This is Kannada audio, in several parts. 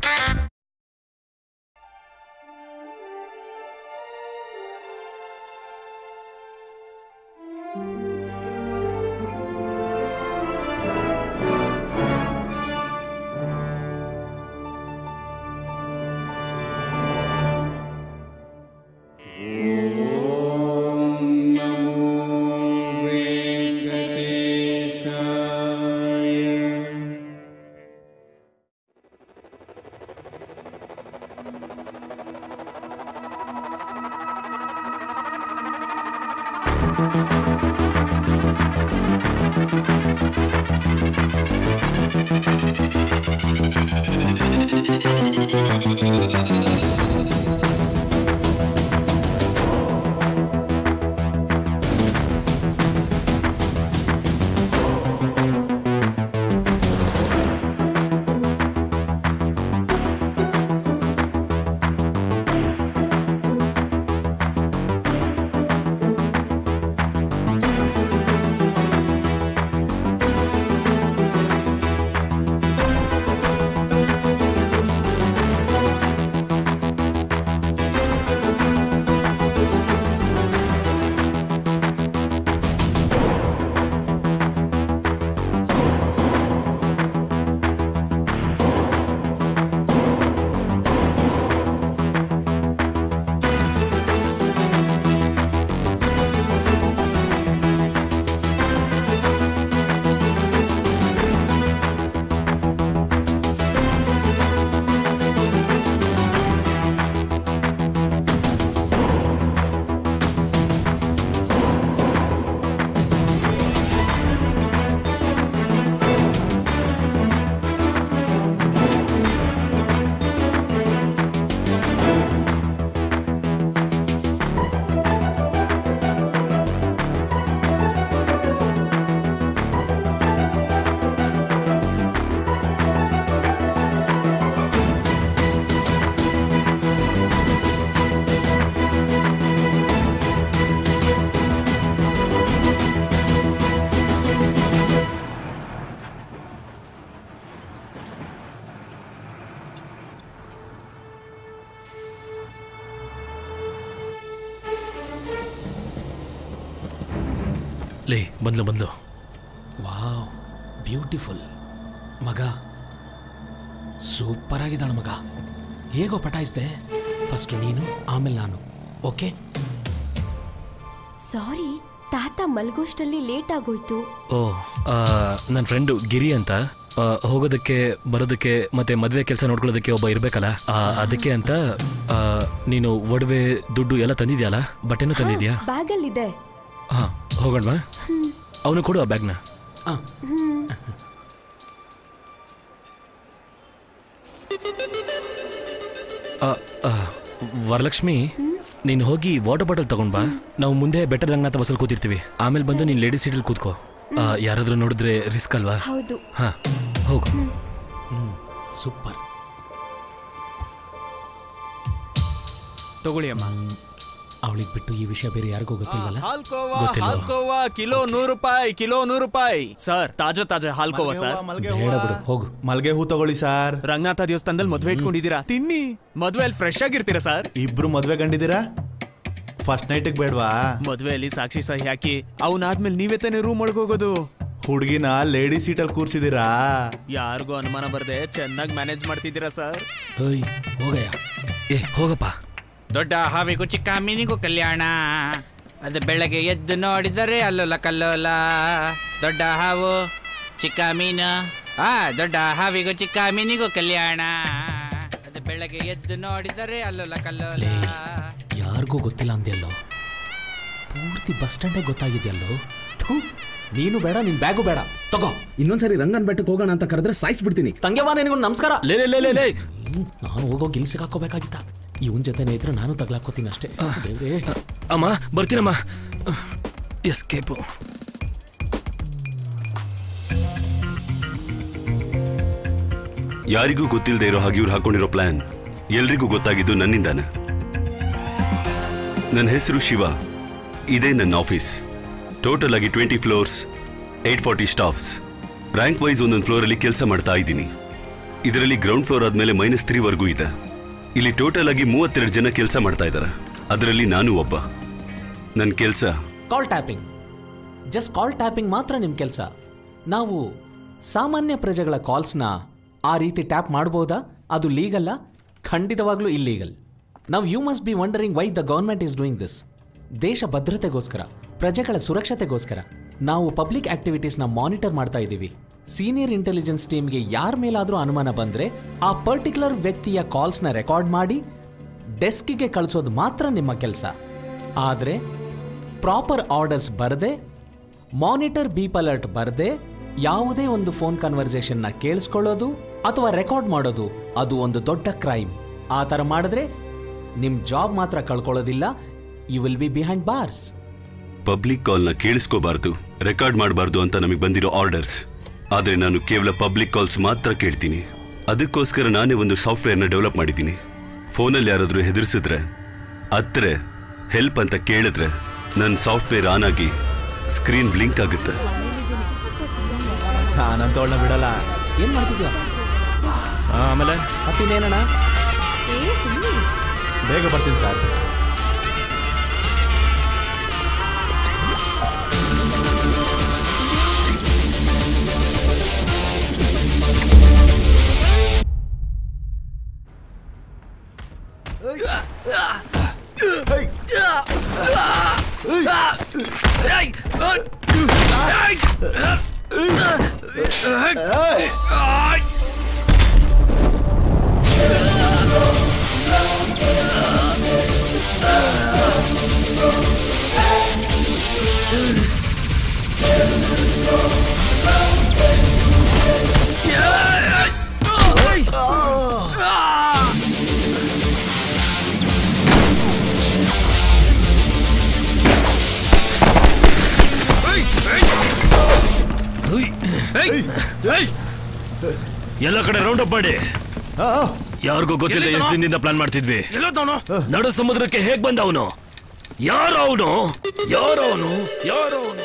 ಲೇ ಬಂದ್ಲು ಬಂದ್ಲು ವಾವ್ ಬ್ಯೂಟಿಫುಲ್ ಮಗ ಸೂಪರ್ ಆಗಿದ್ದಾಳ ಮಗ ಹೇಗೋ ಪಟಾಯಿಸ್ದೆ ಫಸ್ಟ್ ನೀನು ಆಮೇಲೆ ನಾನು ಓಕೆ ಸಾರಿ ತಾತ ಮಲ್ಗೋಷ್ಟರಲ್ಲಿ ಲೇಟ್ ಆಗೋಯ್ತು ಓ ನನ್ನ ಫ್ರೆಂಡು ಗಿರಿ ಅಂತ ಆ, ಹೋಗೋದಕ್ಕೆ ಬರೋದಕ್ಕೆ ಮತ್ತೆ ಮದುವೆ ಕೆಲಸ ನೋಡ್ಕೊಳ್ಳೋದಕ್ಕೆ ಒಬ್ಬ ಇರ್ಬೇಕಲ್ಲ ಆ, ಅದಕ್ಕೆ ಅಂತ ಆ, ನೀನು ಒಡವೆ ದುಡ್ಡು ಎಲ್ಲ ತಂದಿದ್ಯಲ್ಲ ಬಟ್ಟೆನೂ ತಂದಿದ್ಯಾ ಬ್ಯಾಗಲ್ಲಿದೆ ಹಾ ಹೋಗೋಣವಾ ಅವನು ಕೊಡು ಆ ಬ್ಯಾಗ್ನ ಆ, ಆ, ವರಲಕ್ಷ್ಮಿ ನೀನು ಹೋಗಿ ವಾಟರ್ ಬಾಟಲ್ ತಗೊಂಡ್ ಬಾ ನಾವು ಮುಂದೆ ಬೆಟ್ಟದ ರಂಗನಾಥ ಬಸ್ಸಲ್ಲಿ ಕೂತಿರ್ತೀವಿ ಆಮೇಲೆ ಬಂದು ನೀನು ಲೇಡೀಸ್ ಸೀಟಲ್ಲಿ ಕೂತ್ಕೋ ಆ, ಯಾರಾದ್ರೂ ನೋಡಿದ್ರೆ ರಿಸ್ಕ್ ಅಲ್ವಾ ಹೌದು ಹಾ ಹೋಗು ಸೂಪರ್ ತಗೊಳ್ಳಿ ಅಮ್ಮ ಅವಳಿಗೆ ಬಿಟ್ಟು ಈ ವಿಷಯ ಬೇರೆ ಯಾರಿಗೂ ಗೊತ್ತಿಲ್ವಲ್ಲ ಹಾಲ್ಕೋವಾ ಗೊತ್ತಿಲ್ವಾ? ಹಾಲ್ಕೋವಾ ಕಿಲೋ ನೂರು ರೂಪಾಯಿ ಕಿಲೋ ನೂರು ರೂಪಾಯಿ ಸರ್ ತಾಜಾ ತಾಜಾ ಹಾಲ್ಕೋವಾ ಸರ್ ಬೇಡ ಬಿಡು ಹೋಗು ಮಲ್ಗೆ ಹೂ ತಗೊಳ್ಳಿ ಸರ್ ರಂಗನಾಥ ದೇವಸ್ಥಾನದಲ್ಲಿ ಮದ್ವೆ ಇಟ್ಕೊಂಡಿದ್ದೀರಾ ತಿನ್ನಿ ಮದ್ವೆಯಲ್ಲಿ ಫ್ರೆಶ್ ಆಗಿರ್ತೀರಾ ಸರ್ ಇಬ್ರು ಮದ್ವೆ ಕಂಡಿದ್ದೀರಾ ಫಸ್ಟ್ ನೈಟಿಗೆ ಬೇಡವಾ ಮದ್ವೆಯಲ್ಲಿ ಸಾಕ್ಷಿ ಸಹಿ ಹಾಕಿ ಅವನಾದ್ಮೇಲೆ ನೀವೇ ತಾನೇ ರೂಮ್ ಒಳಗೆ ಹೋಗೋದು ಹುಡುಗಿನ ಲೇಡಿ ಸೀಟಲ್ಲಿ ಕೂರ್ಸಿದ್ದೀರಾ ಯಾರಿಗೂ ಅನುಮಾನ ಬರ್ದೆ ಚೆನ್ನಾಗಿ ಮ್ಯಾನೇಜ್ ಮಾಡ್ತಿದ್ದೀರಾ ಸರ್ ಹೇಯ್ ಹೋಗಯ್ಯ ಏ ಹೋಗಪ್ಪ ದೊಡ್ಡ ಹಾವಿಗೂ ಚಿಕ್ಕ ಮೀನಿಗೂ ಕಲ್ಯಾಣ ಅದು ಬೆಳಗ್ಗೆ ಎದ್ದು ನೋಡಿದರೆ ಅಲ್ಲೋಲ ಕಲ್ಲೋಲ ದೊಡ್ಡ ಹಾವು ಚಿಕ್ಕ ಮೀನು ಆ ದೊಡ್ಡ ಹಾವಿಗೂ ಚಿಕ್ಕ ಮೀನಿಗೂ ಕಲ್ಯಾಣ ಅದು ಬೆಳಗ್ಗೆ ಎದ್ದು ನೋಡಿದರೆ ಅಲ್ಲೋಲ ಕಲ್ಲೋಲ ಯಾರಿಗೂ ಗೊತ್ತಿಲ್ಲ ಅಂದ್ಯಲ್ಲೋ ಪೂರ್ತಿ ಬಸ್ ಸ್ಟ್ಯಾಂಡೇ ಗೊತ್ತಾಗಿದೆಯಲ್ಲೋ ಥು, ನೀನು ಬೇಡ ನಿನ್ ಬ್ಯಾಗು ಬೇಡ ತಗೋ ಇನ್ನೊಂದ್ಸರಿ ರಂಗನ್ ಬೆಟ್ಟಕ್ಕೆ ಹೋಗೋಣ ಅಂತ ಕರೆದ್ರೆ ಸಾಯಿಸ್ಬಿಡ್ತೀನಿ ತಂಗೆವಾ ನಿನಗೊಂದು ನಮಸ್ಕಾರ ಲೇ ಲೇ ಲೇ ಲೇ ಲೇ ಹ್ಮ್, ನಾನು ಹೋಗೋ ಗಿಲ್ ಸಿಗಾಕೋಬೇಕಾಗಿತ್ತ ಇವನ್ ಜೊತೆನೇ ಇದ್ರೆ ನಾನು ತಗ್ಲಾಕೋತೀನಿ ಅಷ್ಟೇ ದೇವ್ರೇ. ಅಮ್ಮ ಬರ್ತೀನಮ್ಮ ಎಸ್ಕೇಪು ಯಾರಿಗೂ ಗೊತ್ತಿಲ್ಲದೆ ಇರೋ ಹಾಗೆ ಇವ್ರು ಹಾಕೊಂಡಿರೋ ಪ್ಲಾನ್ ಎಲ್ರಿಗೂ ಗೊತ್ತಾಗಿದ್ದು ನನ್ನಿಂದಾನೆ ನನ್ನ ಹೆಸರು ಶಿವ ಇದೇ ನನ್ನ ಆಫೀಸ್ ಟೋಟಲ್ ಆಗಿ twenty floors eight forty staffs rank wise ಒಂದೊಂದು ಫ್ಲೋರಲ್ಲಿ ಕೆಲಸ ಮಾಡ್ತಾ ಇದ್ದೀನಿ ಇದರಲ್ಲಿ ಗ್ರೌಂಡ್ ಫ್ಲೋರ್ ಆದ್ಮೇಲೆ ಮೈನಸ್ ತ್ರೀ ವರ್ಗೂ ಇದೆ ಇಲ್ಲಿ ಟೋಟಲ್ ಆಗಿ ಮೂವತ್ತೆರಡು ಜನ ಕೆಲಸ ಮಾಡ್ತಾ ಇದ್ದಾರೆ ಅದರಲ್ಲಿ ನಾನು ಒಬ್ಬ ನನ್ನ ಕೆಲಸ call tapping just call tapping ಮಾತ್ರ ನಿಮ್ಮ ಕೆಲಸ ನಾವು ಸಾಮಾನ್ಯ ಪ್ರಜೆಗಳ ಕಾಲ್ಸ್ನ ಆ ರೀತಿ ಟ್ಯಾಪ್ ಮಾಡ್ಬೋದಾ ಅದು ಲೀಗಲ್ಲ ಖಂಡಿತವಾಗ್ಲೂ ಇಲ್ಲೀಗಲ್ ನಾವು you must be wondering why the government is doing this ದೇಶ ಭದ್ರತೆಗೋಸ್ಕರ ಪ್ರಜೆಗಳ ಸುರಕ್ಷತೆಗೋಸ್ಕರ ನಾವು ಪಬ್ಲಿಕ್ ಆಕ್ಟಿವಿಟೀಸ್ನ ಮಾನಿಟರ್ ಮಾಡ್ತಾ ಇದ್ದೀವಿ ಸೀನಿಯರ್ ಇಂಟೆಲಿಜೆನ್ಸ್ ಟೀಮ್ಗೆ ಯಾರ ಮೇಲಾದರೂ ಅನುಮಾನ ಬಂದರೆ ಆ ಪರ್ಟಿಕ್ಯುಲರ್ ವ್ಯಕ್ತಿಯ ಕಾಲ್ಸ್ನ ರೆಕಾರ್ಡ್ ಮಾಡಿ ಡೆಸ್ಕಿಗೆ ಕಳಿಸೋದು ಮಾತ್ರ ನಿಮ್ಮ ಕೆಲಸ ಆದರೆ ಪ್ರಾಪರ್ ಆರ್ಡರ್ಸ್ ಬರದೆ ಮಾನಿಟರ್ ಬೀಪ್ ಅಲರ್ಟ್ ಬರದೆ ಯಾವುದೇ ಒಂದು ಫೋನ್ ಕನ್ವರ್ಸೇಷನ್ನ ಕೇಳಿಸ್ಕೊಳ್ಳೋದು ಅಥವಾ ರೆಕಾರ್ಡ್ ಮಾಡೋದು ಅದು ಒಂದು ದೊಡ್ಡ ಕ್ರೈಮ್ ಆ ಥರ ಮಾಡಿದ್ರೆ ನಿಮ್ಮ ಜಾಬ್ ಮಾತ್ರ ಕಳ್ಕೊಳ್ಳೋದಿಲ್ಲ you will be behind bars public ಕಾಲ್ನ ಕೇಳಿಸ್ಕೋಬಾರ್ದು ರೆಕಾರ್ಡ್ ಮಾಡಬಾರ್ದು ಅಂತ ನಮಗೆ ಬಂದಿರೋ ಆರ್ಡರ್ಸ್ ಆದರೆ ನಾನು ಕೇವಲ ಪಬ್ಲಿಕ್ ಕಾಲ್ಸ್ ಮಾತ್ರ ಕೇಳ್ತೀನಿ ಅದಕ್ಕೋಸ್ಕರ ನಾನೇ ಒಂದು ಸಾಫ್ಟ್ವೇರ್ನ ಡೆವಲಪ್ ಮಾಡಿದ್ದೀನಿ ಫೋನಲ್ಲಿ ಯಾರಾದರೂ ಹೆದರ್ಸಿದ್ರೆ ಹತ್ರ ಹೆಲ್ಪ್ ಅಂತ ಕೇಳಿದ್ರೆ ನನ್ನ ಸಾಫ್ಟ್ವೇರ್ ಆನ್ ಆಗಿ ಸ್ಕ್ರೀನ್ ಬ್ಲಿಂಕ್ ಆಗುತ್ತೆ ನಾನಂತವಳನ್ನ ಬಿಡಲ್ಲ ಏನು ಮಾಡ್ತಿದ್ಯಾ ಆಮೇಲೆ ಮತ್ತಿನ್ನೇನಣ್ಣ ಏ ಸುಮ್ಮನೆ ಬೇಗ ಬರ್ತೀನಿ ಸರ್ ಎಲ್ಲ ಕಡೆ ರೌಂಡ್ ಅಪ್ ಮಾಡಿ ಯಾರಿಗೂ ಗೊತ್ತಿಲ್ಲ ಎಷ್ಟು ದಿನದಿಂದ ಪ್ಲಾನ್ ಮಾಡ್ತಿದ್ವಿ ನಡು ಸಮುದ್ರಕ್ಕೆ ಹೇಗ್ ಬಂದ ಅವನು ಯಾರು ಅವನು ಯಾರು ಅವನು ಯಾರು ಅವನು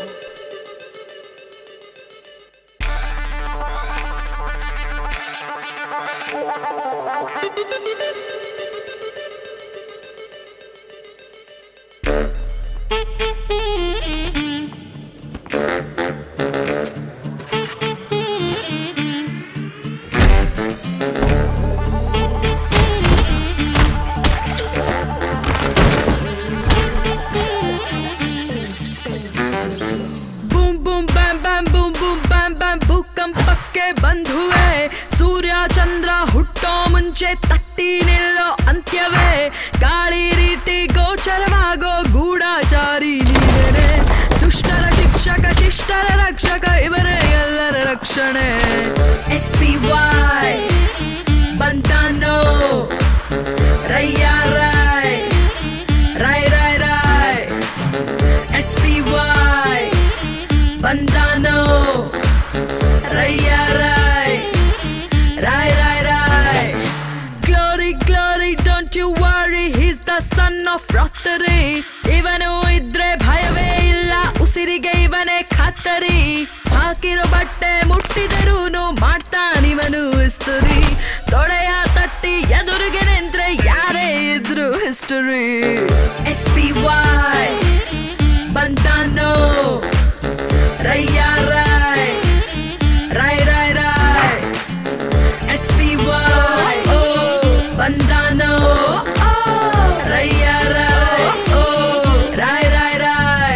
boom boom bam bam boom boom bam bam ಭೂಕಂಪಕ್ಕೆ ಬಂಧುವೆ ಸೂರ್ಯ ಚಂದ್ರ ಹುಟ್ಟೋ ಮುಂಚೆ ತಟ್ಟಿ ನಿಲ್ಲೋ ಅಂತ್ಯವೇ ಗಾಳಿ ರೀತಿ ಗೋಚರವಾಗೋ ಗೂಢಾಚಾರಿ ನೀವೇ ದುಷ್ಟರ ಶಿಕ್ಷಕ ಶಿಷ್ಟರ ರಕ್ಷಕ ಇವರೇ ಎಲ್ಲರ ರಕ್ಷಣೆ ಎಸ್ ಪಿ ವೈ ಬಂತಾನೋ ರಯ್ಯ ರೈ ರೈ ರೈ ರೈ ಎಸ್ ಪಿ ವೈ ಬಂದಾನೋ ರಯ್ಯ ರೈ ರೈ ರೈ ರೈ glory glory don't you worry he's the son of ರಾತ್ರಿ ಇವನು ಇದ್ರೆ ಭಯವೇ ಇಲ್ಲ ಉಸಿರಿಗೆ ಇವನೇ ಖಾತರಿ ಹಾಕಿರೋ ಬಟ್ಟೆ ಮುಟ್ಟಿದರೂನು ಮಾಡ್ತಾನಿವನು ಇಸ್ತರಿ ತೊಡೆಯ ತಟ್ಟಿ ಎದುರಿಗೆ ನಿಂತ್ರೆ ಯಾರೇ ಇದ್ರು ಹಿಸ್ಟರಿ ಎಸ್ ಪಿ ವೈ ಬಂತಾನೋ ರಯ್ಯ ರೈ ರೈ ರೈ ರೈ ಎಸ್ ಪಿ ವೈ ಓ ಬಂದಾನೋ ರಯ್ಯ ರೈ ಓ ರೈ ರೈ ರೈ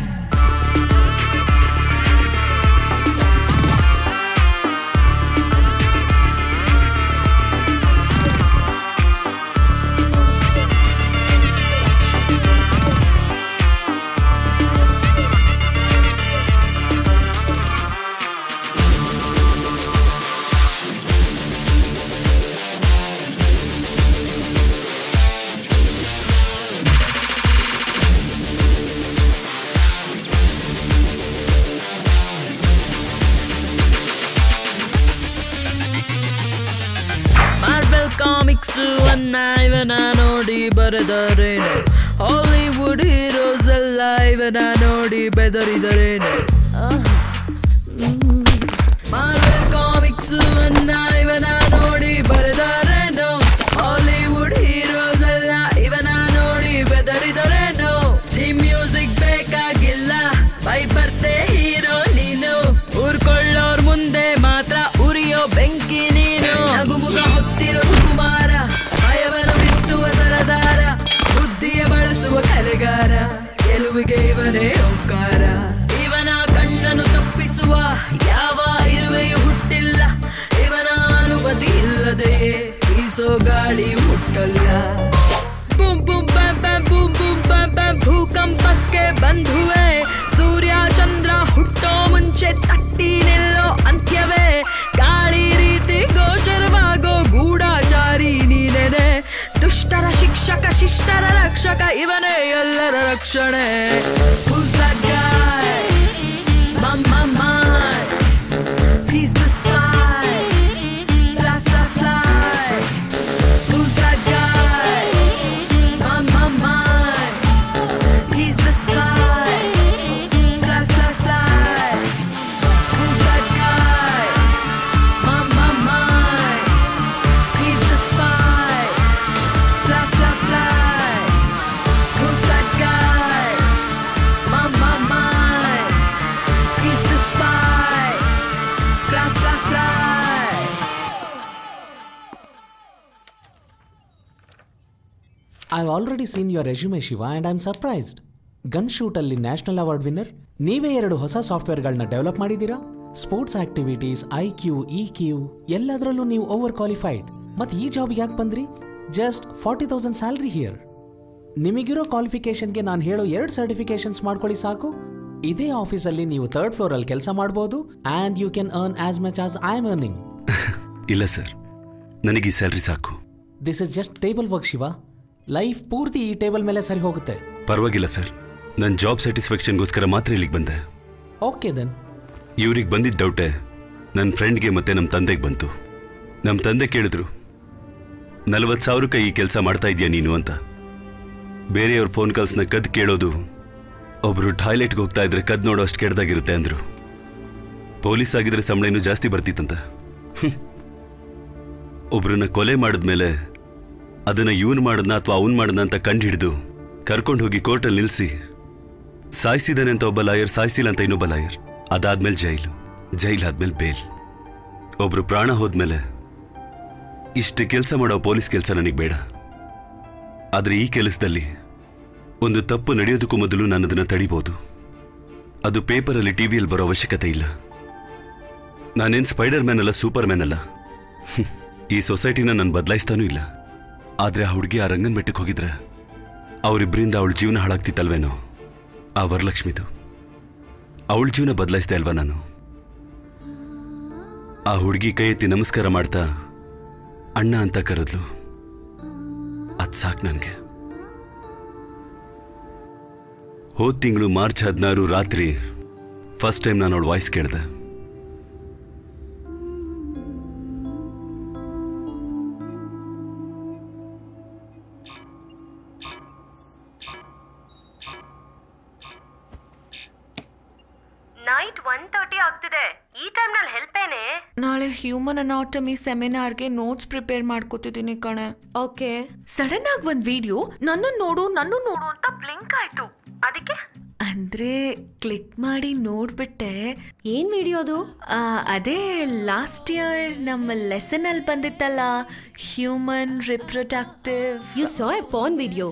ಮಾರ್ವೆಲ್ ಕಾಮಿಕ್ಸ್ ಅನ್ನ ಇವನ ನೋಡಿ ಬರೆದರೇನು ಹಾಲಿವುಡ್ ಹೀರೋಸ್ ಎಲ್ಲ ಇವನ ನೋಡಿ ಬೆದರಿದರೇನು ಮಾರ್ವೆಲ್ ಕಾಮಿಕ್ಸ್ ಅನ್ನ ಇವನ ನೋಡಿ ರಕ್ಷಕ ಇವನೇ ಎಲ್ಲರ ರಕ್ಷಣೆ Who's that guy? My, my, my. He's the spy. Fly, fly, fly. Who's that guy? My, my, my. He's the spy. Fly, fly, fly. Who's that guy? My, my, my. He's the spy. Fly, fly, fly. Who's that guy? My, my, my. He's the spy. Fly, fly, fly. I already seen your resume Shiva and I am surprised gun ಶೂಟಲ್ಲಿ ನ್ಯಾಷನಲ್ ಅವಾರ್ಡ್ ವಿನ್ನರ್ ನೀವೇ ಎರಡು ಹೊಸ ಸಾಫ್ಟ್ವೇರ್ಗಳನ್ನ ಡೆವಲಪ್ ಮಾಡಿದ್ದೀರಾ sports activities I Q E Q ಎಲ್ಲದರಲ್ಲೂ ನೀವು ಓವರ್ ಕ್ವಾಲಿಫೈಡ್ ಮತ್ತು ಈ ಜಾಬ್ ಯಾಕೆ ಬಂದ್ರಿ just forty thousand salary here ನಿಮಗಿರೋ ಕ್ವಾಲಿಫಿಕೇಶನ್ಗೆ ನಾನು ಹೇಳೋ ಎರಡು ಸರ್ಟಿಫಿಕೇಶನ್ಸ್ ಮಾಡ್ಕೊಳ್ಳಿ ಸಾಕು ಇದೇ ಆಫೀಸಲ್ಲಿ ನೀವು ಥರ್ಡ್ ಫ್ಲೋರಲ್ಲಿ ಕೆಲಸ ಮಾಡ್ಬೋದು and you can earn as much as I am earning ಇಲ್ಲ ಸರ್ ನನಗೆ ಈ ಸ್ಯಾಲ್ರಿ ಸಾಕು this is just table work Shiva life ಪೂರ್ತಿ ಈ ಟೇಬಲ್ ಮೇಲೆ ಸರಿ ಹೋಗುತ್ತೆ ಪರವಾಗಿಲ್ಲ ಸರ್ ನನ್ನ ಜಾಬ್ ಸ್ಯಾಟಿಸ್ಫ್ಯಾಕ್ಷನ್ಗೋಸ್ಕರ ಮಾತ್ರ ಇಲ್ಲಿಗೆ ಬಂದೆ ಓಕೆ ದೆನ್ ಇವ್ರಿಗೆ ಬಂದಿದ್ದ ಡೌಟೆ ನನ್ನ ಫ್ರೆಂಡ್ಗೆ ಮತ್ತೆ ನಮ್ಮ ತಂದೆಗೆ ಬಂತು ನಮ್ಮ ತಂದೆ ಕೇಳಿದ್ರು ನಲವತ್ತು ಸಾವಿರಕ್ಕೆ ಈ ಕೆಲಸ ಮಾಡ್ತಾ ಇದೀಯ ನೀನು ಅಂತ ಬೇರೆಯವ್ರ ಫೋನ್ ಕಾಲ್ಸ್ನ ಕದ್ ಕೇಳೋದು ಒಬ್ರು ಟಾಯ್ಲೆಟ್ಗೆ ಹೋಗ್ತಾ ಇದ್ರೆ ಕದ್ ನೋಡೋ ಅಷ್ಟು ಕೆಡ್ದಾಗಿರುತ್ತೆ ಅಂದ್ರು ಪೊಲೀಸ್ ಆಗಿದ್ರೆ ಸಂಬಳ ಇನ್ನೂ ಜಾಸ್ತಿ ಬರ್ತಿತ್ತಂತ ಹ್ಮ್. ಒಬ್ರನ್ನ ಕೊಲೆ ಮಾಡಿದ್ಮೇಲೆ ಅದನ್ನ ಇವನ್ ಮಾಡದ್ನ ಅಥವಾ ಅವನ್ ಮಾಡದ್ನ ಅಂತ ಕಂಡು ಹಿಡಿದು ಕರ್ಕೊಂಡು ಹೋಗಿ ಕೋರ್ಟಲ್ಲಿ ನಿಲ್ಲಿಸಿ ಸಾಯಿಸಿದಾನೆ ಅಂತ ಒಬ್ಬ ಲಾಯರ್ ಸಾಯಿಸಿಲ್ಲ ಅಂತ ಇನ್ನೊಬ್ಬ ಲಾಯರ್ ಅದಾದ್ಮೇಲೆ ಜೈಲು ಜೈಲ್ ಆದ್ಮೇಲೆ ಬೇಲ್ ಒಬ್ರು ಪ್ರಾಣ ಹೋದ್ಮೇಲೆ ಇಷ್ಟು ಕೆಲಸ ಮಾಡೋ ಪೊಲೀಸ್ ಕೆಲಸ ನನಗೆ ಬೇಡ ಆದ್ರೆ ಈ ಕೆಲಸದಲ್ಲಿ ಒಂದು ತಪ್ಪು ನಡೆಯೋದಕ್ಕೂ ಮೊದಲು ನಾನು ಅದನ್ನ ತಡಿಬಹುದು ಅದು ಪೇಪರಲ್ಲಿ ಟಿವಿಯಲ್ಲಿ ಬರೋ ಅವಶ್ಯಕತೆ ಇಲ್ಲ ನಾನೇನ್ ಸ್ಪೈಡರ್ ಮ್ಯಾನ್ ಅಲ್ಲ ಸೂಪರ್ ಮ್ಯಾನ್ ಅಲ್ಲ ಹ್ಮ್. ಈ ಸೊಸೈಟಿನ ನಾನು ಬದಲಾಯಿಸ್ತಾನೂ ಇಲ್ಲ ಆದ್ರೆ ಆ ಹುಡುಗಿ ಆ ರಂಗನ್ ಬೆಟ್ಟಕ್ಕೆ ಹೋಗಿದ್ರೆ ಅವರಿಬ್ಬರಿಂದ ಅವಳ ಜೀವನ ಹಾಳಾಗ್ತಿತ್ತಲ್ವೇನೋ ಆ ವರಲಕ್ಷ್ಮಿದು ಅವಳ ಜೀವನ ಬದಲಾಯಿಸ್ದೆ ಅಲ್ವಾ ನಾನು ಆ ಹುಡುಗಿ ಕೈ ಎತ್ತಿ ನಮಸ್ಕಾರ ಮಾಡ್ತಾ ಅಣ್ಣ ಅಂತ ಕರೆದ್ಲು ಅದ್ ಸಾಕು ನನಗೆ ಹೋದ ತಿಂಗಳು ಮಾರ್ಚ್ ಹದಿನಾರು ರಾತ್ರಿ ಫಸ್ಟ್ ಟೈಮ್ ನಾನು ಅವಳ ವಾಯ್ಸ್ ಕೇಳಿದೆ ನೈಟ್ ಒನ್ ತರ್ಟಿ ಆಗ್ತಿದೆ ಈ ಟೈಮ್ ನಲ್ಲಿ ಹೆಲ್ಪ್ ಏನೇ ನಾಳೆ ಹ್ಯೂಮನ್ ಅನಾಟಮಿ ಸೆಮಿನಾರ್ಗೆ ನೋಟ್ಸ್ ಪ್ರಿಪೇರ್ ಮಾಡ್ಕೋತಿದ್ದೀನಿ ಕಣೆ ಓಕೆ ಸಡನ್ ಆಗಿ ಒಂದ್ ವಿಡಿಯೋ ನನ್ನ ನೋಡು ನನ್ನ ನೋಡು ಅಂತ ಬ್ಲಿಂಕ್ ಆಯ್ತು ಅದಕ್ಕೆ ಅಂದ್ರೆ ಕ್ಲಿಕ್ ಮಾಡಿ ನೋಡ್ಬಿಟ್ಟೆ ಏನ್ ವಿಡಿಯೋದು ಆ, ಅದೇ ಲಾಸ್ಟ್ ಇಯರ್ ನಮ್ಮ ಲೆಸನ್ ಅಲ್ಲಿ ಬಂದಿತ್ತಲ್ಲ human reproductive you saw a porn video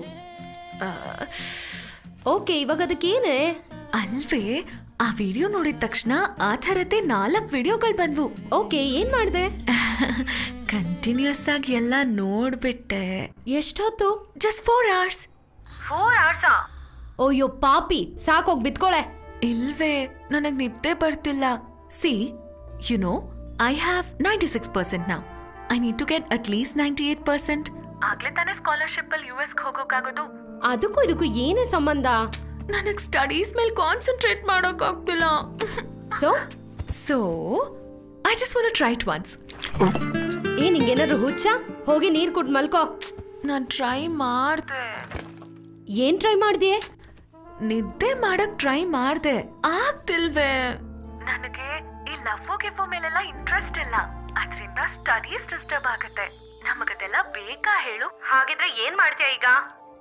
okay ಇವಾಗ ಅದಕ್ಕೇನೆ ಅಲ್ವೇ ಆ ವಿಡಿಯೋ ನೋಡಿದ ತಕ್ಷಣ ಆ ಥರದ್ದೇ ನಾಲ್ಕು ವಿಡಿಯೋಗಳು ಬಂದ್ವು ಓಕೆ ಏನ್ ಮಾಡ್ದೆ ಕಂಟಿನ್ಯೂಸ್ ಆಗಿ ಎಲ್ಲ ನೋಡ್ಬಿಟ್ಟೆ ಎಷ್ಟೊತ್ತು ಜಸ್ಟ್ ಫೋರ್ ಅವರ್ಸ್ ಫೋರ್ ಅವರ್ಸಾ ಅಯ್ಯೋ ಪಾಪಿ ಸಾಕೋಗ್ ಬಿತ್ಕೊಳೆ ಇಲ್ವೇ ನನಗ್ ನಿದ್ದೆ ಬರ್ತಿಲ್ಲ see you know I have ninety six percent ನಾವು I need to get at least ninety eight percent ಆಗ್ಲೇ ತಾನೇ ಸ್ಕಾಲರ್ಶಿಪ್ ಅಲ್ಲಿ ಯು ಎಸ್ ಹೋಗೋಕ್ಕಾಗೋದು ಅದಕ್ಕೂ ಇದಕ್ಕೂ ಏನೇ ಸಂಬಂಧ ನನಗ್ ಸ್ಟಡೀಸ್ ಮೇಲೆ ಕಾನ್ಸಂಟ್ರೇಟ್ ಮಾಡೋಕ್ಕಾಗ್ತಿಲ್ಲ so so I just want try it once ಏನ್ ಹಿಂಗೇನಾದ್ರು ಹುಚ್ಚ ಹೋಗಿ ನೀರ್ ಕುಟ್ ಮಲ್ಕೋ ನಾನು ಟ್ರೈ ಮಾಡ್ದೆ ಏನ್ ಟ್ರೈ ಮಾಡ್ದಿಯೇ ನಿದ್ದೆ ಮಾಡಕ್ ಟ್ರೈ ಮಾಡ್ದೆ ಆಗ್ತಿಲ್ವೇ ನನಗೆ ಈ ಲವ್ ಗಿಫೋ ಮೇಲೆಲ್ಲ ಇಂಟ್ರೆಸ್ಟ್ ಇಲ್ಲ ಅದರಿಂದ ಸ್ಟಡೀಸ್ ಡಿಸ್ಟರ್ಬ್ ಆಗುತ್ತೆ ನಮಗದೆಲ್ಲ ಬೇಕಾ ಹೇಳು ಹಾಗಿದ್ರೆ ಏನ್ ಮಾಡ್ತೀಯ ಈಗ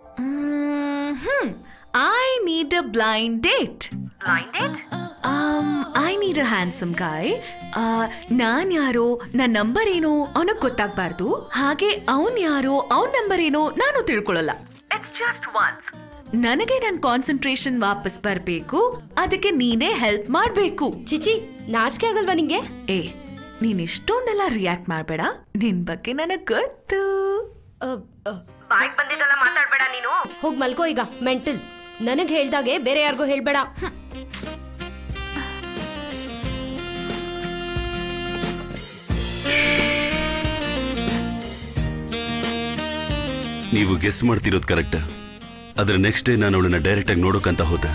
I need a blind date blind date I need a handsome guy ನಾನ್ ಯಾರೋ ನನ್ನ ನಂಬರ್ ಏನೋ ಅವನಿಗೆ ಗೊತ್ತಾಗ್ಬಾರ್ದು ಹಾಗೆ ಅವನ್ ಯಾರೋ ಅವನ್ ನಂಬರ್ ಏನೋ ನಾನು ತಿಳ್ಕೊಳ್ಳಲ್ಲ ಇಟ್ಸ್ ಜಸ್ಟ್ ಒನ್ಸ್ ನನಗೆ ನನ್ನ ಕಾನ್ಸಂಟ್ರೇಷನ್ ವಾಪಸ್ ಬರಬೇಕು ಅದಕ್ಕೆ ನೀನೇ ಹೆಲ್ಪ್ ಮಾಡಬೇಕು ಚಿಚಿ ನಾಚಿಕೆ ಆಗಲ್ವಾ ನಿಂಗೆ ಏ ನೀನ್ ಇಷ್ಟೊಂದೆಲ್ಲ ರಿಯಾಕ್ಟ್ ಮಾಡಬೇಡ ನಿನ್ ಬಗ್ಗೆ ನನಗ್ ಗೊತ್ತು ಬಾಯ್ಗ್ ಬಂದಿದ್ದಲ್ಲ ಮಾತಾಡ್ಬೇಡ ನೀನು ಹೋಗ್ ಮಲ್ಕೋ ಈಗ ಮೆಂಟಲ್ ನನಗ್ ಹೇಳ್ದಾಗೆ ಬೇರೆ ಯಾರಿಗೂ ಹೇಳ್ಬೇಡ ನೀವು ಗೆಸ್ ಮಾಡ್ತಿರೋದು ಕರೆಕ್ಟ್ ಅದರ ನೆಕ್ಸ್ಟ್ ಡೇ ನಾನು ಅವಳನ್ನ ಡೈರೆಕ್ಟಾಗಿ ನೋಡೋಕ್ಕಂತ ಹೋದೆ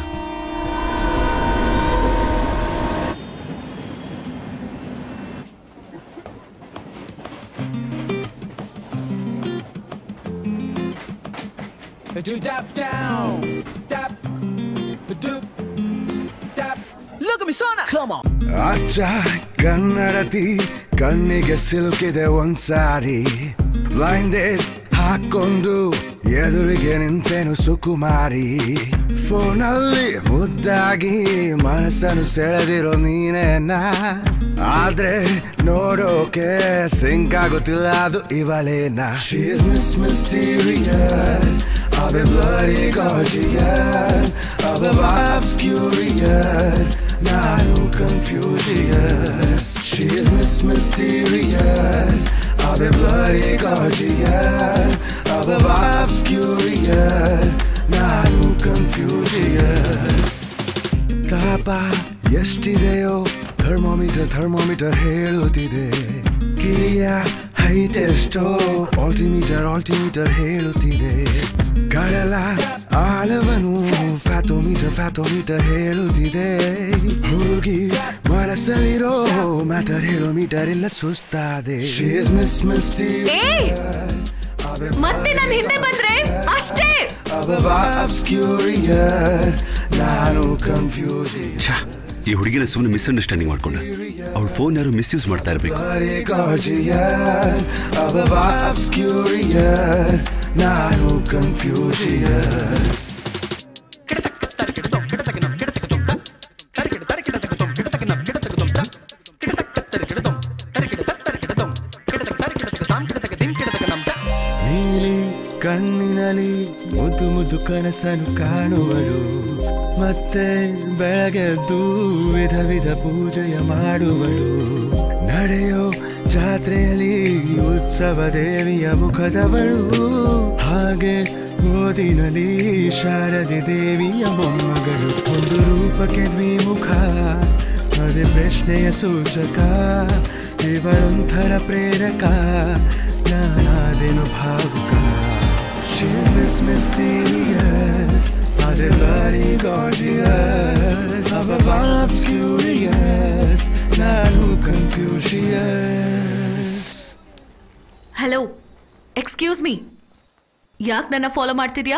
Look at me, son. Come on. ಅಚ್ಚ ಕನ್ನಡತಿ ಕಣ್ಣಿಗೆ ಸಿಲುಕಿದೆ ಒಂದ್ಸಾರಿ ಬ್ಲೈಂಡೆಡ್ ಹಾಕೊಂಡು ಎದುರಿಗೆ ನಿಂತೆನು ಸುಕುಮಾರಿ ಫೋನಲ್ಲಿ ಮುದ್ದಾಗಿ ಮನಸ್ಸನ್ನು ಸೆಳೆದಿರೋ ನೀನೇನ ಆದ್ರೆ ನೋಡೋಕೆ ಸಿಂಕ್ ಆಗುತ್ತಿಲ್ಲ ಅದು ಇವಳೇನ She's Miss Mysterious I've been bloody gorgeous I've been obscurious ನಾನು confusious She's Miss Mysterious I've been bloody gorgeous I've been obscurious ನಾನು confusious ತಾಪ ಎಷ್ಟಿದೆಯೋ ಥರ್ಮೋಮೀಟರ್ ಥರ್ಮೋಮೀಟರ್ ಹೇಳುತ್ತಿದೆ ಕಿರಿಯ ಹೈಟ್ ಎಷ್ಟೋ ಆಲ್ಟಿಮೀಟರ್ ಆಲ್ಟಿಮೀಟರ್ ಹೇಳುತ್ತಿದೆ ಕಡಲ ಆಳವನು ಫ್ಯಾಥೋಮೀಟರ್ ಫ್ಯಾಥೋಮೀಟರ್ ಹೇಳುತ್ತಿದೆ ಹುಡುಗಿ ಮನಸ್ಸಲ್ಲಿರೋ ಮ್ಯಾಟರ್ ಹೇಳೋ ಮೀಟರ್ ಇಲ್ಲ ಸುಸ್ತಾದೆ She's Miss Mysterious ಮತ್ತೆ ನಾನು ಹಿಂದೆ ಬಂದ್ರೆ ಅಷ್ಟೇ obscurious ನಾನು confusing ಛಾ ಈ ಹುಡುಗಿನ ಸುಮ್ಮನೆ ಮಿಸ್ಅಂಡರ್ಸ್ಟ್ಯಾಂಡಿಂಗ್ ಮಾಡ್ಕೊಂಡ ಅವಳ ಫೋನ್ ಯಾರು ಮಿಸ್ಯೂಸ್ ಮಾಡ್ತಾ ಇರಬೇಕು Bloody gorgeous, above obscurious, ನಾನು confusious. ನೀಲಿ ಕಣ್ಣಿನಲ್ಲಿ ಮುದ್ದು ಮುದ್ದು ಕನಸನ್ನು ಕಾಣುವಳು ಮತ್ತೆ ಬೆಳಗೆದ್ದು ವಿಧ ವಿಧ ಪೂಜೆಯ ಮಾಡುವಳು ನಡೆಯೋ ಜಾತ್ರೆಯಲ್ಲಿ ಉತ್ಸವ ದೇವಿಯ ಮುಖದವಳು ಹಾಗೆ ಓದಿನಲ್ಲಿ ಶಾರದೆ ದೇವಿಯ ಮೊಮ್ಮಗಳು ಒಂದು ರೂಪಕ್ಕೆ ದ್ವಿಮುಖ ಅದೇ ಪ್ರಶ್ನೆಯ ಸೂಚಕ ಇವಳೊಂಥರ ಪ್ರೇರಕ ನಾನಾದೆನು ಭಾವುಕ She's Miss Mysterious Other bloody gorgeous Above obscurious ನಾನು confusious ಹಲೋ ಎಕ್ಸ್ಕ್ಯೂಸ್ ಮೀ ಯಾಕೆ ನನ್ನ ಫಾಲೋ ಮಾಡ್ತಿದ್ಯಾ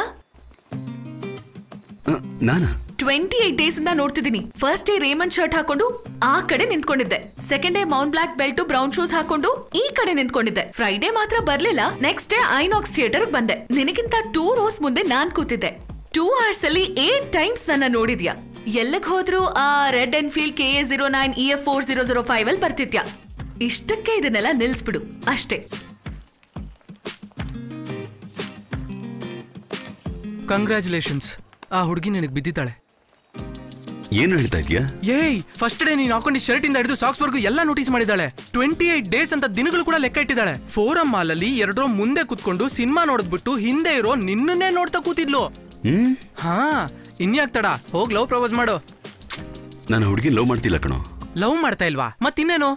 ನಾನಾ ಟ್ವೆಂಟಿ ಏಟ್ ಡೇಸ್ ಇಂದ ನೋಡ್ತಿದ್ದೀನಿ ಫಸ್ಟ್ ಡೇ ರೇಮನ್ ಶರ್ಟ್ ಹಾಕೊಂಡು ಆ ಕಡೆ ನಿಂತ್ಕೊಂಡಿದ್ದೆ second day Mont Blanc belt brown shoes ಹಾಕೊಂಡು ಈ ಕಡೆ ನಿಂತ್ಕೊಂಡಿದ್ದೆ ಫ್ರೈಡೇ ಮಾತ್ರ ಬರ್ಲಿಲ್ಲ ನೆಕ್ಸ್ಟ್ ಡೇ ಐನಾಕ್ಸ್ ಥಿಯೇಟರ್ ಬಂದೆ ನಿನಗಿಂತ ಟೂ ರೋಸ್ ಮುಂದೆ ನಾನ್ ಕೂತಿದ್ದೆ ಟೂ ಅವರ್ಸ್ ಅಲ್ಲಿ ಏಟ್ ಟೈಮ್ಸ್ ನನ್ನ ನೋಡಿದ್ಯಾ ಎಲ್ಲಿಗ್ ಹೋದ್ರು ಆ red Enfield K A zero nine E F four zero zero five ಅಲ್ಲಿ ಬರ್ತಿದ್ಯಾ ಇಷ್ಟಕ್ಕೆ ಇದನ್ನೆಲ್ಲ ನಿಲ್ಸ್ಬಿಡು ಅಷ್ಟೇ ಕಂಗ್ರ್ಯಾಚುಲೇಷನ್ಸ್ ಆ ಹುಡುಗಿ ನಿನಗೆ ಬಿದ್ದಿದ್ದಾಳೆ ಏನು ಹೇಳ್ತಾ ಇದೀಯಾ ಏಯ್ ಫಸ್ಟ್ ಡೇ ನೀನು ಹಾಕೊಂಡಿದ್ದ ಶರ್ಟ್ ಇಂದ ಹಿಡಿದು ಸಾಕ್ಸ್ ವರ್ಗು ಎಲ್ಲ ನೋಟಿಸ್ ಮಾಡಿದ್ದಾಳೆ ಟ್ವೆಂಟಿ ಏಟ್ ಡೇಸ್ ಅಂತ ದಿನಗಳು ಕೂಡ ಲೆಕ್ಕ ಇಟ್ಟಿದ್ದಾಳೆ ಫೋರಂ ಮಾಲ್ ಅಲ್ಲಿ ಎರಡರೋ ಮುಂದೆ ಕುತ್ಕೊಂಡು ಸಿನಿಮಾ ನೋಡಿದ್ಬಿಟ್ಟು ಹಿಂದೆ ಇರೋ ನಿನ್ನನ್ನೇ ನೋಡ್ತಾ ಕೂತಿದ್ಲು ಹ್ಮ್ ಹಾ ಇನ್ಯಾಕ್ ತಡ ಹೋಗ್ ಲವ್ ಪ್ರಪೋಸ್ ಮಾಡು ನಾನು ಹುಡುಗಿ ಲವ್ ಮಾಡ್ತಿಲ್ಲ ಕಣೋ ಲವ್ ಮಾಡ್ತಾ ಇಲ್ವಾ ಮತ್ತಿನ್ನೇನು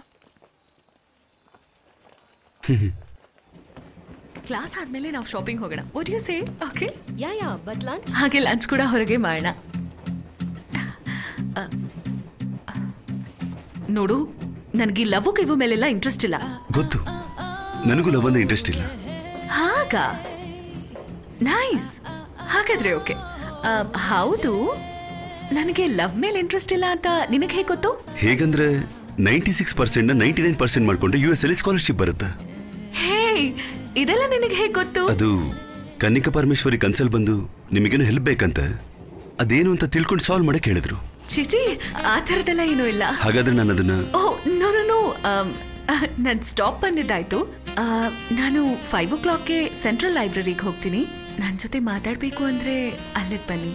ಕ್ಲಾಸ್ ಆದ್ಮೇಲೆ ನಾವು ಶಾಪಿಂಗ್ ಹೋಗೋಣ what you say okay yeah yeah but lunch ಹಾಗೆ ಲಂಚ್ ಕೂಡ ಹೊರಗೆ ಮಾಡೋಣ ಅ, ನೋಡು ನನಗೆ ಲವ್ ಗಿವ್ ಮೇಲೆಲ್ಲ ಇಂಟ್ರೆಸ್ಟ್ ಇಲ್ಲ ಗೊತ್ತು ನನಗೂ ಲವ್ ಅಂದ್ರೆ ಇಂಟ್ರೆಸ್ಟ್ ಇಲ್ಲ ಹಾಗ ನೈಸ್ ಹಾಗಾದ್ರೆ ಓಕೆ ಹೌದು ನನಗೆ ಲವ್ ಮೇಲೆ ಇಂಟ್ರೆಸ್ಟ್ ಇಲ್ಲ ಅಂತ ನಿನಗೆ ಹೇಗೆ ಗೊತ್ತು ಹೇಗಂದ್ರೆ ninety six percent ninety nine percent ಮಾಡ್ಕೊಂಡ್ರೆ ಯು ಎಸ್ ಅಲ್ಲಿ ಸ್ಕಾಲರ್ಶಿಪ್ ಬರುತ್ತೆ ಹೇ ಇದೆಲ್ಲ ನಿನಗೆ ಹೇಗೆ ಗೊತ್ತು ಅದು ಕನ್ನಿಕಾ ಪರಮೇಶ್ವರಿ ಕನ್ಸಲ್ ಬಂದು ನಿಮಗೇನು ಹೆಲ್ಪ್ ಬೇಕಂತ ಅದೇನು ಅಂತ ತಿಳ್ಕೊಂಡು ಸಾಲ್ವ್ ಮಾಡಕ್ ಹೇಳಿದ್ರು ಚಿಚಿ ಆ ಥರದ್ದೆಲ್ಲ ಏನೂ ಇಲ್ಲ ಹಾಗಾದ್ರೆ ನಾನು ಅದನ್ನ ಓ ನೋ ನೋ ನೋ ನನ್ನ ಸ್ಟಾಪ್ ಬಂದಿದ್ದಾಯ್ತು ಆ, ನಾನು ಫೈವ್ ಓ ಕ್ಲಾಕ್ಗೆ ಸೆಂಟ್ರಲ್ ಲೈಬ್ರರಿಗೆ ಹೋಗ್ತೀನಿ ನನ್ನ ಜೊತೆ ಮಾತಾಡಬೇಕು ಅಂದ್ರೆ ಅಲ್ಲಿಗೆ ಬನ್ನಿ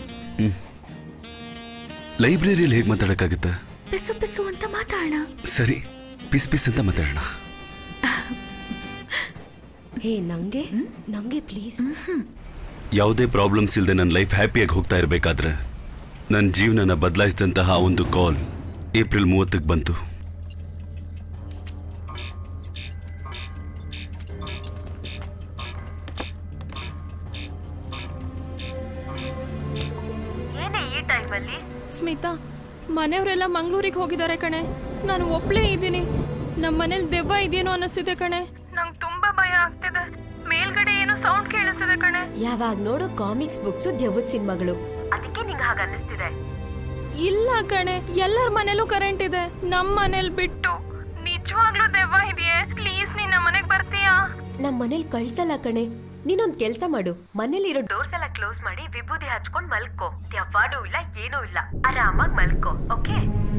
ಲೈಬ್ರರಿಯಲ್ಲಿ ಹೇಗೆ ಮಾತಾಡಕ್ಕಾಗತ್ತಾ ಪಿಸು ಪಿಸು ಅಂತ ಮಾತಾಡೋಣ ಸರಿ ಪಿಸ್ ಪಿಸ್ ಅಂತ ಮಾತಾಡೋಣ ಹೇ ನಂಗೆ ನಂಗೆ ಪ್ಲೀಸ್ ಯಾವುದೇ ಪ್ರಾಬ್ಲಮ್ಸ್ ಇಲ್ಲದೆ ನನ್ನ ಲೈಫ್ ಹ್ಯಾಪಿಯಾಗಿ ಹೋಗ್ತಾ ಇರಬೇಕಾದ್ರೆ ನನ್ನ ಜೀವನನ ಬದಲಾಯಿಸಿದಂತಹ ಒಂದು ಕಾಲ್ ಏಪ್ರಿಲ್ ಮೂವತ್ತಕ್ಕೆ ಬಂತು ಮನೆಯವರೆಲ್ಲ ಮಂಗ್ಳೂರಿಗೆ ಹೋಗಿದ್ದಾರೆ ಕಣೆ ನಾನು ಒಬ್ಳೇ ಇದ್ದೀನಿ ನಮ್ಮ ಮನೇಲಿ ದೆವ್ವ ಇದೆಯೇನೋ ಅನ್ನಿಸ್ತಿದೆ ಕಣೆ ನಂಗೆ ತುಂಬಾ ಭಯ ಆಗ್ತಿದೆ ಮೇಲ್ಗಡೆ ಏನೋ ಸೌಂಡ್ ಕೇಳಿಸ್ತಿದೆ ಕಣೆ ಯಾವಾಗ ನೋಡು ಕಾಮಿಕ್ಸ್ ಬುಕ್ಸ್ ದೆವ್ವದ ಸಿನಿಮಾಗಳು ಅದಕ್ಕೆ ನಿಂಗೆ ಹಾಗ ಅನ್ನಿಸ್ತಿದೆ ಇಲ್ಲ ಕಣೆ ಎಲ್ಲರ ಮನೇಲೂ ಕರೆಂಟ್ ಇದೆ ನಮ್ಮ ಮನೇಲಿ ಬಿಟ್ಟು ನಿಜವಾಗ್ಲೂ ದೆವ್ವ ಇದೆಯೇ ಪ್ಲೀಸ್ ನೀನ್ ನಮ್ಮ ಮನೆಗೆ ಬರ್ತೀಯಾ ನಮ್ ಮನೇಲಿ ಕಳ್ಸಲ್ಲ ಕಣೆ ನೀನೊಂದ್ ಕೆಲ್ಸ ಮಾಡು ಮನೇಲಿರೋ ಡೋರ್ಸ್ ಎಲ್ಲ ಕ್ಲೋಸ್ ಮಾಡಿ ವಿಭೂತಿ ಹಚ್ಕೊಂಡ್ ಮಲ್ಕೋ ದೆವ್ವಾನೂ ಇಲ್ಲ ಏನೂ ಇಲ್ಲ ಆರಾಮಾಗಿ ಮಲ್ಕೋ ಓಕೆ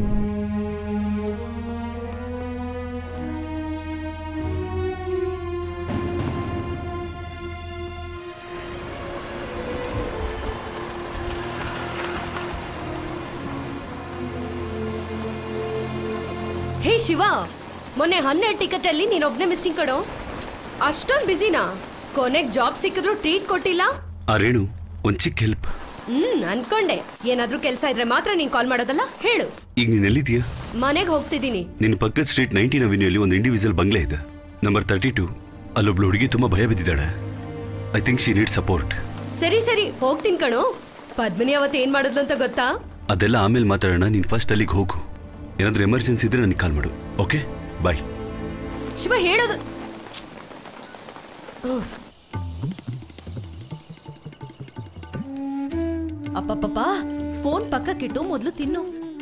ಹೇ ಶಿವ ಮೊನ್ನೆ ಹನ್ನೆರಡು ಟಿಕೆಟ್ ಅಲ್ಲಿ ನೀನ್ ಒಬ್ನೇ ಮಿಸ್ಸಿಂಗ್ ಕಣೋ ಅಷ್ಟೊಂದು ಬಿಸಿನಾ ಕೊನೆಗ್ ಜಾಬ್ ಸಿಕ್ಕಿದ್ರು ಟ್ರೀಟ್ ಕೊಟ್ಟಿಲ್ಲ ಆ ರೇಣು ಒಂದ್ ಚಿಕ್ಕ ಹೆಲ್ಪ್ ಹ್ಮ್ ಅನ್ಕೊಂಡೆ ಏನಾದ್ರೂ ಕೆಲ್ಸ ಇದ್ರೆ ಮಾತ್ರ ನೀನ್ ಕಾಲ್ ಮಾಡೋದಲ್ಲ ಹೇಳು ಈಗ ನೀನ್ ಎಲ್ಲಿದ್ಯಾ ಮನೆಗ್ ಹೋಗ್ತಿದ್ದೀನಿ ನಿನ್ನ ಪಕ್ಕದ ಸ್ಟ್ರೀಟ್ ನೈನ್ಟೀನ್ ಅವಿನ್ಯೂಲಿ ಒಂದು ಇಂಡಿವಿಜುವಲ್ ಬಂಗ್ಲೆ ಇದೆ ನಂಬರ್ ತರ್ಟಿ ಟು ಅಲ್ಲೊಬ್ಳು ಹುಡುಗಿ ತುಂಬಾ ಭಯ ಬಿದ್ದಿದ್ದಾಳೆ I think she need support ಸರಿ ಸರಿ ಹೋಗ್ತೀನಿ ಕಣೋ ಪದ್ಮಿನಿ ಅವತ್ತು ಏನ್ ಮಾಡಿದ್ಲು ಅಂತ ಗೊತ್ತಾ ಅದೆಲ್ಲ ಆಮೇಲೆ ಮಾತಾಡೋಣ ನೀನು ಫಸ್ಟ್ ಅಲ್ಲಿಗೆ ಹೋಗು ಏನಾದ್ರೂ ಎಮರ್ಜೆನ್ಸಿ ಇದ್ರೆ ನನಗೆ ಕಾಲ್ ಮಾಡು ಓಕೆ ಬಾಯ್ ಶಿವ ಹೇಳೋದು ಉಫ್. ಅಪ್ಪಪ್ಪಪ್ಪ ಫೋನ್ ಪಕ್ಕಕ್ಕಿಟ್ಟು ಮೊದಲು ತಿನ್ನು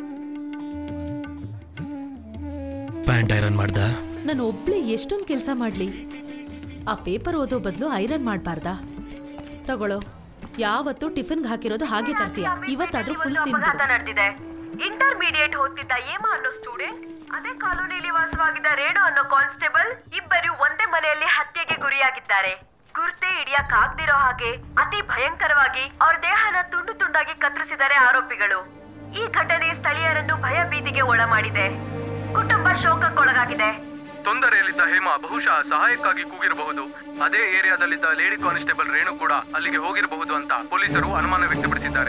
ಪ್ಯಾಂಟ್ ಐರನ್ ಮಾಡ್ದ ನಾನು ಒಬ್ಳೆ ಎಷ್ಟೊಂದು ಕೆಲಸ ಮಾಡ್ಲಿ ಆ ಪೇಪರ್ ಓದೋ ಬದಲು ಐರನ್ ಮಾಡಬಾರ್ದಾ ತಗೊಳ್ಳೋ ಯಾವತ್ತು ಟಿಫಿನ್ಗೆ ಹಾಕಿರೋದು ಹಾಗೆ ತರ್ತೀಯ ಇವತ್ತಾದ್ರೂ ಫುಲ್ ತಿನ್ಬಿಡು ನಡೆದಿದೆ ಇಂಟರ್ಮೀಡಿಯೇಟ್ ಓದ್ತಿದ್ದ ಏಮ ಅನ್ನೋ ಸ್ಟೂಡೆಂಟ್ ಅದೇ ಕಾಲೋನಿಯಲ್ಲಿ ವಾಸವಾಗಿದ್ದ ರೇಣು ಅನ್ನೋ ಕಾನ್ಸ್ಟೇಬಲ್ ಇಬ್ಬರು ಒಂದೇ ಮನೆಯಲ್ಲಿ ಹತ್ಯೆಗೆ ಗುರಿಯಾಗಿದ್ದಾರೆ ಗುರ್ತೆ ಹಿಡಿಯಕ್ಕಾಗ್ದಿರೋ ಹಾಗೆ ಅತಿ ಭಯಂಕರವಾಗಿ ಅವ್ರ ದೇಹನ ತುಂಡು ತುಂಡಾಗಿ ಕತ್ತರಿಸಿದ್ದಾರೆ ಆರೋಪಿಗಳು ಈ ಘಟನೆ ಸ್ಥಳೀಯರನ್ನು ಭಯ ಬೀದಿಗೆ ಒಳ ಮಾಡಿದೆ ಕುಟುಂಬ ಶೋಕಕ್ಕೊಳಗಾಗಿದೆ ತೊಂದರೆಯಲ್ಲಿದ್ದ ಹೇಮಾ ಬಹುಶಃ ಸಹಾಯಕ್ಕಾಗಿ ಕೂಗಿರಬಹುದು ಅದೇ ಏರಿಯಾದಲ್ಲಿದ್ದ ಲೇಡಿ ಕಾನಿಸ್ಟೇಬಲ್ ರೇಣು ಕೂಡ ಅಲ್ಲಿಗೆ ಹೋಗಿರಬಹುದು ಅಂತ ಪೊಲೀಸರು ಅನುಮಾನ ವ್ಯಕ್ತಪಡಿಸಿದ್ದಾರೆ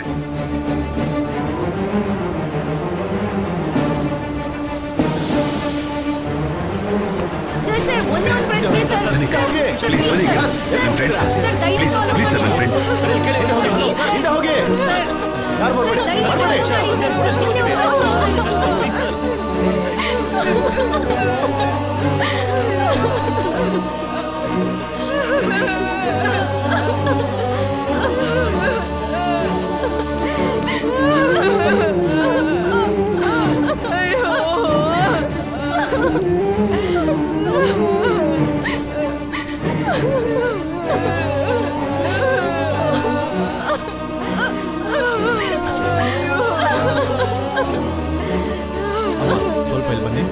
ಸರ್ ಸರ್ ಒಂದೇ ಒಂದು ಪ್ರಶ್ನೆ ಸರ್ ಪ್ಲೀಸ್ ಬನ್ನಿ ನನ್ನ ಫ್ರೆಂಡ್ ಸರ್ ಸರ್, ದಯವಿಟ್ಟು ಪ್ಲೀಸ್ ಪ್ಲೀಸ್ ಸರ್ ನನ್ನ ಫ್ರೆಂಡ್ ಹಿಂದೆ ಹೋಗಿ ಯಾರು ಬರ್ಬೇಡಿ ಬರ್ಬೇಡಿ ಸ್ವಲ್ಪ ಇಲ್ಲಿ ಬನ್ನಿ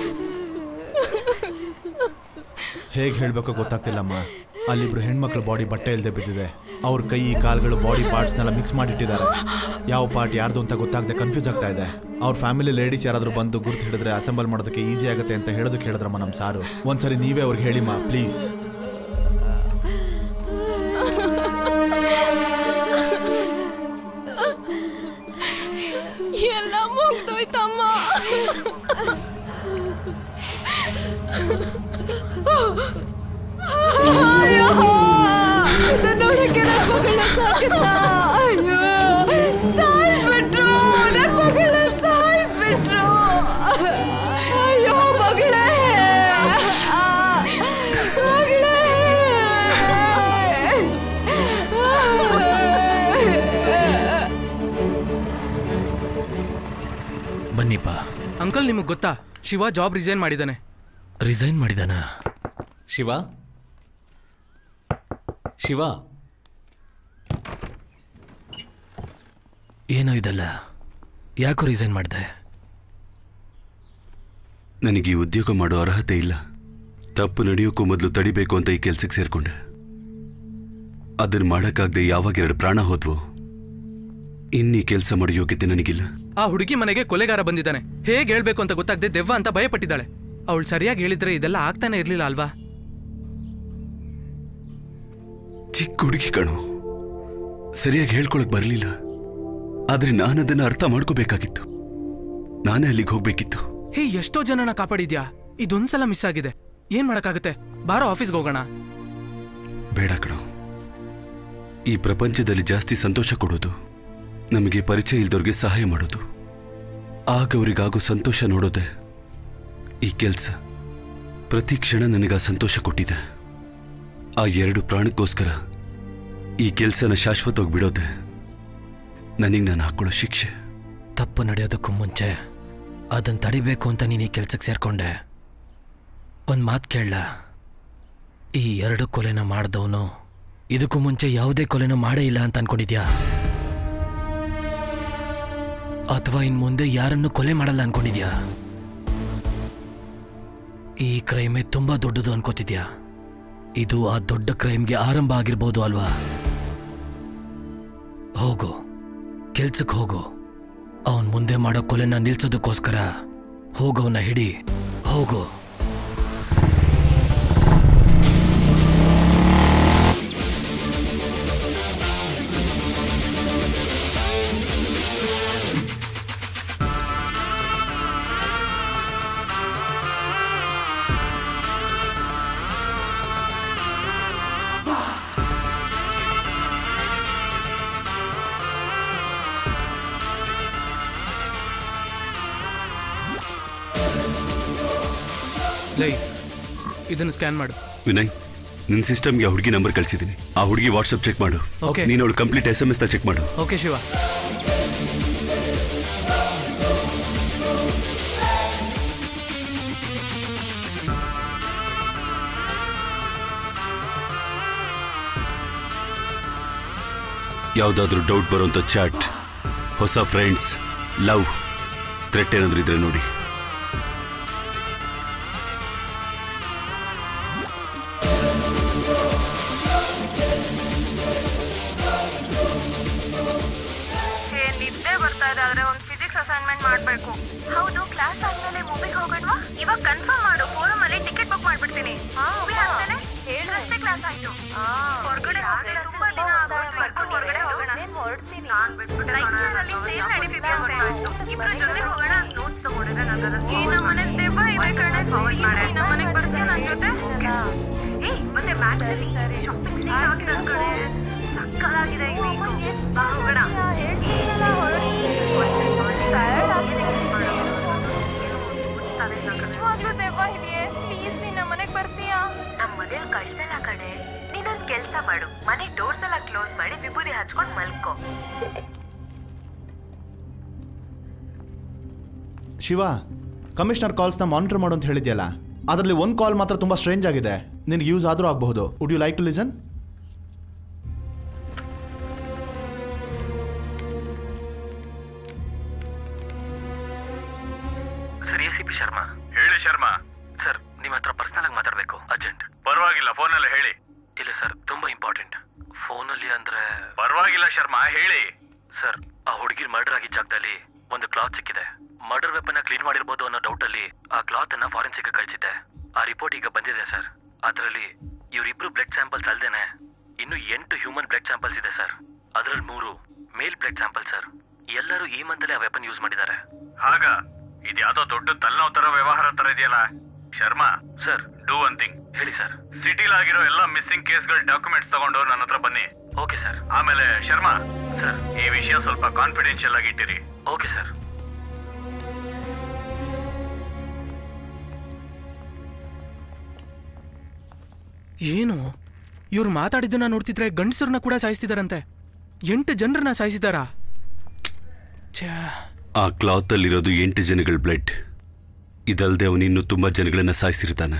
ಹೇಗೆ ಹೇಳಬೇಕು ಗೊತ್ತಾಗ್ತಿಲ್ಲಮ್ಮ ಅಲ್ಲಿಬ್ರು ಹೆಣ್ಮಕ್ಳ ಬಾಡಿ ಬಟ್ಟೆ ಇಲ್ಲದೆ ಬಿದ್ದಿದೆ ಅವ್ರ ಕೈ ಕಾಲುಗಳು ಬಾಡಿ ಪಾರ್ಟ್ಸ್ನೆಲ್ಲ ಮಿಕ್ಸ್ ಮಾಡಿಟ್ಟಿದ್ದಾರೆ ಯಾವ ಪಾರ್ಟ್ ಯಾರ್ದು ಅಂತ ಗೊತ್ತಾಗದೆ ಕನ್ಫ್ಯೂಸ್ ಆಗ್ತಾ ಇದೆ ಅವ್ರ ಫ್ಯಾಮಿಲಿ ಲೇಡೀಸ್ ಯಾರಾದರೂ ಬಂದು ಗುರ್ತು ಹಿಡಿದ್ರೆ ಅಸೆಂಬಲ್ ಮಾಡೋದಕ್ಕೆ ಈಸಿ ಆಗುತ್ತೆ ಅಂತ ಹೇಳೋದಕ್ಕೆ ಹೇಳಿದ್ರಮ್ಮ ನಮ್ಮ ಸಾರು ಒಂದ್ಸರಿ ನೀವೇ ಅವ್ರಿಗೆ ಹೇಳಿಮ್ಮ ಪ್ಲೀಸ್ ಎಲ್ಲ ಮುಗ್ದೋಯ್ತಮ್ಮ ಅಯ್ಯೋ, ಇದನ್ನ ನೋಡಕ್ಕೆ ನನ್ ಮಗಳನ್ನ ಸಾಕಿದ್ನ. ಅಯ್ಯೋ, ಸಾಯಿಸ್ಬಿಟ್ರು, ನನ್ ಮಗಳನ್ನ ಸಾಯಿಸ್ಬಿಟ್ರು. ಅಯ್ಯೋ, ಮಗಳೇ. ಆ, ಮಗಳೇ. ಬನ್ನಿಪ್ಪ ಅಂಕಲ್ ನಿಮಗೆ ಗೊತ್ತಾ ಶಿವ ಜಾಬ್ ರಿಸೈನ್ ಮಾಡಿದ್ದಾನೆ ರಿಸೈನ್ ಮಾಡಿದಾನ ಶಿವ ಶಿವ ಏನೋ ಇದಲ್ಲ ಯಾಕೋ ರಿಸೈನ್ ಮಾಡಿದೆ ನನಗೆ ಈ ಉದ್ಯೋಗ ಮಾಡೋ ಅರ್ಹತೆ ಇಲ್ಲ ತಪ್ಪು ನಡೆಯೋಕ್ಕೂ ಮೊದಲು ತಡಿಬೇಕು ಅಂತ ಈ ಕೆಲ್ಸಕ್ಕೆ ಸೇರ್ಕೊಂಡೆ ಅದನ್ನ ಮಾಡಕ್ಕಾಗದೆ ಯಾವಾಗ ಎರಡು ಪ್ರಾಣ ಹೋದ್ವು ಇನ್ನೀ ಕೆಲಸ ಮಾಡೋ ಯೋಗ್ಯತೆ ನನಗಿಲ್ಲ ಆ ಹುಡುಗಿ ಮನೆಗೆ ಕೊಲೆಗಾರ ಬಂದಿದ್ದಾನೆ ಹೇಗೆ ಹೇಳ್ಬೇಕು ಅಂತ ಗೊತ್ತಾಗದೆ ದೆವ್ವ ಅಂತ ಭಯಪಟ್ಟಿದ್ದಾಳೆ ಅವಳು ಸರಿಯಾಗಿ ಹೇಳಿದ್ರೆ ಇದೆಲ್ಲ ಆಗ್ತಾನೆ ಇರ್ಲಿಲ್ಲ ಅಲ್ವಾ ಚಿಕ್ಕ ಹುಡುಗಿ ಕಣು ಸರಿಯಾಗಿ ಹೇಳ್ಕೊಳಕ್ ಬರಲಿಲ್ಲ ಆದ್ರೆ ನಾನು ಅದನ್ನ ಅರ್ಥ ಮಾಡ್ಕೋಬೇಕಾಗಿತ್ತು ನಾನೇ ಅಲ್ಲಿಗೆ ಹೋಗ್ಬೇಕಿತ್ತು ಹೇ ಎಷ್ಟೋ ಜನನ ಕಾಪಾಡಿದ್ಯಾ ಇದೊಂದ್ಸಲ ಮಿಸ್ ಆಗಿದೆ ಏನ್ ಮಾಡಕ್ಕಾಗತ್ತೆ ಬಾರೋ ಆಫೀಸ್ಗೆ ಹೋಗೋಣ ಬೇಡ ಕಣೋ ಈ ಪ್ರಪಂಚದಲ್ಲಿ ಜಾಸ್ತಿ ಸಂತೋಷ ಕೊಡೋದು ನಮಗೆ ಪರಿಚಯ ಇಲ್ದವ್ರಿಗೆ ಸಹಾಯ ಮಾಡೋದು ಆಗ ಅವರಿಗಾಗೋ ಸಂತೋಷ ನೋಡೋದೆ ಈ ಕೆಲಸ ಪ್ರತಿ ಕ್ಷಣ ನನಗೆ ಆ ಸಂತೋಷ ಕೊಟ್ಟಿದೆ ಆ ಎರಡು ಪ್ರಾಣಕ್ಕೋಸ್ಕರ ಈ ಕೆಲಸನ ಶಾಶ್ವತವಾಗಿ ಬಿಡೋದೆ ನನಗೆ ನಾನು ಹಾಕೊಳ್ಳೋ ಶಿಕ್ಷೆ ತಪ್ಪು ನಡೆಯೋದಕ್ಕೂ ಮುಂಚೆ ಅದನ್ನ ತಡಿಬೇಕು ಅಂತ ನೀನು ಈ ಕೆಲ್ಸಕ್ಕೆ ಸೇರ್ಕೊಂಡೆ ಒಂದು ಮಾತು ಕೇಳಲ ಈ ಎರಡು ಕೊಲೆನ ಮಾಡ್ದವನು ಇದಕ್ಕೂ ಮುಂಚೆ ಯಾವುದೇ ಕೊಲೆನ ಮಾಡೇ ಇಲ್ಲ ಅಂತ ಅನ್ಕೊಂಡಿದ್ಯಾ ಅಥವಾ ಇನ್ ಮುಂದೆ ಯಾರನ್ನು ಕೊಲೆ ಮಾಡಲ್ಲ ಅನ್ಕೊಂಡಿದ್ಯಾ ಈ ಕ್ರೈಮೇ ತುಂಬಾ ದೊಡ್ಡದು ಅನ್ಕೋತಿದ್ಯಾ ಇದು ಆ ದೊಡ್ಡ ಕ್ರೈಮ್ಗೆ ಆರಂಭ ಆಗಿರ್ಬೋದು ಅಲ್ವಾ ಹೋಗು ಕೆಲ್ಸಕ್ಕೆ ಹೋಗು ಅವನ್ ಮುಂದೆ ಮಾಡೋ ಕೊಲೆನ ನಿಲ್ಸೋದಕ್ಕೋಸ್ಕರ ಹೋಗವನ್ನ ಹಿಡಿ ಹೋಗು ಲೈ ಇದನ್ನು ಸ್ಕ್ಯಾನ್ ಮಾಡು ವಿನಯ್ ನಿನ್ನ ಸಿಸ್ಟಮ್ಗೆ ಆ ಹುಡುಗಿ ನಂಬರ್ ಕಳಿಸಿದ್ದೀನಿ ಆ ಹುಡುಗಿ ವಾಟ್ಸಪ್ ಚೆಕ್ ಮಾಡು Okay. ನೀನು ಅವಳು complete S M S check ಮಾಡು ಓಕೆ ಶಿವ ಯಾವುದಾದ್ರೂ ಡೌಟ್ ಬರೋಂಥ ಚಾಟ್ ಹೊಸ ಫ್ರೆಂಡ್ಸ್ ಲವ್ ಥ್ರೆಟ್ ಏನಾದ್ರೂ ಇದ್ರೆ ನೋಡಿ ನಿದ್ದೆ ಬರ್ತಾ ಇದೆ ಆದ್ರೆ ಒಂದು ಫಿಸಿಕ್ಸ್ ಅಸೈನ್ಮೆಂಟ್ ಮಾಡ್ಬೇಕು ಹೌದು ಕ್ಲಾಸ್ ಆದ್ಮೇಲೆ ಮೂವಿಗೆ ಹೋಗೋಣವಾ ಇವಾಗ ಕನ್ಫರ್ಮ್ ಮಾಡು ಫೋರಮ್ ಅಲ್ಲಿ ಟಿಕೆಟ್ ಬುಕ್ ಮಾಡ್ಬಿಡ್ತೀನಿ ಮೂವಿ ಆದ್ಮೇಲೆ ಹೇಳು ಅಷ್ಟೇ ಕ್ಲಾಸ್ ಆಯ್ತು ಹೊರಗಡೆ ಹೋಗಿ ತುಂಬಾ ದಿನ ಆಗೋಯ್ತು ಇಬ್ರು ಹೊರಗಡೆ ಹೋಗೋಣ ಹೊರಡ್ತೀನಿ ನಾನ್ ಬಿಟ್ಬಿಟ್ಟೆ ಅಲ್ಲಿ ಸೇಲ್ ನಡೀತಿದೆ ಅಂತ ಆಯ್ತು ಇಬ್ರು ಜೊತೆ ಹೋಗೋಣ ನೋಟ್ಸ್ ತಗೊಂಡಿದ್ರೆ ನನ್ನ ಈ ನಮ್ಮನೆ ದೆವ್ವ ಇದೆ ಕಣೆ ಈ ನಮ್ಮನೆಗೆ ಬರ್ತೀಯ ನನ್ನ ಜೊತೆ ಏ ಮತ್ತೆ ಮ್ಯಾಚ್ ಅಲ್ಲಿ ಶಾಪಿಂಗ್ ಸೇಲ್ ಆಗಿದೆ ಕಣೆ ಸಕ್ಕತ್ತಾಗಿದೆ ಈ ವೀಕು ಬಾ ಹೋಗೋಣ ನಿಜವಾಗ್ಲೂ ದೆವ್ವ ಇದೆಯೇ ಪ್ಲೀಸ್ ನೀನ್ ನಮ್ಮ ಮನೆಗೆ ಬರ್ತೀಯಾ ನಮ್ ಮನೇಲಿ ಕಳ್ಸಲ್ಲ ಕಣೆ ನೀನೊಂದ್ ಕೆಲ್ಸ ಮಾಡು ಮನೆ ಡೋರ್ಸ್ ಎಲ್ಲ ಕ್ಲೋಸ್ ಮಾಡಿ ವಿಭೂತಿ ಹಚ್ಕೊಂಡ್ ಮಲ್ಕೋ ಶಿವ ಕಮಿಷನರ್ ಕಾಲ್ಸ್ನ ಮಾನಿಟರ್ ಮಾಡು ಅಂತ ಹೇಳಿದ್ಯಲ್ಲ ಅದರಲ್ಲಿ ಒಂದು ಕಾಲ್ ಮಾತ್ರ ತುಂಬ ಸ್ಟ್ರೇಂಜ್ ಆಗಿದೆ ನಿನಗೆ ಯೂಸ್ ಆದರೂ ಆಗಬಹುದು would you like to listen sir A C P Sharma ಹೇಳಿ ಶರ್ಮಾ ಸರ್ ನಿಮ್ಮ ಹತ್ರ ಪರ್ಸನಲ್ ಆಗಿ ಮಾತಾಡಬೇಕು ಅರ್ಜೆಂಟ್ ಪರವಾಗಿಲ್ಲ ಫೋನಲ್ಲಿ ಹೇಳಿ ಇಲ್ಲ ಸರ್ ತುಂಬಾ ಇಂಪಾರ್ಟೆಂಟ್ ಫೋನಲ್ಲಿ ಅಂದ್ರೆ ಪರವಾಗಿಲ್ಲ ಶರ್ಮಾ ಹೇಳಿ ಸರ್ ಆ ಹುಡುಗಿ ಮರ್ಡರ್ ಆಗಿದ್ದ ಜಾಗದಲ್ಲಿ ಒಂದು ಕ್ಲಾತ್ ಸಿಕ್ಕಿದೆ ಮರ್ಡರ್ ವೆಪನ್ ಕ್ಲೀನ್ ಮಾಡಿರ್ಬೋದು ಅನ್ನೋ ಡೌಟ್ ಅಲ್ಲಿ ಆ ಕ್ಲಾತ್ ಅನ್ನ ಫಾರೆನ್ಸಿಕ್ ಕಳಿಸಿದ್ದೆ ಆ ರಿಪೋರ್ಟ್ ಈಗ ಬಂದಿದೆ ಸರ್ ಅದರಲ್ಲಿ ಇವರಿಬ್ರು ಬ್ಲಡ್ ಸ್ಯಾಂಪಲ್ಸ್ ಅಲ್ದೇನೆ ಇನ್ನು ಎಂಟು ಹ್ಯೂಮನ್ ಬ್ಲಡ್ ಸ್ಯಾಂಪಲ್ಸ್ ಇದೆ ಸರ್ ಅದರಲ್ಲಿ ಮೂರು ಮೇಲ್ ಬ್ಲಡ್ ಸ್ಯಾಂಪಲ್ ಸರ್ ಎಲ್ಲರೂ ಈ ಮಂತಲ್ಲೇ ಆ ವೆಪನ್ ಯೂಸ್ ಮಾಡಿದ್ದಾರೆ ಆಗ ಇದು ಯಾವ್ದೋ ದೊಡ್ಡ ತಲೆನೋವು ತರ ವ್ಯವಹಾರ ತರ ಇದೆಯಲ್ಲ Sharma sir do one thing ಹೇಳಿ ಸರ್ ಸಿಟಿಲ್ ಆಗಿರೋ ಎಲ್ಲ ಮಿಸ್ಸಿಂಗ್ ಕೇಸ್ಗಳ ಡಾಕ್ಯುಮೆಂಟ್ಸ್ ತಗೊಂಡು ನನ್ನ ಹತ್ರ ಬನ್ನಿ ಓಕೆ ಸರ್ ಆಮೇಲೆ ಶರ್ಮಾ ಸರ್ ಈ ವಿಷಯ ಸ್ವಲ್ಪ ಕಾನ್ಫಿಡೆನ್ಷಿಯಲ್ ಆಗಿ ಇಟ್ಟಿರಿ ಓಕೆ ಸರ್ ಏನು ಇವ್ರು ಮಾತಾಡಿದ್ದನ್ನ ನೋಡ್ತಿದ್ರೆ ಗಂಡಸರನ್ನ ಕೂಡ ಸಾಯಿಸ್ತಿದಾರಂತೆ ಎಂಟು ಜನರನ್ನ ಸಾಯಿಸಿದಾರಾ ಛೇ ಆ ಕ್ಲಾತ್ ಅಲ್ಲಿರೋದು ಎಂಟು ಜನಗಳ ಬ್ಲಡ್ ಇದಲ್ದೆ ಅವನಿನ್ನು ತುಂಬಾ ಜನಗಳನ್ನ ಸಾಯಿಸಿರ್ತಾನೆ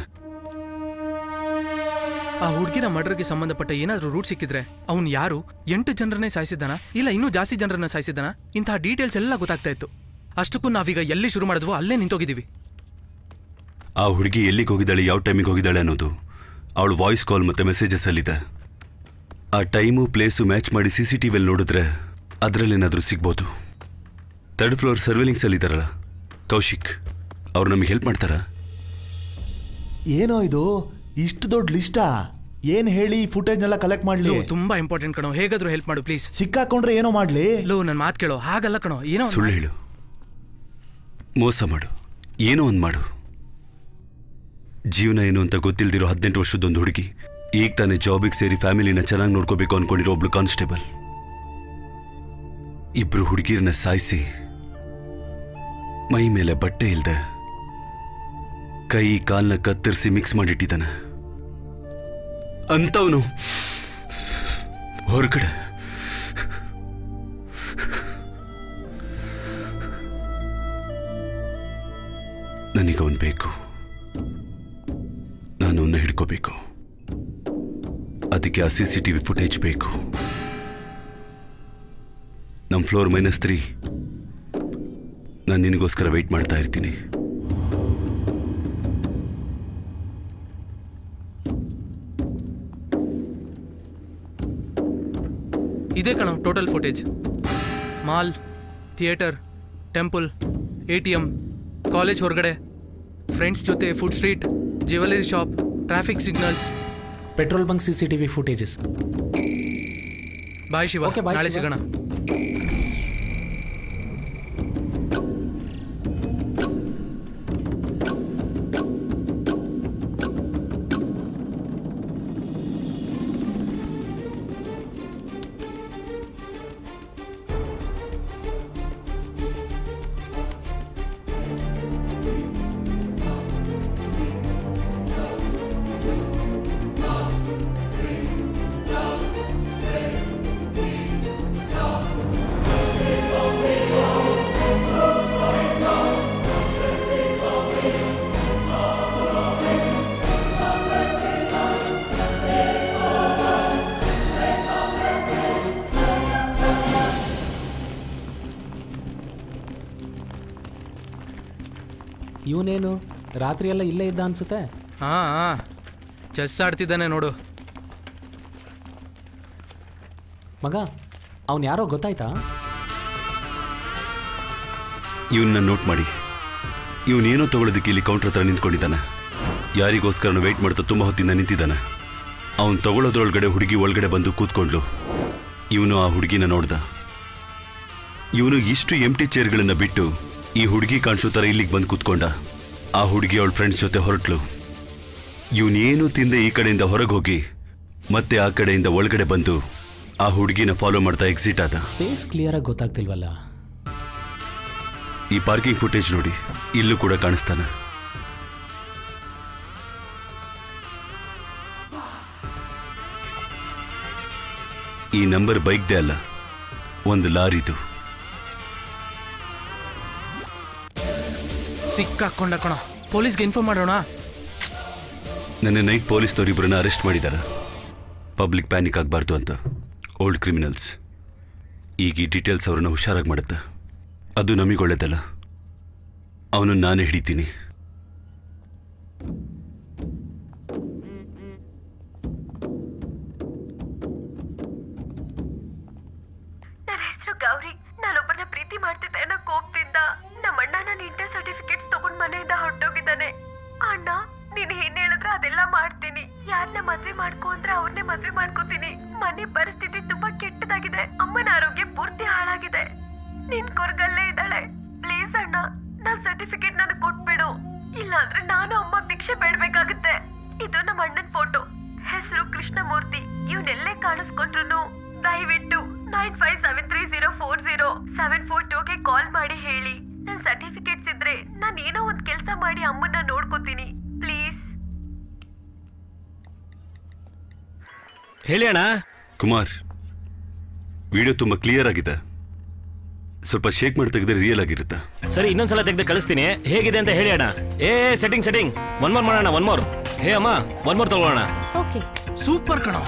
ಆ ಹುಡುಗಿನ ಮರ್ಡರ್ಗೆ ಸಂಬಂಧಪಟ್ಟ ಏನಾದ್ರೂ ರೂಟ್ ಸಿಕ್ಕಿದ್ರೆ ಅವ್ನು ಯಾರು ಎಂಟು ಜನರನ್ನೇ ಸಾಯಿಸಿದ್ದಾನ ಇಲ್ಲ ಇನ್ನೂ ಜಾಸ್ತಿ ಜನರನ್ನ ಸಾಯಿಸಿದ್ದಾನ ಇಂತಹ ಡೀಟೇಲ್ಸ್ ಎಲ್ಲ ಗೊತ್ತಾಗ್ತಾ ಇತ್ತು ಅಷ್ಟಕ್ಕೂ ನಾವೀಗ ಎಲ್ಲಿ ಶುರು ಮಾಡಿದ್ವೋ ಅಲ್ಲೇ ನಿಂತೋಗಿದ್ದೀವಿ ಆ ಹುಡುಗಿ ಎಲ್ಲಿಗೆ ಹೋಗಿದ್ದಾಳೆ ಯಾವ ಟೈಮಿಗೆ ಹೋಗಿದ್ದಾಳೆ ಅನ್ನೋದು ಅವಳು ವಾಯ್ಸ್ ಕಾಲ್ ಮತ್ತೆ ಮೆಸೇಜಸ್ ಅಲ್ಲಿದೆ ಆ ಟೈಮು ಪ್ಲೇಸು ಮ್ಯಾಚ್ ಮಾಡಿ ಸಿ ಸಿ ಟಿ ವಿಯಲ್ಲಿ ನೋಡಿದ್ರೆ ಅದರಲ್ಲೇನಾದರೂ ಸಿಗ್ಬೋದು ಥರ್ಡ್ ಫ್ಲೋರ್ ಸರ್ವೇಲಿಂಗ್ಸ್ ಅಲ್ಲಿದ್ದಾರಲ್ಲ ಕೌಶಿಕ್ ಅವ್ರು ನಮಗೆ ಹೆಲ್ಪ್ ಮಾಡ್ತಾರಾ ಏನೋ ಇದು ಇಷ್ಟು ದೊಡ್ಡ ಲಿಸ್ಟಾ ಏನ್ ಹೇಳಿ ಫುಟೇಜ್ನೆಲ್ಲ ಕಲೆಕ್ಟ್ ಮಾಡ್ಲಿ ಲೋ, ತುಂಬಾ ಇಂಪಾರ್ಟೆಂಟ್ ಕಣೋ ಹೇಗಾದ್ರೂ ಹೆಲ್ಪ್ ಮಾಡು ಪ್ಲೀಸ್ ಸಿಕ್ಕಾಕೊಂಡ್ರೆ ಏನೋ ಮಾಡ್ಲಿ ಲೋ ನನ್ನ ಮಾತು ಕೇಳೋ ಹಾಗಲ್ಲ ಕಣೋ ಏನೋ ಒಂದ್ ಸುಳ್ಳು ಮಾಡು. ಹೇಳು ಮೋಸ ಮಾಡು ಏನೋ ಒಂದು ಮಾಡು ಜೀವನ ಏನು ಅಂತ ಗೊತ್ತಿಲ್ದಿರೋ ಹದಿನೆಂಟು ವರ್ಷದೊಂದು ಹುಡುಗಿ ಈಗ ತಾನೇ ಜಾಬಿಗೆ ಸೇರಿ ಫ್ಯಾಮಿಲಿನ ಚೆನ್ನಾಗಿ ನೋಡ್ಕೋಬೇಕು ಅನ್ಕೊಂಡಿರೋ ಒಬ್ಳು ಕಾನ್ಸ್ಟೇಬಲ್ ಇಬ್ರು ಹುಡುಗಿರನ್ನ ಸಾಯಿಸಿ ಮೈ ಮೇಲೆ ಬಟ್ಟೆ ಇಲ್ದೆ ಕೈ ಕಾಲ್ನ ಕತ್ತರಿಸಿ ಮಿಕ್ಸ್ ಮಾಡಿಟ್ಟಿದ್ದಾನೆ ಅಂತವನು ಹೊರಗಡೆ ನನಗವನ್ ಬೇಕು ನಾನು ಅವನ್ನ ಹಿಡ್ಕೋಬೇಕು ಅದಕ್ಕೆ ಆ C C T V footage ಬೇಕು ನಮ್ಮ ಫ್ಲೋರ್ ಮೈನಸ್ ತ್ರೀ ನಾನು ನಿನಗೋಸ್ಕರ ವೆಯ್ಟ್ ಮಾಡ್ತಾ ಇರ್ತೀನಿ ಇದೇ ಕಣ total footage mall theatre temple A T M college ಹೊರಗಡೆ ಫ್ರೆಂಡ್ಸ್ ಜೊತೆ food street jewellery shop traffic signals petrol bunk C C T V footages bye Shiva Okay, bye, ನಾಳೆ ಶಿವ. ಸಿಗೋಣ ಇವನೇನು ರಾತ್ರಿ ಎಲ್ಲ ಇಲ್ಲೇ ಇದ್ದ ಅನ್ಸುತ್ತೆ ಹಾ ಹಾ ಚೆಸ್ ಆಡ್ತಿದ್ದಾನೆ ನೋಡು ಮಗ ಅವನ್ ಯಾರೋ ಗೊತ್ತಾಯ್ತಾ ಇವನ್ನ ನೋಟ್ ಮಾಡಿ ಇವನೇನೋ ತಗೊಳ್ಳೋದಕ್ಕೆ ಇಲ್ಲಿ ಕೌಂಟರ್ ಹತ್ರ ನಿಂತ್ಕೊಂಡಿದ್ದಾನೆ ಯಾರಿಗೋಸ್ಕರ ವೆಯ್ಟ್ ಮಾಡ್ತಾ ತುಂಬ ಹೊತ್ತಿಂದ ನಿಂತಿದ್ದಾನೆ ಅವನು ತಗೊಳ್ಳೋದ್ರೊಳಗಡೆ ಹುಡುಗಿ ಒಳಗಡೆ ಬಂದು ಕೂತ್ಕೊಂಡ್ಲು ಇವನು ಆ ಹುಡುಗಿನ ನೋಡ್ದ ಇವನು ಇಷ್ಟು ಎಂಟಿ ಚೇರ್ಗಳನ್ನ ಬಿಟ್ಟು ಈ ಹುಡುಗಿ ಕಾಣಿಸೋ ಥರ ಇಲ್ಲಿಗೆ ಬಂದು ಕೂತ್ಕೊಂಡ ಆ ಹುಡುಗಿ ಅವಳ ಫ್ರೆಂಡ್ಸ್ ಜೊತೆ ಹೊರಟ್ಲು ಇವನೇನು ತಿಂದೆ ಈ ಕಡೆಯಿಂದ ಹೊರಗೆ ಹೋಗಿ ಮತ್ತೆ ಆ ಕಡೆಯಿಂದ ಒಳಗಡೆ ಬಂದು ಆ ಹುಡುಗಿನ ಫಾಲೋ ಮಾಡ್ತಾ ಎಕ್ಸಿಟ್ ಆದ ಫೇಸ್ ಕ್ಲಿಯರ್ ಆಗಿ ಗೊತ್ತಾಗ್ತಿಲ್ವಲ್ಲ ಈ ಪಾರ್ಕಿಂಗ್ ಫುಟೇಜ್ ನೋಡಿ ಇಲ್ಲೂ ಕೂಡ ಕಾಣಿಸ್ತಾನೆ ಈ ನಂಬರ್ ಬೈಕ್ದೇ ಅಲ್ಲ ಒಂದು ಲಾರಿದು ಸಿಕ್ಕಾಕೊಂಡ ಕಣ ಪೊಲೀಸ್ಗೆ ಇನ್ಫಾರ್ಮ್ ಮಾಡೋಣ ನೆನ್ನೆ ನೈಟ್ ಪೊಲೀಸ್ನವರಿಬ್ಬರನ್ನ ಅರೆಸ್ಟ್ ಮಾಡಿದ್ದಾರೆ ಪಬ್ಲಿಕ್ ಪ್ಯಾನಿಕ್ ಆಗಬಾರ್ದು ಅಂತ ಓಲ್ಡ್ ಕ್ರಿಮಿನಲ್ಸ್ ಈಗ ಈ ಡೀಟೇಲ್ಸ್ ಅವ್ರನ್ನ ಹುಷಾರಾಗಿ ಮಾಡುತ್ತೆ ಅದು ನಮಗೆ ಒಳ್ಳೇದಲ್ಲ ಅವನು ನಾನೇ ಹಿಡಿತೀನಿ ನನ್ನ ಹೆಸರು ಗೌರಿ ನಾನೊಬ್ಬರನ್ನ ಪ್ರೀತಿ ಮಾಡ್ತಿದ್ದೆ ಅನ್ನೋ ಕೋಪದಿಂದ ನಮ್ಮ ಅಣ್ಣ ನನ್ನ ಇಂಟರ್ ಸರ್ಟಿಫಿಕೇಟ್ಸ್ ತಗೊಂಡ್ ಮನೆಯಿಂದ ಹೊರಟೋಗಿದ್ದಾನೆ ಅಣ್ಣ ನೀನ್ ಏನ್ ಹೇಳಿದ್ರೆ ಅದೆಲ್ಲ ಮಾಡ್ತೀನಿ ಯಾರನ್ನ ಮದ್ವೆ ಮಾಡ್ಕೊ ಅಂದ್ರೆ ಅವ್ರನ್ನೇ ಮದ್ವೆ ಮಾಡ್ಕೋತೀನಿ ಮನೆ ಪರಿಸ್ಥಿತಿ ತುಂಬಾ ಕೆಟ್ಟದಾಗಿದೆ ಅಮ್ಮನ ಆರೋಗ್ಯ ಪೂರ್ತಿ ಹಾಳಾಗಿದೆ ನಿನ್ ಕೊರ್ಗಲ್ಲೇ ಇದ್ದಾಳೆ ಪ್ಲೀಸ್ ಅಣ್ಣ ನನ್ ಸರ್ಟಿಫಿಕೇಟ್ ನನಗೆ ಕೊಟ್ಬಿಡು ಇಲ್ಲಾಂದ್ರೆ ನಾನು ಅಮ್ಮ ಭಿಕ್ಷೆ ಬೇಡ್ಬೇಕಾಗುತ್ತೆ ಇದು ನಮ್ಮ ಅಣ್ಣನ್ ಫೋಟೋ ಹೆಸರು ಕೃಷ್ಣಮೂರ್ತಿ ಇವನೆಲ್ಲೇ ಕಾಣಿಸ್ಕೊಂಡ್ರು ದಯವಿಟ್ಟು nine five seven three zero four zero seven four ಟೂಗೆ ಕಾಲ್ ಮಾಡಿ ಹೇಳಿ ನನ್ ಸರ್ಟಿಫಿಕೇಟ್ಸ್ ಇದ್ರೆ ನಾನು ಏನೋ ಒಂದ್ ಕೆಲಸ ಮಾಡಿ ಅಮ್ಮನ್ನ ನೋಡ್ಕೋತೀನಿ ಪ್ಲೀಸ್ ಹೇಳಿ ಅಣ್ಣ ಕುಮಾರ್ ವಿಡಿಯೋ ತುಂಬ ಕ್ಲಿಯರ್ ಆಗಿದೆ ಸ್ವಲ್ಪ ಶೇಕ್ ಮಾಡಿ ತೆಗೆದ್ರೆ ರಿಯಲ್ ಆಗಿರುತ್ತೆ ಸರಿ ಇನ್ನೊಂದ್ಸಲ ತೆಗೆದು ಕಳಿಸ್ತೀನಿ ಹೇಗಿದೆ ಅಂತ ಹೇಳಿ ಅಣ್ಣ ಏ ಸೆಟ್ಟಿಂಗ್ ಸೆಟ್ಟಿಂಗ್ ಒನ್ ಮೋರ್ ಮಾಡೋಣ ಒನ್ ಮೋರ್ ಹೇ ಅಮ್ಮ ಒನ್ ಮೋರ್ ತಗೊಳ್ಳೋಣ ಓಕೆ ಸೂಪರ್ ಕಣ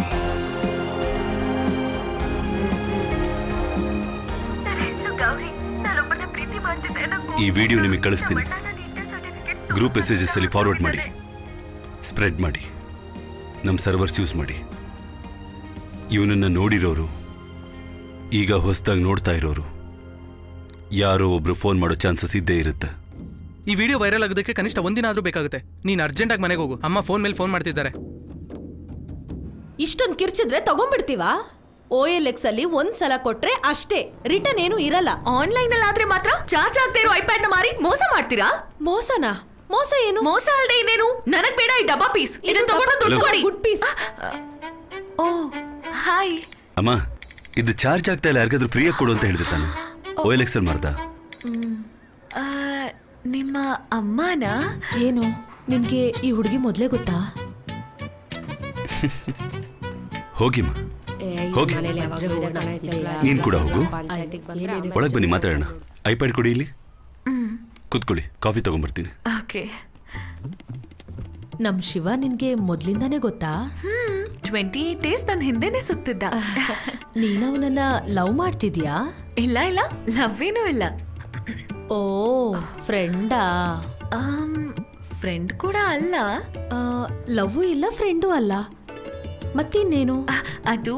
ನನ್ನ ಹೆಸರು ಗೌರಿ ನಾನೊಬ್ಬರನ್ನ ಪ್ರೀತಿ ಮಾಡ್ತಿದ್ದೆ ಅನ್ನೋ ಈ ವಿಡಿಯೋ ನಿಮಗೆ ಕಳಿಸ್ತೀನಿ ಗ್ರೂಪ್ ಮೆಸೇಜಸ್ ಅಲ್ಲಿ ಫಾರ್ವರ್ಡ್ ಮಾಡಿ ಸ್ಪ್ರೆಡ್ ಮಾಡಿ ನಮ್ಮ ಸರ್ವರ್ಸ್ ಯೂಸ್ ಮಾಡಿ ಇವನನ್ನ ನೋಡಿರೋರು ಈಗ ಹೊಸದಾಗಿ ನೋಡ್ತಾ ಇರೋರು ಯಾರೋ ಒಬ್ರು ಫೋನ್ ಮಾಡೋ ಚಾನ್ಸಸ್ ಇದ್ದೇ ಇರುತ್ತೆ ಈ ವಿಡಿಯೋ ವೈರಲ್ ಆಗೋದಕ್ಕೆ ಕನಿಷ್ಠ ಒಂದಿನ ಆದ್ರೂ ಬೇಕಾಗುತ್ತೆ ನೀನ್ ಅರ್ಜೆಂಟಾಗಿ ಮನೆಗೆ ಹೋಗು ಅಮ್ಮ ಫೋನ್ ಮೇಲೆ ಫೋನ್ ಮಾಡ್ತಿದ್ದಾರೆ ಇಷ್ಟೊಂದು ಕಿರ್ಚಿದ್ರೆ ತಗೊಂಡ್ಬಿಡ್ತೀವಾ ಓ ಎಲ್ ಎಕ್ಸ್ ಅಲ್ಲಿ ಒಂದ್ ಸಲ ಕೊಟ್ರೆ ಅಷ್ಟೇ ರಿಟರ್ನ್ ಏನು ಇರಲ್ಲ ಆನ್ಲೈನ್ ಅಲ್ಲಿ ಆದ್ರೆ ಮಾತ್ರ ಚಾರ್ಜ್ ಆಗದೆ ಇರೋ ಐಪ್ಯಾಡ್ ನ ಮಾರಿ ಮೋಸ ಮಾಡ್ತೀರಾ ಮೋಸನಾ ಮೋಸ ಏನು ಮೋಸ ಅಲ್ದೆ ಇನ್ನೇನು ನನಗ್ ಬೇಡ ಈ ಡಬ್ಬಾ ಪೀಸ್ ಇದನ್ನ ತಗೊಂಡು ದುಡ್ಡು ಕೊಡಿ ಗುಡ್ ಪೀಸ್ ಓ ಹಾಯ್ ಅಮ್ಮ ಇದು ಚಾರ್ಜ್ ಆಗ್ತಾ ಇಲ್ಲ ಯಾರಿಗಾದ್ರೂ ಫ್ರೀಯಾಗಿ ಕೊಡು ಅಂತ ಹೇಳಿದೆ ತಾನು ಓ ಎಲ್ ಎಕ್ಸ್ ಅಲ್ಲಿ ಮಾರ್ದ ಆ, ನಿಮ್ಮ ಅಮ್ಮನ ಏನು ನಿನ್ಗೆ ಈ ಹುಡುಗಿ ಮೊದ್ಲೇ ಗೊತ್ತಾ ಹೋಗಿಮ್ಮ ಹೋಗಿ ನೀನ್ ಕೂಡ ಹೋಗು ಒಳಗ್ ಬನ್ನಿ ಮಾತಾಡೋಣ ಐಪ್ಯಾಡ್ ಕೊಡಿ ಇಲ್ಲಿ ಕೂತ್ಕೊಳ್ಳಿ ಕಾಫಿ ತಗೊಂಡ್ಬರ್ತೀನಿ ಓಕೆ ನಮ್ ಶಿವ ನಿನ್ಗೆ ಮೊದ್ಲಿಂದಾನೇ ಗೊತ್ತಾ ಹ್ಮ್ ಟ್ವೆಂಟಿ ಏಟ್ ಡೇಸ್ ನನ್ನ ಹಿಂದೆನೆ ಸುತ್ತಿದ್ದ ನೀನು ಅವನನ್ನ ಲವ್ ಮಾಡ್ತಿದ್ಯಾ ಇಲ್ಲ ಇಲ್ಲ ಲವ್ ಏನೂ ಇಲ್ಲ ಓ ಫ್ರೆಂಡಾ ಫ್ರೆಂಡ್ ಕೂಡ ಅಲ್ಲ ಲವ್ ಇಲ್ಲ ಫ್ರೆಂಡು ಅಲ್ಲ ಮತ್ತಿನ್ನೇನು ಅದು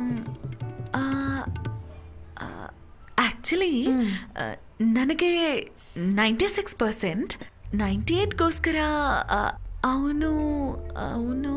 ಆಕ್ಚುಲಿ ನನಗೆ ನೈಂಟಿ ಸಿಕ್ಸ್ ಪರ್ಸೆಂಟ್ ನೈಂಟಿ ಏಟ್ಗೋಸ್ಕರ ಅವನು ಅವನು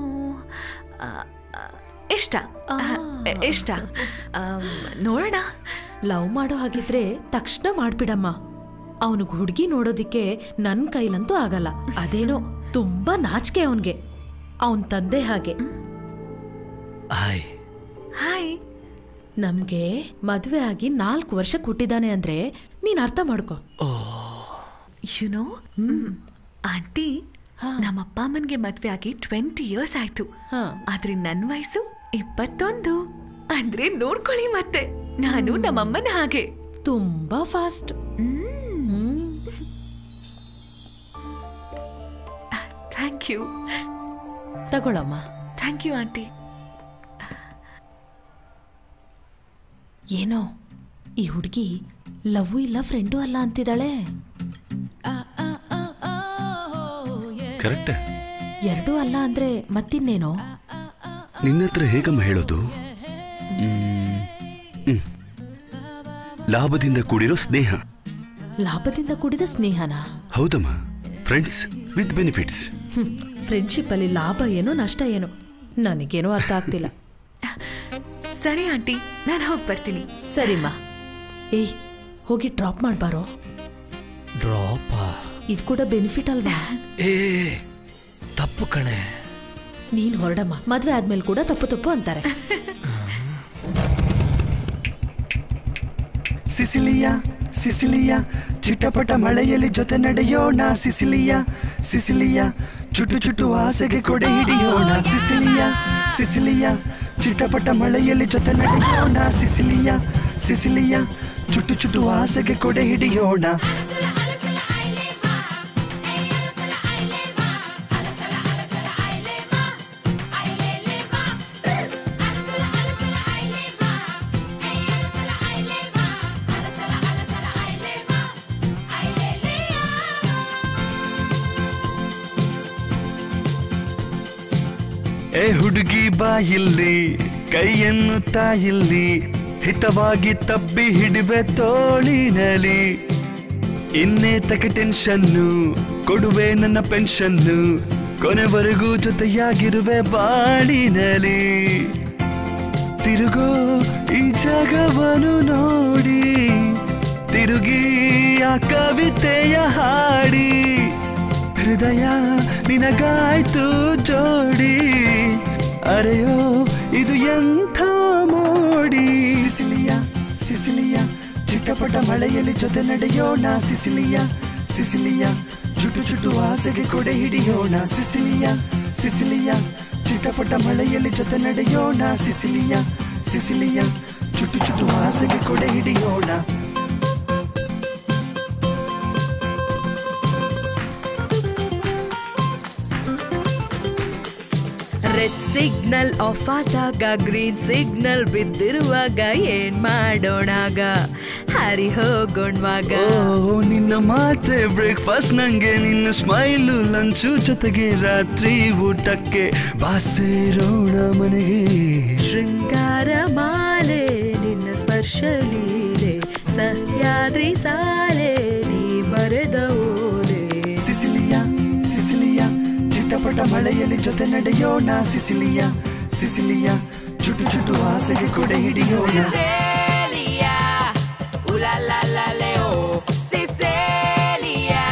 ಇಷ್ಟ ಇಷ್ಟ ಆಮ್, ನೋಡೋಣ ಲವ್ ಮಾಡೋ ಹಾಗಿದ್ರೆ ತಕ್ಷಣ ಮಾಡ್ಬಿಡಮ್ಮ ಅವನಿಗೆ ಹುಡುಗಿ ನೋಡೋದಿಕ್ಕೆ ನನ್ನ ಕೈಲಂತೂ ಆಗಲ್ಲ ಅದೇನೋ ತುಂಬಾ ನಾಚಿಕೆ ಅವನ್ಗೆ ಅವನ್ ತಂದೆ ಹಾಗೆ ಹಾಯ್ ಹಾಯ್ ನಮ್ಗೆ ಮದ್ವೆ ಆಗಿ ನಾಲ್ಕು ವರ್ಷ ಕೊಟ್ಟಿದ್ದಾನೆ ಅಂದ್ರೆ ನೀನ್ ಅರ್ಥ ಮಾಡ್ಕೊ ಯುನೋ ಆಂಟಿ ನಮ್ಮ ಅಪ್ಪ ಅಮ್ಮನ್ಗೆ ಮದ್ವೆ ಆಗಿ ಟ್ವೆಂಟಿ ಇಯರ್ಸ್ ಆಯ್ತು ಆದ್ರೆ ನನ್ನ ವಯಸ್ಸು ಇಪ್ಪತ್ತೊಂದು ಅಂದ್ರೆ ನೋಡ್ಕೊಳ್ಳಿ ಮತ್ತೆ ನಾನು ನಮ್ಮಮ್ಮನ ಹಾಗೆ ತುಂಬಾ ಫಾಸ್ಟ್ ಥ್ಯಾಂಕ್ ಯು ತಗೊಳಮ್ಮ ಥ್ಯಾಂಕ್ ಯು ಆಂಟಿ ಏನೋ ಈ ಹುಡುಗಿ ಲವ್ ಇಲ್ಲ ಫ್ರೆಂಡು ಅಲ್ಲ ಅಂತಿದ್ದಾಳೆ ಕರೆಕ್ಟ್ ಎರಡೂ ಅಲ್ಲ ಅಂದ್ರೆ ಮತ್ತಿನ್ನೇನೋ ನಿನ್ನ ಹತ್ರ ಹೇಗಮ್ಮ ಹೇಳೋದು ಮ್, ಹ್ಮ್. ಲಾಭದಿಂದ ಕೂಡಿರೋ ಸ್ನೇಹ ಲಾಭದಿಂದ ಕೂಡಿದ ಸ್ನೇಹನ ಹೌದಮ್ಮ ಫ್ರೆಂಡ್ಸ್ ವಿತ್ ಬೆನಿಫಿಟ್ಸ್ ಫ್ರೆಂಡ್ಶಿಪ್ ಅಲ್ಲಿ ಲಾಭ ಏನೋ ನಷ್ಟ ಏನೋ ನನಗೇನೋ ಅರ್ಥ ಆಗ್ತಿಲ್ಲ ಸರಿ ಆಂಟಿ ನಾನು ಹೋಗಿ ಬರ್ತೀನಿ ಸರಿಮ್ಮ ಏಯ್ ಹೋಗಿ ಡ್ರಾಪ್ ಮಾಡ್ಬಾರೋ ಡ್ರಾಪ ಇದು ಕೂಡ ಬೆನಿಫಿಟ್ ಅಲ್ವಾ ಏ ತಪ್ಪು ಕಣೆ ನೀನ್ ಹೊರಡಮ್ಮ ಮದ್ವೆ ಆದ್ಮೇಲೆ ಕೂಡ ತಪ್ಪು ತಪ್ಪು ಅಂತಾರೆ ಸಿಸಿಲಿಯಾ ಸಿಸಿಲಿಯಾ ಚಿಟಪಟ ಮಳೆಯಲ್ಲಿ ಜೊತೆ ನಡೆಯೋಣ ಸಿಸಿಲಿಯಾ ಸಿಸಿಲಿಯಾ ಚುಟು ಚುಟು ಆಸೆಗೆ ಕೊಡೆ ಹಿಡಿಯೋಣ ಸಿಸಿಲಿಯಾ ಸಿಸಿಲಿಯಾ ಚಿಟಪಟ ಮಳೆಯಲ್ಲಿ ಜೊತೆ ನಡೆಯೋಣ ಸಿಸಿಲಿಯಾ ಸಿಸಿಲಿಯಾ ಚುಟು ಚುಟು ಆಸೆಗೆ ಕೊಡೆ ಹಿಡಿಯೋಣ ಏ ಹುಡುಗಿ ಬಾಯಿಲ್ಲಿ ಕೈಯನ್ನು ತಾಯಿಲ್ಲಿ ಹಿತವಾಗಿ ತಬ್ಬಿ ಹಿಡಿವೆ ತೋಳಿನಲಿ ಇನ್ನೇತಕ್ಕೆ ಟೆನ್ಷನ್ನು ಕೊಡುವೆ ನನ್ನ ಪೆನ್ಷನ್ನು ಕೊನೆವರೆಗೂ ಜೊತೆಯಾಗಿರುವೆ ಬಾಳಿನಲಿ ತಿರುಗೋ ಈ ಜಗವನ್ನು ನೋಡಿ ತಿರುಗಿ ಆ ಕವಿತೆಯ ಹಾಡಿ ಹೃದಯ ನಿನಗಾಯ್ತು ಜೋಡಿ ಅರೆಯೋ ಇದು ಎಂಥ ಮೋಡಿ ಸಿಸಿಲಿಯಾ ಸಿಸಿಲಿಯಾ ಚಿಟ್ಟಪಟ ಮಳೆಯಲ್ಲಿ ಜೊತೆ ನಡೆಯೋಣ ಸಿಸಿಲಿಯಾ ಸಿಸಿಲಿಯಾ ಚುಟು ಚುಟು ಆಸೆಗೆ ಕೊಡೆ ಹಿಡಿಯೋಣ ಸಿಸಿಲಿಯಾ ಸಿಸಿಲಿಯಾ ಚಿಟ್ಟಪಟ ಮಳೆಯಲ್ಲಿ ಜೊತೆ ನಡೆಯೋಣ ಸಿಸಿಲಿಯಾ ಸಿಸಿಲಿಯಾ ಚುಟು ಚುಟು ಆಸೆಗೆ ಕೊಡೆ ಹಿಡಿಯೋಣ ರೆಡ್ ಸಿಗ್ನಲ್ ಆಫ್ ಆದಾಗ ಗ್ರೀನ್ ಸಿಗ್ನಲ್ ಬಿದ್ದಿರುವಾಗ ಏನ್ ಮಾಡೋಣಾಗ ಹರಿ ಹೋಗೋಣ್ವಾಗ ಓ ನಿನ್ನ ಮಾತೆ ಬ್ರೇಕ್ಫಾಸ್ಟ್ ನಂಗೆ ನಿನ್ನ ಸ್ಮೈಲು ಲಂಚು ಜೊತೆಗೆ ರಾತ್ರಿ ಊಟಕ್ಕೆ ಬಾಸೇರೋಣ ಮನೆಗೆ ಶೃಂಗಾರ ಮಾಲೆ ನಿನ್ನ ಸ್ಪರ್ಶ ಲೀಲೆ ಸಹ್ಯಾದ್ರಿ ಸಾಲೆ ನೀ ಬರೆದ ಓಲೆ ಸಿಸಿಲಿಯಾ ಸಿಸಿಲಿಯಾ ಚಿಟ್ಟಪಟ ಮಳೆಯಲ್ಲಿ ಜೊತೆ ನಡೆಯೋಣ ಸಿಸಿಲಿಯಾ ಸಿಸಿಲಿಯಾ ಚುಟು ಚುಟು ಆಸೆಗೆ ಕೊಡೆ ಹಿಡಿಯೋಣ Cecilia, ooh la la la Leo, Cecilia.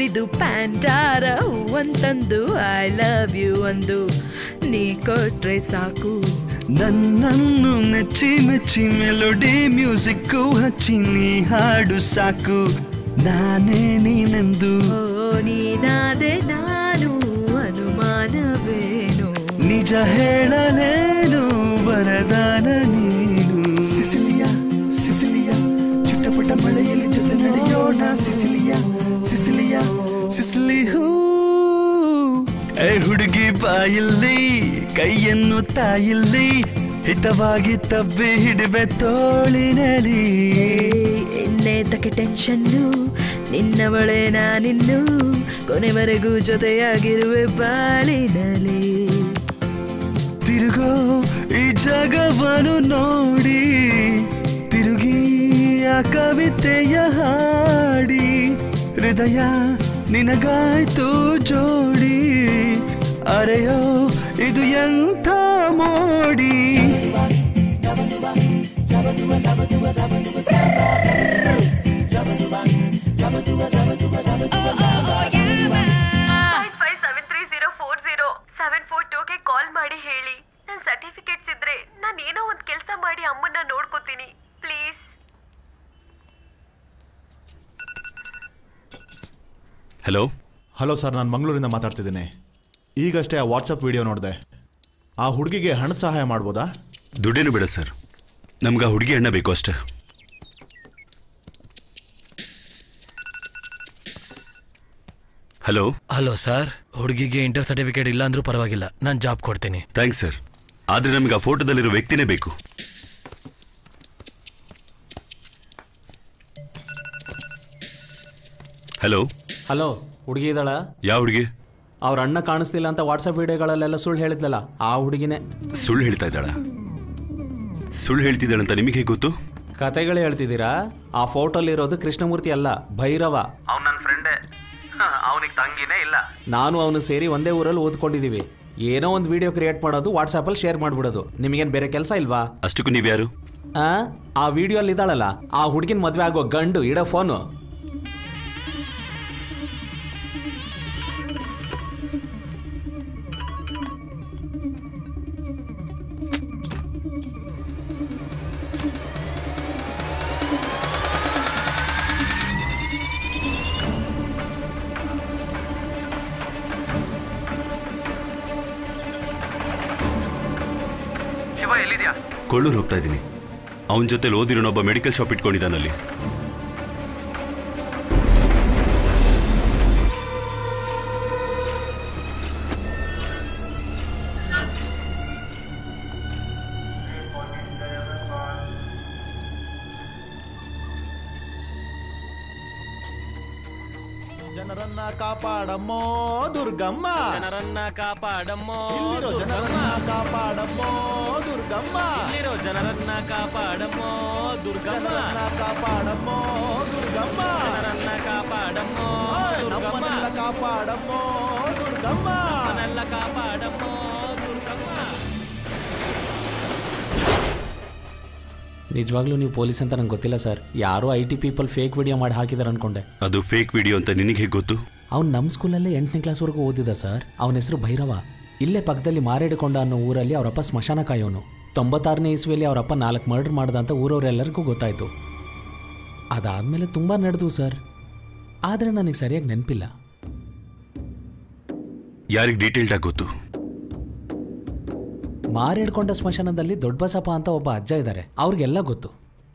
ಹಿಡಿದು ಪ್ಯಾಂಟಾರ ಹೂವಂತಂದು ಐ ಲವ್ ಯು ಅಂದು ನೀ ಕೊಟ್ರೆ ಸಾಕು ನನ್ನನ್ನು ಮೆಚ್ಚಿ ಮೆಚ್ಚಿ ಮೆಲೋಡಿ ಮ್ಯೂಸಿಕ್ಕು ಹಚ್ಚಿ ನೀ ಹಾಡು ಸಾಕು ನಾನೇ ನೀನೆಂದು ಓ ನೀನಾದೆ ನಾನು ಅನುಮಾನವೇನು ನಿಜ ಹೇಳಲೇನು ವರದಾನ ನೀನು ಸಿಸಿಲಿಯ ಸಿಸಿಲಿಯ ಚಿಟ್ಟಪಟ ಮಳೆಯಲ್ಲಿ ಜೊತೆ ನಡೆಯೋಣ ಸಿಸಿಲಿಯ ಸಿಸಿಲಿಯ ಸಿಸಿಲಿ ಹೂ ಏ ಹುಡುಗಿ ಬಾಯಿಲ್ಲಿ ಕೈಯನ್ನು ತಾಯಿಲ್ಲಿ ಹಿತವಾಗಿ ತಬ್ಬಿ ಹಿಡಿಬೆ ತೋಳಿನಲ್ಲಿ ಇನ್ನೇತಕ್ಕೆ ಟೆನ್ಷನ್ನು ನಿನ್ನವಳೆ ನಾನಿನ್ನು ಕೊನೆವರೆಗೂ ಜೊತೆಯಾಗಿರುವೆ ಬಾಳಿನಲ್ಲಿ ತಿರುಗೋ ಈ ಜಗವನ್ನು ನೋಡಿ ತಿರುಗಿ ಆ ಕವಿತೆಯ ಹಾಡಿ ಹೃದಯ ನಿನಗಾಯ್ತು ಜೋಡಿ ಅರೆಯೋ ಇದು ಎಂಥ ಮೋಡಿ nine five seven three zero four zero seven four ಟೂಗೆ ಕಾಲ್ ಮಾಡಿ ಹೇಳಿ ನನ್ನ ಸರ್ಟಿಫಿಕೇಟ್ಸ್ ಇದ್ರೆ ನಾನು ಏನೋ ಒಂದು ಕೆಲಸ ಮಾಡಿ ಅಮ್ಮನ್ನ ನೋಡ್ಕೋತೀನಿ ಪ್ಲೀಸ್ ಹಲೋ ಹಲೋ ಸರ್ ನಾನು ಮಂಗಳೂರಿಂದ ಮಾತಾಡ್ತಿದ್ದೀನಿ ಈಗಷ್ಟೇ ಆ ವಾಟ್ಸಪ್ ವಿಡಿಯೋ ನೋಡಿದೆ ಆ ಹುಡುಗಿಗೆ ಹಣದ ಸಹಾಯ ಮಾಡ್ಬೋದಾ ದುಡ್ಡೇನು ಬೇಡ ಸರ್ ನಮ್ಗೆ ಆ ಹುಡುಗಿ ಅಣ್ಣ ಬೇಕು ಅಷ್ಟೇ ಹಲೋ ಹಲೋ ಸರ್ ಹುಡುಗಿಗೆ ಇಂಟರ್ ಸರ್ಟಿಫಿಕೇಟ್ ಇಲ್ಲ ಅಂದ್ರೂ ಪರವಾಗಿಲ್ಲ ನಾನು ಜಾಬ್ ಕೊಡ್ತೀನಿ ಥ್ಯಾಂಕ್ಸ್ ಸರ್ ಆದರೆ ನಮ್ಗೆ ಆ ಫೋಟೋದಲ್ಲಿರೋ ವ್ಯಕ್ತಿನೇ ಬೇಕು ಹಲೋ ಹಲೋ ಹುಡುಗಿ ಇದ್ದಾಳ ಯಾವ ಹುಡುಗಿ ಅವ್ರ ಅಣ್ಣ ಕಾಣಿಸ್ತಿಲ್ಲ ಅಂತ ವಾಟ್ಸಪ್ ವಿಡಿಯೋಗಳಲ್ಲೆಲ್ಲ ಸುಳ್ಳು ಹೇಳಿದ್ಲಲ್ಲ ಆ ಹುಡುಗಿನೇ ಸುಳ್ಳು ಹೇಳ್ತಾ ಇದ್ದಾಳ ಸುಳ್ಳು ಹೇಳ್ತಿದ್ದಾಳಂತ ನಿಮಗೆ ಹೇಗೆ ಗೊತ್ತು ಕತೆಗಳು ಹೇಳ್ತಿದ್ದೀರಾ ಆ ಫೋಟೋಲಿರೋದು ಕೃಷ್ಣಮೂರ್ತಿ ಅಲ್ಲ ಭೈರವ ಅವ್ನು ನನ್ನ ಫ್ರೆಂಡೇ ಅವನಿಗೆ ತಂಗಿನೇ ಇಲ್ಲ ನಾನು ಅವನು ಸೇರಿ ಒಂದೇ ಊರಲ್ಲಿ ಓದ್ಕೊಂಡಿದೀವಿ ಏನೋ ಒಂದು ವಿಡಿಯೋ ಕ್ರಿಯೇಟ್ ಮಾಡೋದು ವಾಟ್ಸಾಪಲ್ಲಿ ಶೇರ್ ಮಾಡ್ಬಿಡೋದು ನಿಮಗೇನು ಬೇರೆ ಕೆಲಸ ಇಲ್ವಾ ಅಷ್ಟಕ್ಕೂ ನೀವ್ಯಾರು ಆ ಆ ವಿಡಿಯೋ ಅಲ್ಲಿ ಇದ್ದಾಳಲ್ಲ ಆ ಹುಡುಗಿನ ಮದ್ವೆ ಆಗೋ ಗಂಡು ಇಡೋ ಫೋನು ಶಿವ ಎಲ್ಲಿದ್ಯಾ ಕೊಳ್ಳೂರು ಹೋಗ್ತಾ ಇದ್ದೀನಿ ಅವನ ಜೊತೆ ಓದಿರೋನೊಬ್ಬ ಮೆಡಿಕಲ್ ಶಾಪ್ ಇಟ್ಕೊಂಡಿದ್ದಾನಲ್ಲಿ ಜನರನ್ನ ಕಾಪಾಡಮ್ಮೋ ದುರ್ಗಮ್ಮ ಜನರನ್ನ ಕಾಪಾಡಮ್ಮೋ ಇಲ್ಲಿರೋ ಜನರನ್ನ ಕಾಪಾಡಮ್ಮೋ ದುರ್ಗಮ್ಮ ಇಲ್ಲಿರೋ ಜನರನ್ನ ಕಾಪಾಡಮ್ಮೋ ದುರ್ಗಮ್ಮ ಜನರನ್ನ ಕಾಪಾಡಮ್ಮೋ ದುರ್ಗಮ್ಮ ಜನರನ್ನ ಕಾಪಾಡಮ್ಮೋ ದುರ್ಗಮ್ಮ ನಮ್ಮನ್ನೆಲ್ಲ ಕಾಪಾಡಮ್ಮೋ ದುರ್ಗಮ್ಮ ನಮ್ಮನ್ನೆಲ್ಲ ಕಾಪಾಡಮ್ಮೋ ದುರ್ಗಮ್ಮ ನಿಜವಾಗ್ಲೂ ನೀವು ಪೊಲೀಸ್ ಅಂತ ನಂಗೆ ಗೊತ್ತಿಲ್ಲ ಸರ್ ಯಾರೋ I T people fake video ಮಾಡಿ ಹಾಕಿದಾರೆ ಅನ್ಕೊಂಡೆ ಅದು ಫೇಕ್ ವಿಡಿಯೋ ಅಂತ ನಿನಗೆ ಹೇಗೆ ಗೊತ್ತು ಅವ್ನು ನಮ್ಮ ಸ್ಕೂಲಲ್ಲೇ ಎಂಟನೇ ಕ್ಲಾಸ್ವರೆಗೂ ಓದಿದ ಸರ್ ಅವನ ಹೆಸರು ಭೈರವ ಇಲ್ಲೇ ಪಕ್ಕದಲ್ಲಿ ಮಾರೇಡಿಕೊಂಡ ಅನ್ನೋ ಊರಲ್ಲಿ ಅವರಪ್ಪ ಸ್ಮಶಾನ ಕಾಯೋನು ತೊಂಬತ್ತಾರನೇ ಇಸ್ವಿಯಲ್ಲಿ ಅವರಪ್ಪ ನಾಲ್ಕು ಮರ್ಡರ್ ಮಾಡ್ದ ಅಂತ ಊರವರೆಲ್ಲರಿಗೂ ಗೊತ್ತಾಯ್ತು ಅದಾದಮೇಲೆ ತುಂಬ ನಡೆದು ಸರ್ ಆದರೆ ನನಗೆ ಸರಿಯಾಗಿ ನೆನಪಿಲ್ಲ ಯಾರಿಗೆ ಡೀಟೇಲ್ಡ್ ಆಗಿ ಗೊತ್ತು ಮಾರೇಡ್ಕೊಂಡ ಸ್ಮಶಾನದಲ್ಲಿ ದೊಡ್ಡ ಬಸಪ್ಪ ಅಂತ ಒಬ್ಬ ಅಜ್ಜ ಇದ್ದಾರೆ ಅವ್ರಿಗೆಲ್ಲ ಗೊತ್ತು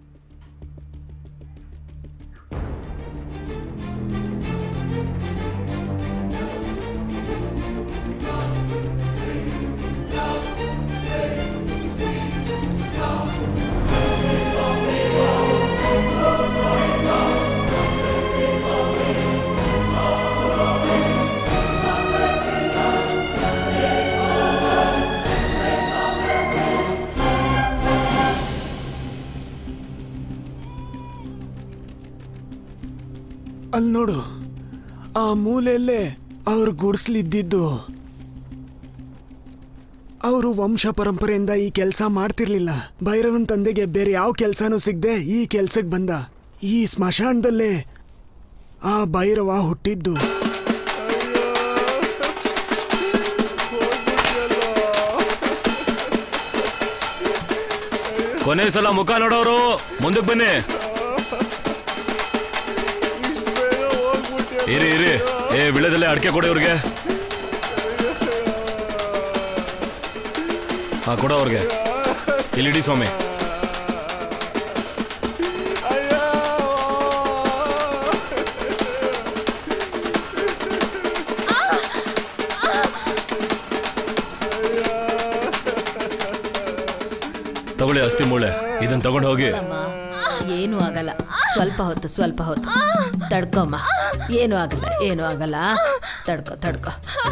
ಅಲ್ಲಿ ನೋಡು ಆ ಮೂಲೆಯಲ್ಲೇ ಅವ್ರ ಗುಡಿಸ್ಲಿದ್ದಿದ್ದು ಅವರು ವಂಶ ಪರಂಪರೆಯಿಂದ ಈ ಕೆಲಸ ಮಾಡ್ತಿರ್ಲಿಲ್ಲ ಭೈರವನ್ ತಂದೆಗೆ ಬೇರೆ ಯಾವ ಕೆಲಸನೂ ಸಿಗದೆ ಈ ಕೆಲ್ಸಕ್ಕೆ ಬಂದ ಈ ಸ್ಮಶಾನದಲ್ಲೇ ಆ ಭೈರವ ಹುಟ್ಟಿದ್ದು ಕೊನೆ ಸಲ ಮುಖ ನೋಡೋರು ಮುಂದಕ್ಕೆ ಬನ್ನಿ ಇರಿ ಇರಿ ಏ ವಿಳೆದಲ್ಲೇ ಅಡಿಕೆ ಕೊಡಿ ಅವ್ರಿಗೆ ಹಾ ಕೊಡ ಅವ್ರಿಗೆ ಇಲ್ಲಿಡಿ ಸ್ವಾಮಿ ತಗೊಳ್ಳಿ ಅಸ್ಥಿ ಮೂಳೆ ಇದನ್ನ ತಗೊಂಡು ಹೋಗಿ ಏನೂ ಆಗಲ್ಲ ಸ್ವಲ್ಪ ಹೊತ್ತು ಸ್ವಲ್ಪ ಹೊತ್ತು ತಡ್ಕೊಮ್ಮ ಏನೂ ಆಗಲ್ಲ ಏನೂ ಆಗಲ್ಲ ತಡ್ಕೊ ತಡ್ಕೊ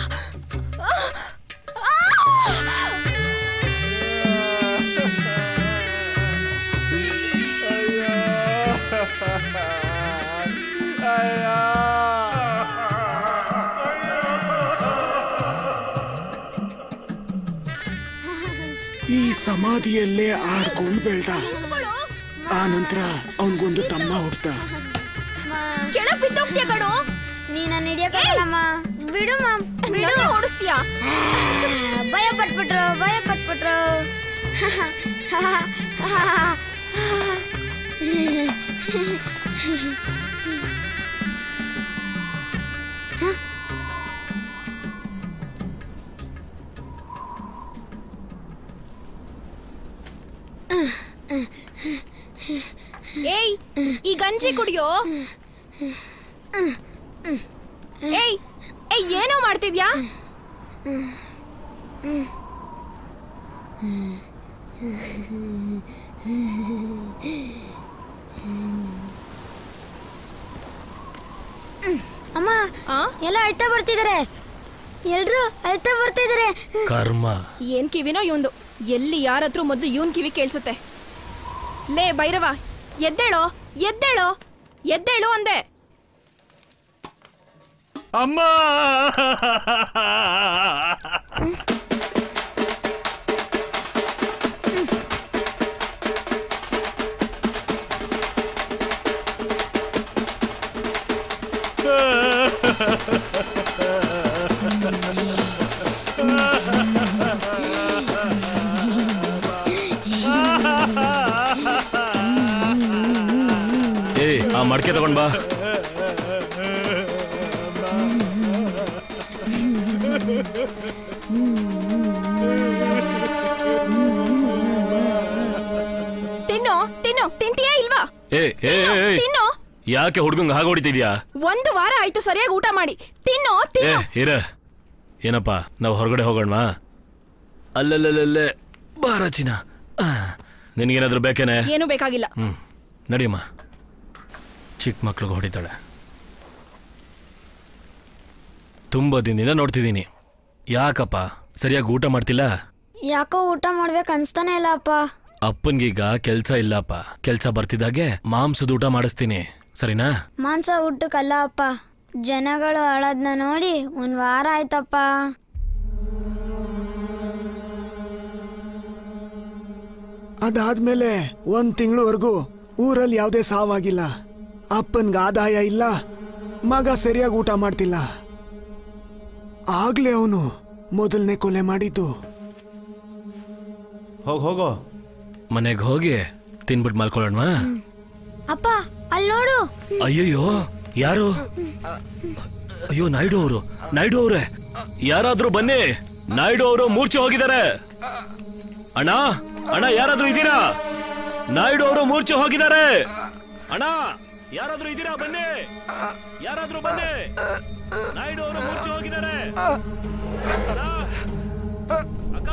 ಈ ಸಮಾಧಿಯಲ್ಲೇ ಆಡ್ಕೊಂಡು ಬೆಳ್ದ ಆ ನಂತರ ಅವನ್ಗೊಂದು ತಮ್ಮ ಹುಡ್ತ ಕೆಳಗ್ ಬಿದ್ದೋಗ್ತೀಯ ಕಣೋ ನೀನ ಹಿಡಿಯಕ್ಕಾಗಲ್ಲಮ್ಮ ಬಿಡು ಮಾಮ್ ಬಿಡು ಓಡಿಸ್ತೀಯಾ ಭಯ ಪಟ್ಬಿಟ್ರು ಭಯ ಪಟ್ಬಿಟ್ರು ಏಯ್ ಈ ಗಂಜಿ ಕುಡಿಯೋ ಏಯ್ ಏಯ್ ಏನೋ ಮಾಡ್ತಿದ್ಯಾ ಅಮ್ಮ ಎಲ್ಲ ಅಳ್ತಾ ಬರ್ತಿದಾರೆ ಎಲ್ರು ಅಳ್ತಾ ಬರ್ತಿದಾರೆ ಕರ್ಮ ಏನ್ ಕಿವಿನೋ ಇವಂದು ಎಲ್ಲಿ ಯಾರ ಹತ್ರ ಮೊದ್ಲು ಇವನ್ ಕಿವಿ ಕೇಳಿಸುತ್ತೆ ಲೇ ಭೈರವ ಎದ್ದೇಳೋ ಎದ್ದೇಳೋ ಎದ್ದೇಳು ಅಂದೆ ಅಮ್ಮ ಏ ಆ ಮಡಕೆ ತಗೊಂಡ್ ಬಾ ತಿನ್ನು ತಿನ್ನು ತಿಂತೀಯಾ ಇಲ್ವಾ ಏ ಏ ಏ, ಏ, ತಿನ್ನು ಯಾಕೆ ಹುಡ್ಗಂಗ್ ಹಾಗೆ ಹೊಡಿತಿದ್ಯಾ ಒಂದು ವಾರ ಆಯ್ತು ಸರಿಯಾಗಿ ಊಟ ಮಾಡಿ ತಿನ್ನು ಏ ತಿನ್ನು ಇರ ಏನಪ್ಪ ನಾವು ಹೊರಗಡೆ ಹೋಗೋಣವಾ ಅಲ್ಲಲ್ಲಲ್ಲೇ ಬಾರ ಚಿನ್ನ ಆ, ನಿನಗೇನಾದ್ರೂ ಬೇಕೇನೆ ಏನು ಬೇಕಾಗಿಲ್ಲ ಹ್ಮ್ ನಡಿಯಮ್ಮ ಚಿಕ್ಕ ಮಕ್ಳಿಗೆ ಹೊಡಿತಾಳೆ ತುಂಬ ದಿನದಿಂದ ನೋಡ್ತಿದ್ದೀನಿ ಯಾಕಪ್ಪ ಸರಿಯಾಗಿ ಊಟ ಮಾಡ್ತಿಲ್ಲ ಯಾಕೋ ಊಟ ಮಾಡ್ಬೇಕು ಅನ್ಸ್ತಾನೆ ಇಲ್ಲ ಅಪ್ಪ ಅಪ್ಪನ್ಗೀಗ ಕೆಲ್ಸ ಇಲ್ಲಪ್ಪ ಕೆಲ್ಸ ಬರ್ತಿದ್ದಾಗೆ ಮಾಂಸದ ಊಟ ಮಾಡಿಸ್ತೀನಿ ಸರಿನಾ ಮಾಂಸ ಊಟಕ್ಕಲ್ಲ ಅಪ್ಪ ಜನಗಳು ಅಳದ್ನ ನೋಡಿ ಒಂದ್ ವಾರ ಆಯ್ತಪ್ಪ ಅದಾದ್ಮೇಲೆ ಒಂದ್ ತಿಂಗಳವರೆಗೂ ಊರಲ್ಲಿ ಯಾವುದೇ ಸಾವಾಗಿಲ್ಲ ಅಪ್ಪನ್ಗೆ ಆದಾಯ ಇಲ್ಲ ಮಗ ಸರಿಯಾಗಿ ಊಟ ಮಾಡ್ತಿಲ್ಲ ಆಗ್ಲೇ ಅವನು ಮೊದಲನೇ ಕೊಲೆ ಮಾಡಿದ್ದು ಹೋಗ್ ಹೋಗೋ ಮನೆಗೆ ಹೋಗಿ ತಿನ್ಬಿಟ್ಟು ಮಲ್ಕೊಳ್ಳೋಣವಾ ಅಪ್ಪ ಅಲ್ಲಿ ನೋಡು ಅಯ್ಯಯ್ಯೋ ಯಾರು ಅಯ್ಯೋ ನಾಯ್ಡು ಅವರು ನಾಯ್ಡು ಅವ್ರೆ ಯಾರಾದ್ರೂ ಬನ್ನಿ ನಾಯ್ಡು ಅವರು ಮೂರ್ಛೆ ಹೋಗಿದ್ದಾರೆ ಅಣ್ಣ ಅಣ್ಣ ಯಾರಾದ್ರೂ ಇದ್ದೀರಾ ನಾಯ್ಡು ಅವರು ಮೂರ್ಛೆ ಹೋಗಿದ್ದಾರೆ ಅಣ್ಣ ಯಾರಾದ್ರೂ ಇದ್ದೀರಾ ಬನ್ನಿ ಯಾರಾದ್ರೂ ಬನ್ನಿ ನಾಯ್ಡು ಅವರು ಮೂರ್ಛೆ ಹೋಗಿದ್ದಾರೆ ಅಣ್ಣ, ಅಕ್ಕ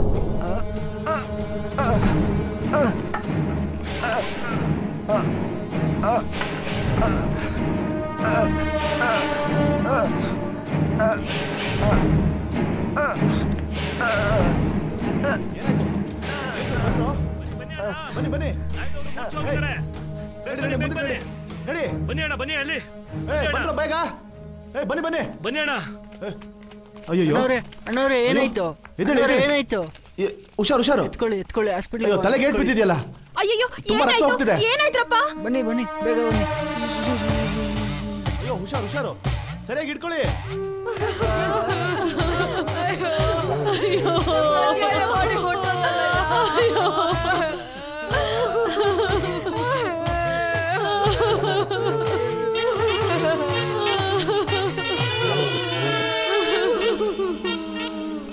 ಬನ್ನಿ ಬನ್ನಿ ನಡಿ, ನಡಿ, ಮುಂದಕ್ಕೆ ಬನ್ನಿ. ನಡಿ ಬನ್ನಿ ಅಣ್ಣ ಬನ್ನಿ ಅಲ್ಲಿ ಏ ಬಂದ್ರ ಬೇಗ ಏ ಬನ್ನಿ ಬನ್ನಿ ಬನ್ನಿ ಅಣ್ಣ ಅಯ್ಯೋ ಅಣ್ಣವ್ರೆ ಅಣ್ಣವ್ರೆ ಏನಾಯ್ತು ಎದ್ದೇಳಿ, ಅಣ್ಣವ್ರೆ, ಎದ್ದೇಳಿ. ಏನಾಯ್ತು ಏ, ಹುಷಾರು ಹುಷಾರು ಎತ್ಕೊಳ್ಳಿ ಎತ್ಕೊಳ್ಳಿ ಹಾಸ್ಪಿಟ್ಲ್ ಅಯ್ಯೋ ತಲೆಗೆ ಏಟ್ ಬಿದ್ದಿದೆಯಲ್ಲ ಅಯ್ಯಯ್ಯೋ ತುಂಬಾ ರಕ್ತ ಏನಾಯ್ತು ಹೋಗ್ತಿದೆ. ಏನಾಯ್ತ್ರಪ್ಪ ಬನ್ನಿ ಬನ್ನಿ ಬೇಗ ಬನ್ನಿ ಅಯ್ಯೋ ಹುಷಾರು ಹುಷಾರು ಸರಿಯಾಗಿ ಇಟ್ಕೊಳ್ಳಿ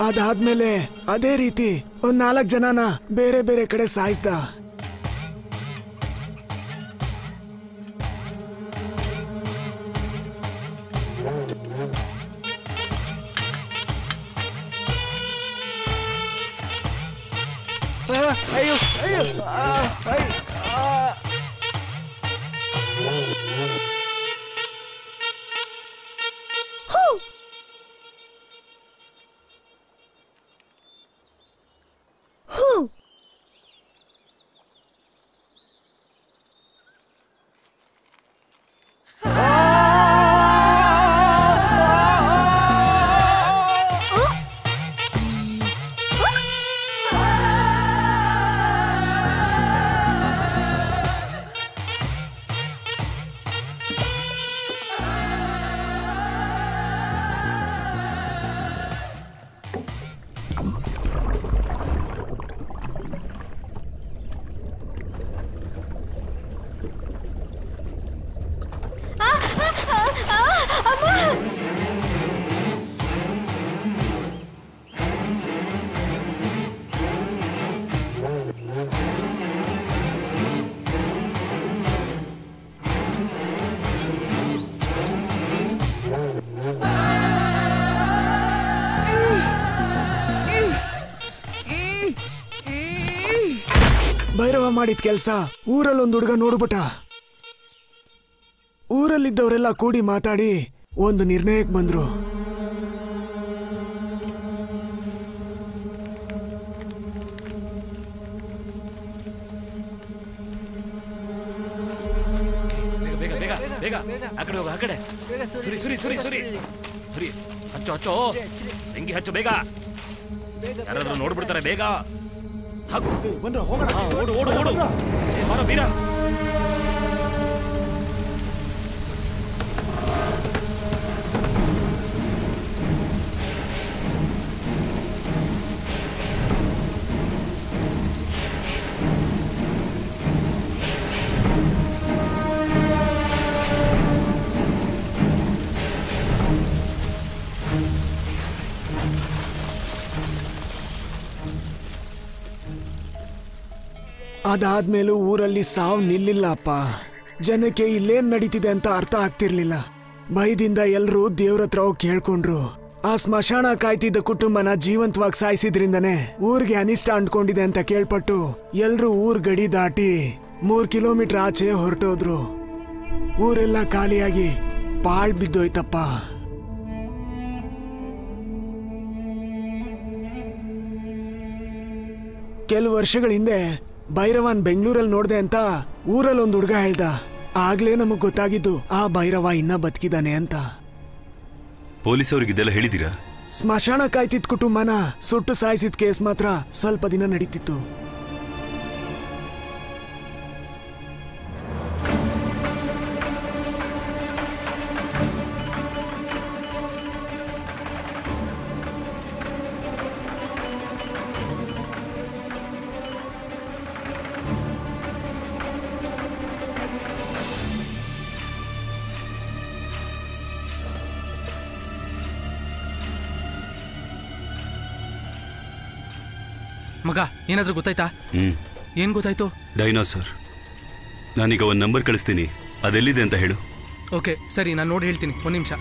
ಅದಾದ್ಮೇಲೆ ಅದೇ ರೀತಿ ಒಂದ್ ನಾಲ್ಕು ಜನನ ಬೇರೆ ಬೇರೆ ಕಡೆ ಸಾಯಿಸ್ದ ಆ, ಅಯ್ಯೋ ಅಯ್ಯೋ ಆ, ಐ, ಆ. ಭೈರವ ಮಾಡಿದ ಕೆಲ್ಸ ಊರಲ್ಲಿ ಒಂದು ಹುಡುಗ ನೋಡ್ಬಿಟ್ಟ ಊರಲ್ಲಿದ್ದವರೆಲ್ಲ ಕೂಡಿ ಮಾತಾಡಿ ಒಂದು ನಿರ್ಣಯಕ್ಕೆ ಬಂದ್ರು ಬೇಗ ಬೇಗ ಬೇಗ ಬೇಗ ಆ ಕಡೆ ಹೋಗು ಆ ಕಡೆ ಸುರಿ ಸುರಿ ಸುರಿ ಸುರಿ ಸುರಿ ಹಚ್ಚು ಹಚ್ಚು ಹೆಂಗಿ ಹಚ್ಚು ಬೇಗ ಯಾರಾದ್ರೂ ನೋಡ್ಬಿಡ್ತಾರೆ ಬೇಗ ಹಾಕು ಹಾ, ಓಡು ಓಡು ಓಡು ಏ, ಬಾರೋ ಬೀರ ಅದಾದ್ಮೇಲೂ ಊರಲ್ಲಿ ಸಾವು ನಿಲ್ಲಿಲ್ಲ ಅಪ್ಪ ಜನಕ್ಕೆ ಇಲ್ಲೇನ್ ನಡೀತಿದೆ ಅಂತ ಅರ್ಥ ಆಗ್ತಿರ್ಲಿಲ್ಲ ಭಯದಿಂದ ಎಲ್ರೂ ದೇವ್ರ ಹತ್ರ ಹೋಗಿ ಕೇಳ್ಕೊಂಡ್ರು ಆ ಸ್ಮಶಾನ ಕಾಯ್ತಿದ್ದ ಕುಟುಂಬನ ಜೀವಂತವಾಗಿ ಸಾಯಿಸಿದ್ರಿಂದನೇ ಊರಿಗೆ ಅನಿಷ್ಟ ಅಂಟ್ಕೊಂಡಿದೆ ಅಂತ ಕೇಳ್ಪಟ್ಟು ಎಲ್ರೂ ಊರ್ ಗಡಿ ದಾಟಿ ಮೂರ್ ಕಿಲೋಮೀಟರ್ ಆಚೆ ಹೊರಟೋದ್ರು ಊರೆಲ್ಲ ಖಾಲಿಯಾಗಿ ಪಾಳ್ ಬಿದ್ದೋಯ್ತಪ್ಪ ಕೆಲವು ವರ್ಷಗಳ ಹಿಂದೆ ಭೈರವನ್ ಬೆಂಗಳೂರಲ್ಲಿ ನೋಡ್ದೆ ಅಂತ ಊರಲ್ಲಿ ಒಂದು ಹುಡುಗ ಹೇಳ್ದ ಆಗ್ಲೇ ನಮಗ್ ಗೊತ್ತಾಗಿದ್ದು ಆ ಭೈರವ ಇನ್ನ ಬದುಕಿದಾನೆ ಅಂತ ಪೊಲೀಸ್ ಅವ್ರಿಗೆ ಇದೆಲ್ಲ ಹೇಳಿದ್ದೀರಾ ಸ್ಮಶಾನ ಕಾಯ್ತಿದ್ ಕುಟುಂಬನ ಸುಟ್ಟು ಸಾಯಿಸಿದ ಕೇಸ್ ಮಾತ್ರ ಸ್ವಲ್ಪ ದಿನ ನಡೀತಿತ್ತು ಮಗ ಏನಾದ್ರೂ ಗೊತ್ತಾಯ್ತಾ ಹ್ಮ್ ಏನ್ ಗೊತ್ತಾಯ್ತು ಡೈನೋಸರ್ ನಾನೀಗ ಒಂದು ನಂಬರ್ ಕಳಿಸ್ತೀನಿ ಅದೆಲ್ಲಿದೆ ಅಂತ ಹೇಳು ಓಕೆ ಸರಿ ನಾನು ನೋಡಿ ಹೇಳ್ತೀನಿ ಒಂದು ನಿಮಿಷ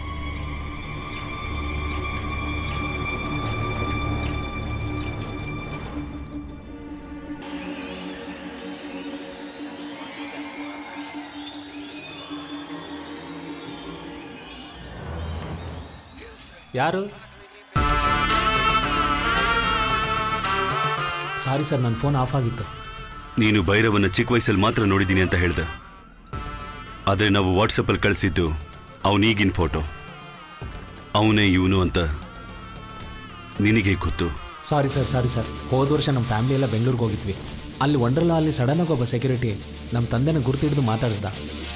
ಯಾರು ಸಾರಿ ಸರ್ ನನ್ನ ಫೋನ್ ಆಫ್ ಆಗಿತ್ತು ನೀನು ಭೈರವನ್ನ ಚಿಕ್ಕ ವಯಸ್ಸಲ್ಲಿ ಮಾತ್ರ ನೋಡಿದ್ದೀನಿ ಅಂತ ಹೇಳ್ದ ಆದರೆ ನಾವು ವಾಟ್ಸಪ್ಪಲ್ಲಿ ಕಳಿಸಿದ್ದು ಅವನೀಗಿನ ಫೋಟೋ ಅವನೇ ಇವನು ಅಂತ ನಿನಗೆ ಗೊತ್ತು ಸಾರಿ ಸರ್ ಸಾರಿ ಸರ್ ಹೋದ ವರ್ಷ ನಮ್ಮ ಫ್ಯಾಮಿಲಿ ಎಲ್ಲ ಬೆಂಗಳೂರಿಗೆ ಹೋಗಿದ್ವಿ ಅಲ್ಲಿ ವಂಡರ್ಲಾ ಅಲ್ಲಿ ಸಡನ್ನಾಗಿ ಒಬ್ಬ ಸೆಕ್ಯೂರಿಟಿ ನಮ್ಮ ತಂದೆನ ಗುರ್ತಿಡ್ದು ಮಾತಾಡಿಸ್ದ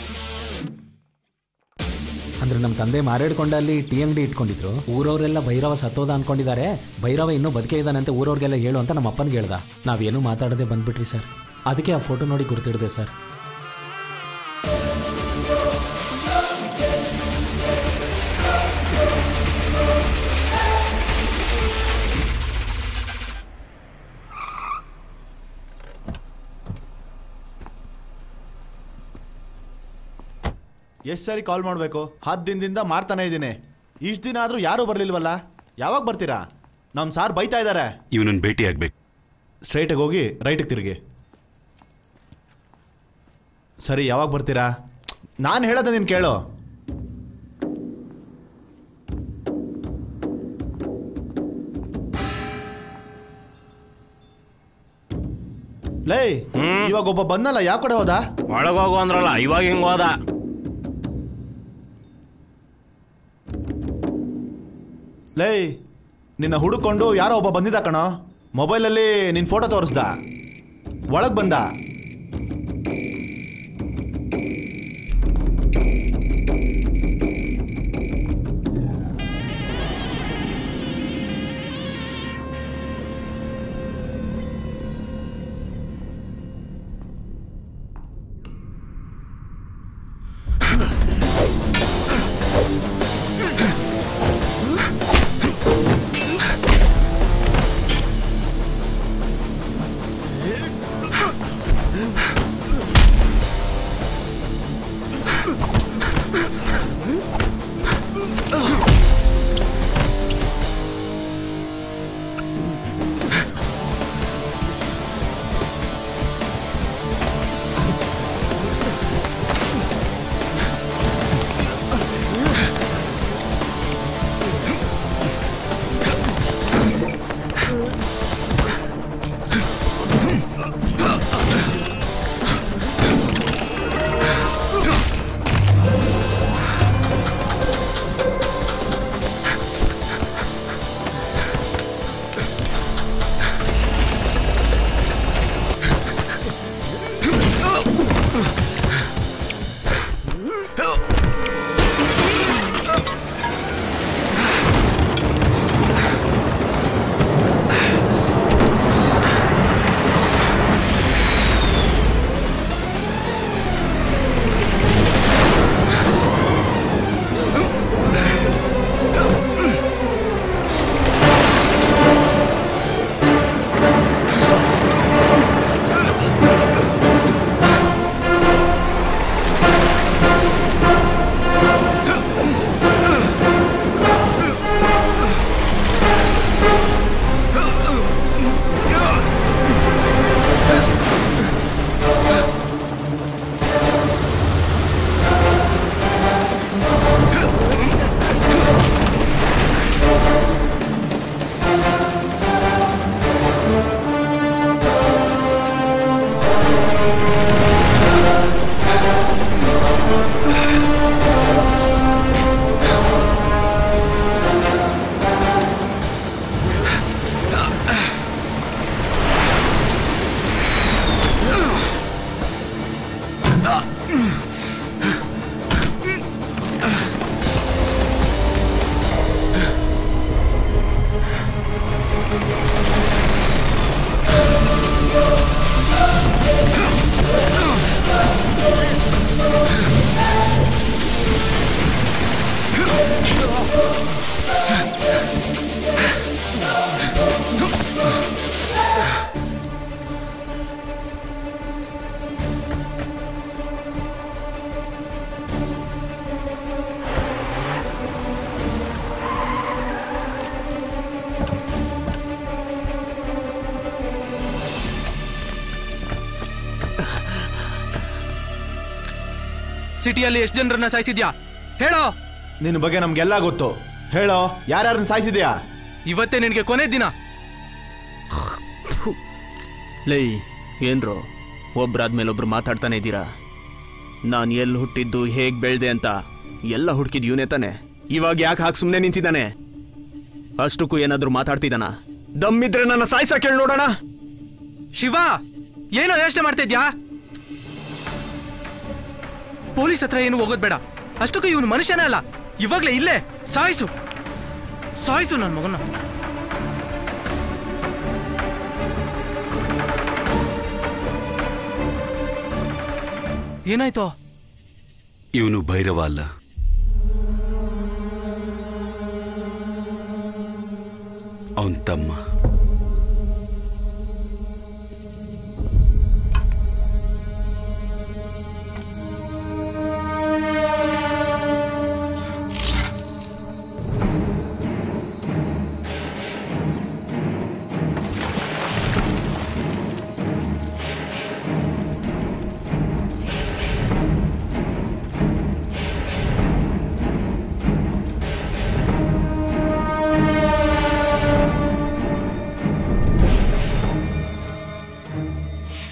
ಅಂದ್ರೆ ನಮ್ಮ ತಂದೆ ಮಾರೇಡ್ಕೊಂಡ ಅಲ್ಲಿ ಟಿ ಅಂಗಡಿ ಇಟ್ಕೊಂಡಿದ್ರು ಊರವರೆಲ್ಲ ಭೈರವ ಸತ್ತೋದ ಅನ್ಕೊಂಡಿದ್ದಾರೆ ಭೈರವ ಇನ್ನೂ ಬದುಕೇ ಇದ್ದಾನೆ ಅಂತ ಊರವ್ರಿಗೆಲ್ಲ ಹೇಳು ಅಂತ ನಮ್ಮ ಅಪ್ಪನಿಗೆ ಹೇಳ್ದ ನಾವೇನು ಮಾತಾಡದೆ ಬಂದ್ಬಿಟ್ವಿ ಸರ್ ಅದಕ್ಕೆ ಆ ಫೋಟೋ ನೋಡಿ ಗುರ್ತಿಡ್ದೆ ಸರ್ ಎಷ್ಟು ಸರಿ ಕಾಲ್ ಮಾಡಬೇಕು ಹತ್ತು ದಿನದಿಂದ ಮಾಡ್ತಾನೆ ಇದ್ದೀನಿ ಇಷ್ಟು ದಿನ ಆದರೂ ಯಾರೂ ಬರಲಿಲ್ವಲ್ಲ ಯಾವಾಗ ಬರ್ತೀರಾ ನಮ್ಮ ಸಾರ್ ಬೈತಾ ಇದ್ದಾರೆ ಇವನನ್ನು ಭೇಟಿ ಆಗ್ಬೇಕು ಸ್ಟ್ರೈಟಿಗೆ ಹೋಗಿ ರೈಟಿಗೆ ತಿರುಗಿ ಸರಿ ಯಾವಾಗ ಬರ್ತೀರಾ ನಾನು ಹೇಳೋದು ನೀನು ಕೇಳು ಲೇ ಇವಾಗ ಒಬ್ಬ ಬಂದಲ್ಲ ಯಾವ ಕಡೆ ಹೋದ ಒಳಗೋಗು ಅಂದ್ರಲ್ಲ ಇವಾಗ ಹಿಂಗ್ ಹೋದ ಲೇ ನಿನ್ನ ಹುಡುಕೊಂಡು ಯಾರೋ ಒಬ್ಬ ಬಂದಿದ್ದ ಕಣೋ ಮೊಬೈಲಲ್ಲಿ ನಿನ್ನ ಫೋಟೋ ತೋರಿಸ್ದ ಒಳಗೆ ಬಂದ ಸಿಟಿಯಲ್ಲಿ ಎಷ್ಟು ಜನರನ್ನ ಸಾಯಿಸಿದ್ಯಾ ಹೇಳೋ ನಿನ್ನ ಬಗ್ಗೆ ನಮ್ಗೆಲ್ಲ ಗೊತ್ತು ಹೇಳೋ ಯಾರ್ಯಾರನ್ನ ಸಾಯಿಸಿದ್ಯಾ ಇವತ್ತೇ ನಿನಗೆ ಕೊನೆ ದಿನ ಲೈ ಏನ್ರೋ ಒಬ್ರಾದ್ಮೇಲೆ ಒಬ್ರು ಮಾತಾಡ್ತಾನೆ ಇದ್ದೀರಾ ನಾನು ಎಲ್ಲಿ ಹುಟ್ಟಿದ್ದು ಹೇಗ್ ಬೆಳ್ದೆ ಅಂತ ಎಲ್ಲ ಹುಡುಕಿದ್ ಇವನೇ ತಾನೆ ಇವಾಗ ಯಾಕೆ ಹಾಕಿ ಸುಮ್ಮನೆ ನಿಂತಿದ್ದಾನೆ ಅಷ್ಟಕ್ಕೂ ಏನಾದ್ರೂ ಮಾತಾಡ್ತಿದ್ದಾನ ದಮ್ಮಿದ್ರೆ ನನ್ನ ಸಾಯ್ಸ ಕೇಳಿ ನೋಡೋಣ ಶಿವ ಏನೋ ಯೋಚನೆ ಮಾಡ್ತಿದ್ಯಾ ಪೊಲೀಸ್ ಹತ್ರ ಏನು ಹೋಗೋದ್ ಬೇಡ ಅಷ್ಟಕ್ಕೂ ಇವನು ಮನುಷ್ಯನೇ ಅಲ್ಲ ಇವಾಗ್ಲೇ ಇಲ್ಲೇ ಸಾಯಿಸು ಸಾಯಿಸು ನನ್ನ ಮಗನ ಏನಾಯ್ತು ಇವನು ಭೈರವ ಅಲ್ಲ ಅವನ್ ತಮ್ಮ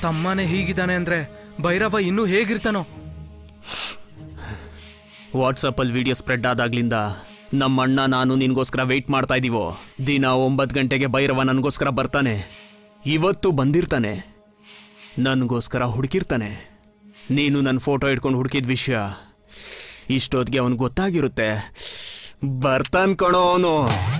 ತಮ್ಮನೇ ಹೀಗಿದ್ದಾನೆ ಅಂದ್ರೆ ಭೈರವ ಇನ್ನೂ ಹೇಗಿರ್ತಾನೋ ವಾಟ್ಸಪ್ಪಲ್ಲಿ ವಿಡಿಯೋ ಸ್ಪ್ರೆಡ್ ಆದಾಗ್ಲಿಂದ ನಮ್ಮ ಅಣ್ಣ ನಾನು ನಿನ್ಗೋಸ್ಕರ ವೆಯ್ಟ್ ಮಾಡ್ತಾ ಇದೀವೋ ದಿನ ಒಂಬತ್ತು ಗಂಟೆಗೆ ಭೈರವ ನನಗೋಸ್ಕರ ಬರ್ತಾನೆ ಇವತ್ತು ಬಂದಿರ್ತಾನೆ ನನಗೋಸ್ಕರ ಹುಡುಕಿರ್ತಾನೆ ನೀನು ನನ್ನ ಫೋಟೋ ಇಟ್ಕೊಂಡು ಹುಡುಕಿದ ವಿಷಯ ಇಷ್ಟೊತ್ತಿಗೆ ಅವನಿಗೆ ಗೊತ್ತಾಗಿರುತ್ತೆ ಬರ್ತಾನ್ ಕಣೋ ಅವನು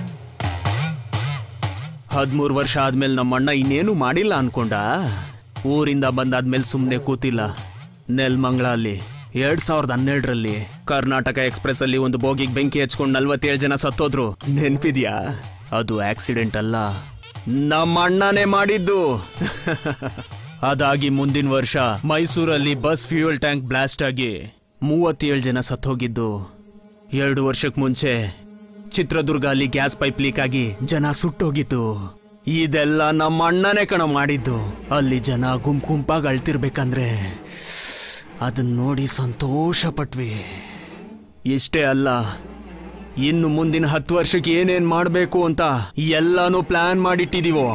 ಹದಿಮೂರು ವರ್ಷ ಆದ್ಮೇಲೆ ನಮ್ಮ ಅಣ್ಣ ಇನ್ನೇನು ಮಾಡಿಲ್ಲ ಅನ್ಕೊಂಡ ಊರಿಂದ ಬಂದಾದ್ಮೇಲೆ ಸುಮ್ಮನೆ ಕೂತಿಲ್ಲ ನೆಲ್ಮಂಗ್ಳ ಅಲ್ಲಿ ಎರಡ್ ಸಾವಿರದ ಹನ್ನೆರಡರಲ್ಲಿ ಕರ್ನಾಟಕ ಎಕ್ಸ್ಪ್ರೆಸ್ ಅಲ್ಲಿ ಒಂದು ಬೋಗಿಗೆ ಬೆಂಕಿ ಹಚ್ಕೊಂಡು ನಲ್ವತ್ತೇಳು ಜನ ಸತ್ತೋದ್ರು ನೆನ್ಪಿದ್ಯಾ ಅದು ಆಕ್ಸಿಡೆಂಟ್ ಅಲ್ಲ ನಮ್ಮ ಅಣ್ಣನೇ ಮಾಡಿದ್ದು ಅದಾಗಿ ಮುಂದಿನ ವರ್ಷ ಮೈಸೂರಲ್ಲಿ ಬಸ್ ಫ್ಯೂಯಲ್ ಟ್ಯಾಂಕ್ ಬ್ಲಾಸ್ಟ್ ಆಗಿ ಮೂವತ್ತೇಳು ಜನ ಸತ್ತೋಗಿದ್ದು ಎರಡು ವರ್ಷಕ್ಕೆ ಮುಂಚೆ ಚಿತ್ರದುರ್ಗ ಅಲ್ಲಿ ಗ್ಯಾಸ್ ಪೈಪ್ ಲೀಕ್ ಆಗಿ ಜನ ಸುಟ್ಟೋಗಿತ್ತು ಇದೆಲ್ಲ ನಮ್ಮ ಅಣ್ಣನೇ ಕಣ ಮಾಡಿದ್ದು ಅಲ್ಲಿ ಜನ ಗುಂಪು ಗುಂಪಾಗಿ ಅಳ್ತಿರ್ಬೇಕಂದ್ರೆ ಅದನ್ನ ನೋಡಿ ಸಂತೋಷ ಪಟ್ವಿ ಇಷ್ಟೇ ಅಲ್ಲ ಇನ್ನು ಮುಂದಿನ ಹತ್ತು ವರ್ಷಕ್ಕೆ ಏನೇನ್ ಮಾಡಬೇಕು ಅಂತ ಎಲ್ಲಾನು ಪ್ಲಾನ್ ಮಾಡಿಟ್ಟಿದೀವೋ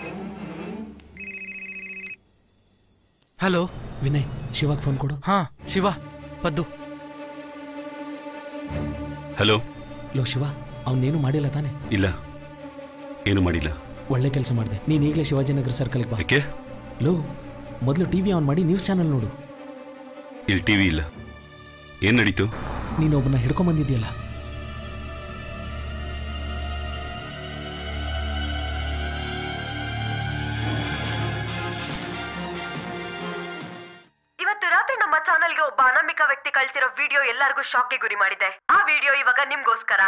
ಹಲೋ ವಿನಯ್ ಶಿವಾಗ ಫೋನ್ ಕೊಡು ಹಾ ಶಿವ ಪದ್ದು ಹಲೋ ಲೋ ಶಿವ ಅವನೇನು ಮಾಡಿಲ್ಲ ತಾನೆ ಇಲ್ಲ ಏನು ಮಾಡಿಲ್ಲ ಒಳ್ಳೆ ಕೆಲಸ ಮಾಡಿದೆ ನೀನು ಈಗಲೇ ಶಿವಾಜಿನಗರ ಸರ್ಕಲ್ಗೆ ಬಾ ಯಾಕೆ ಲೋ ಮೊದಲು ಟಿ ವಿ ಆನ್ ಮಾಡಿ ನ್ಯೂಸ್ ಚಾನಲ್ ನೋಡು ಇಲ್ಲಿ ಟಿವಿ ಇಲ್ಲ ಏನ್ ನಡೀತು ನೀನು ಒಬ್ಬನ ಹಿಡ್ಕೊಂಬಂದಿದ್ಯಲ್ಲ ಇವತ್ತು ರಾತ್ರಿ ನಮ್ಮ ಚಾನೆಲ್ಗೆ ಒಬ್ಬ ಅನಾಮಿಕ ವ್ಯಕ್ತಿ ಕಳ್ಸಿರೋ ವಿಡಿಯೋ ಎಲ್ಲರಿಗೂ ಶಾಕ್ಗೆ ಗುರಿ ಮಾಡಿದೆ ಆ ವಿಡಿಯೋ ಇವಾಗ ನಿಮ್ಗೋಸ್ಕರ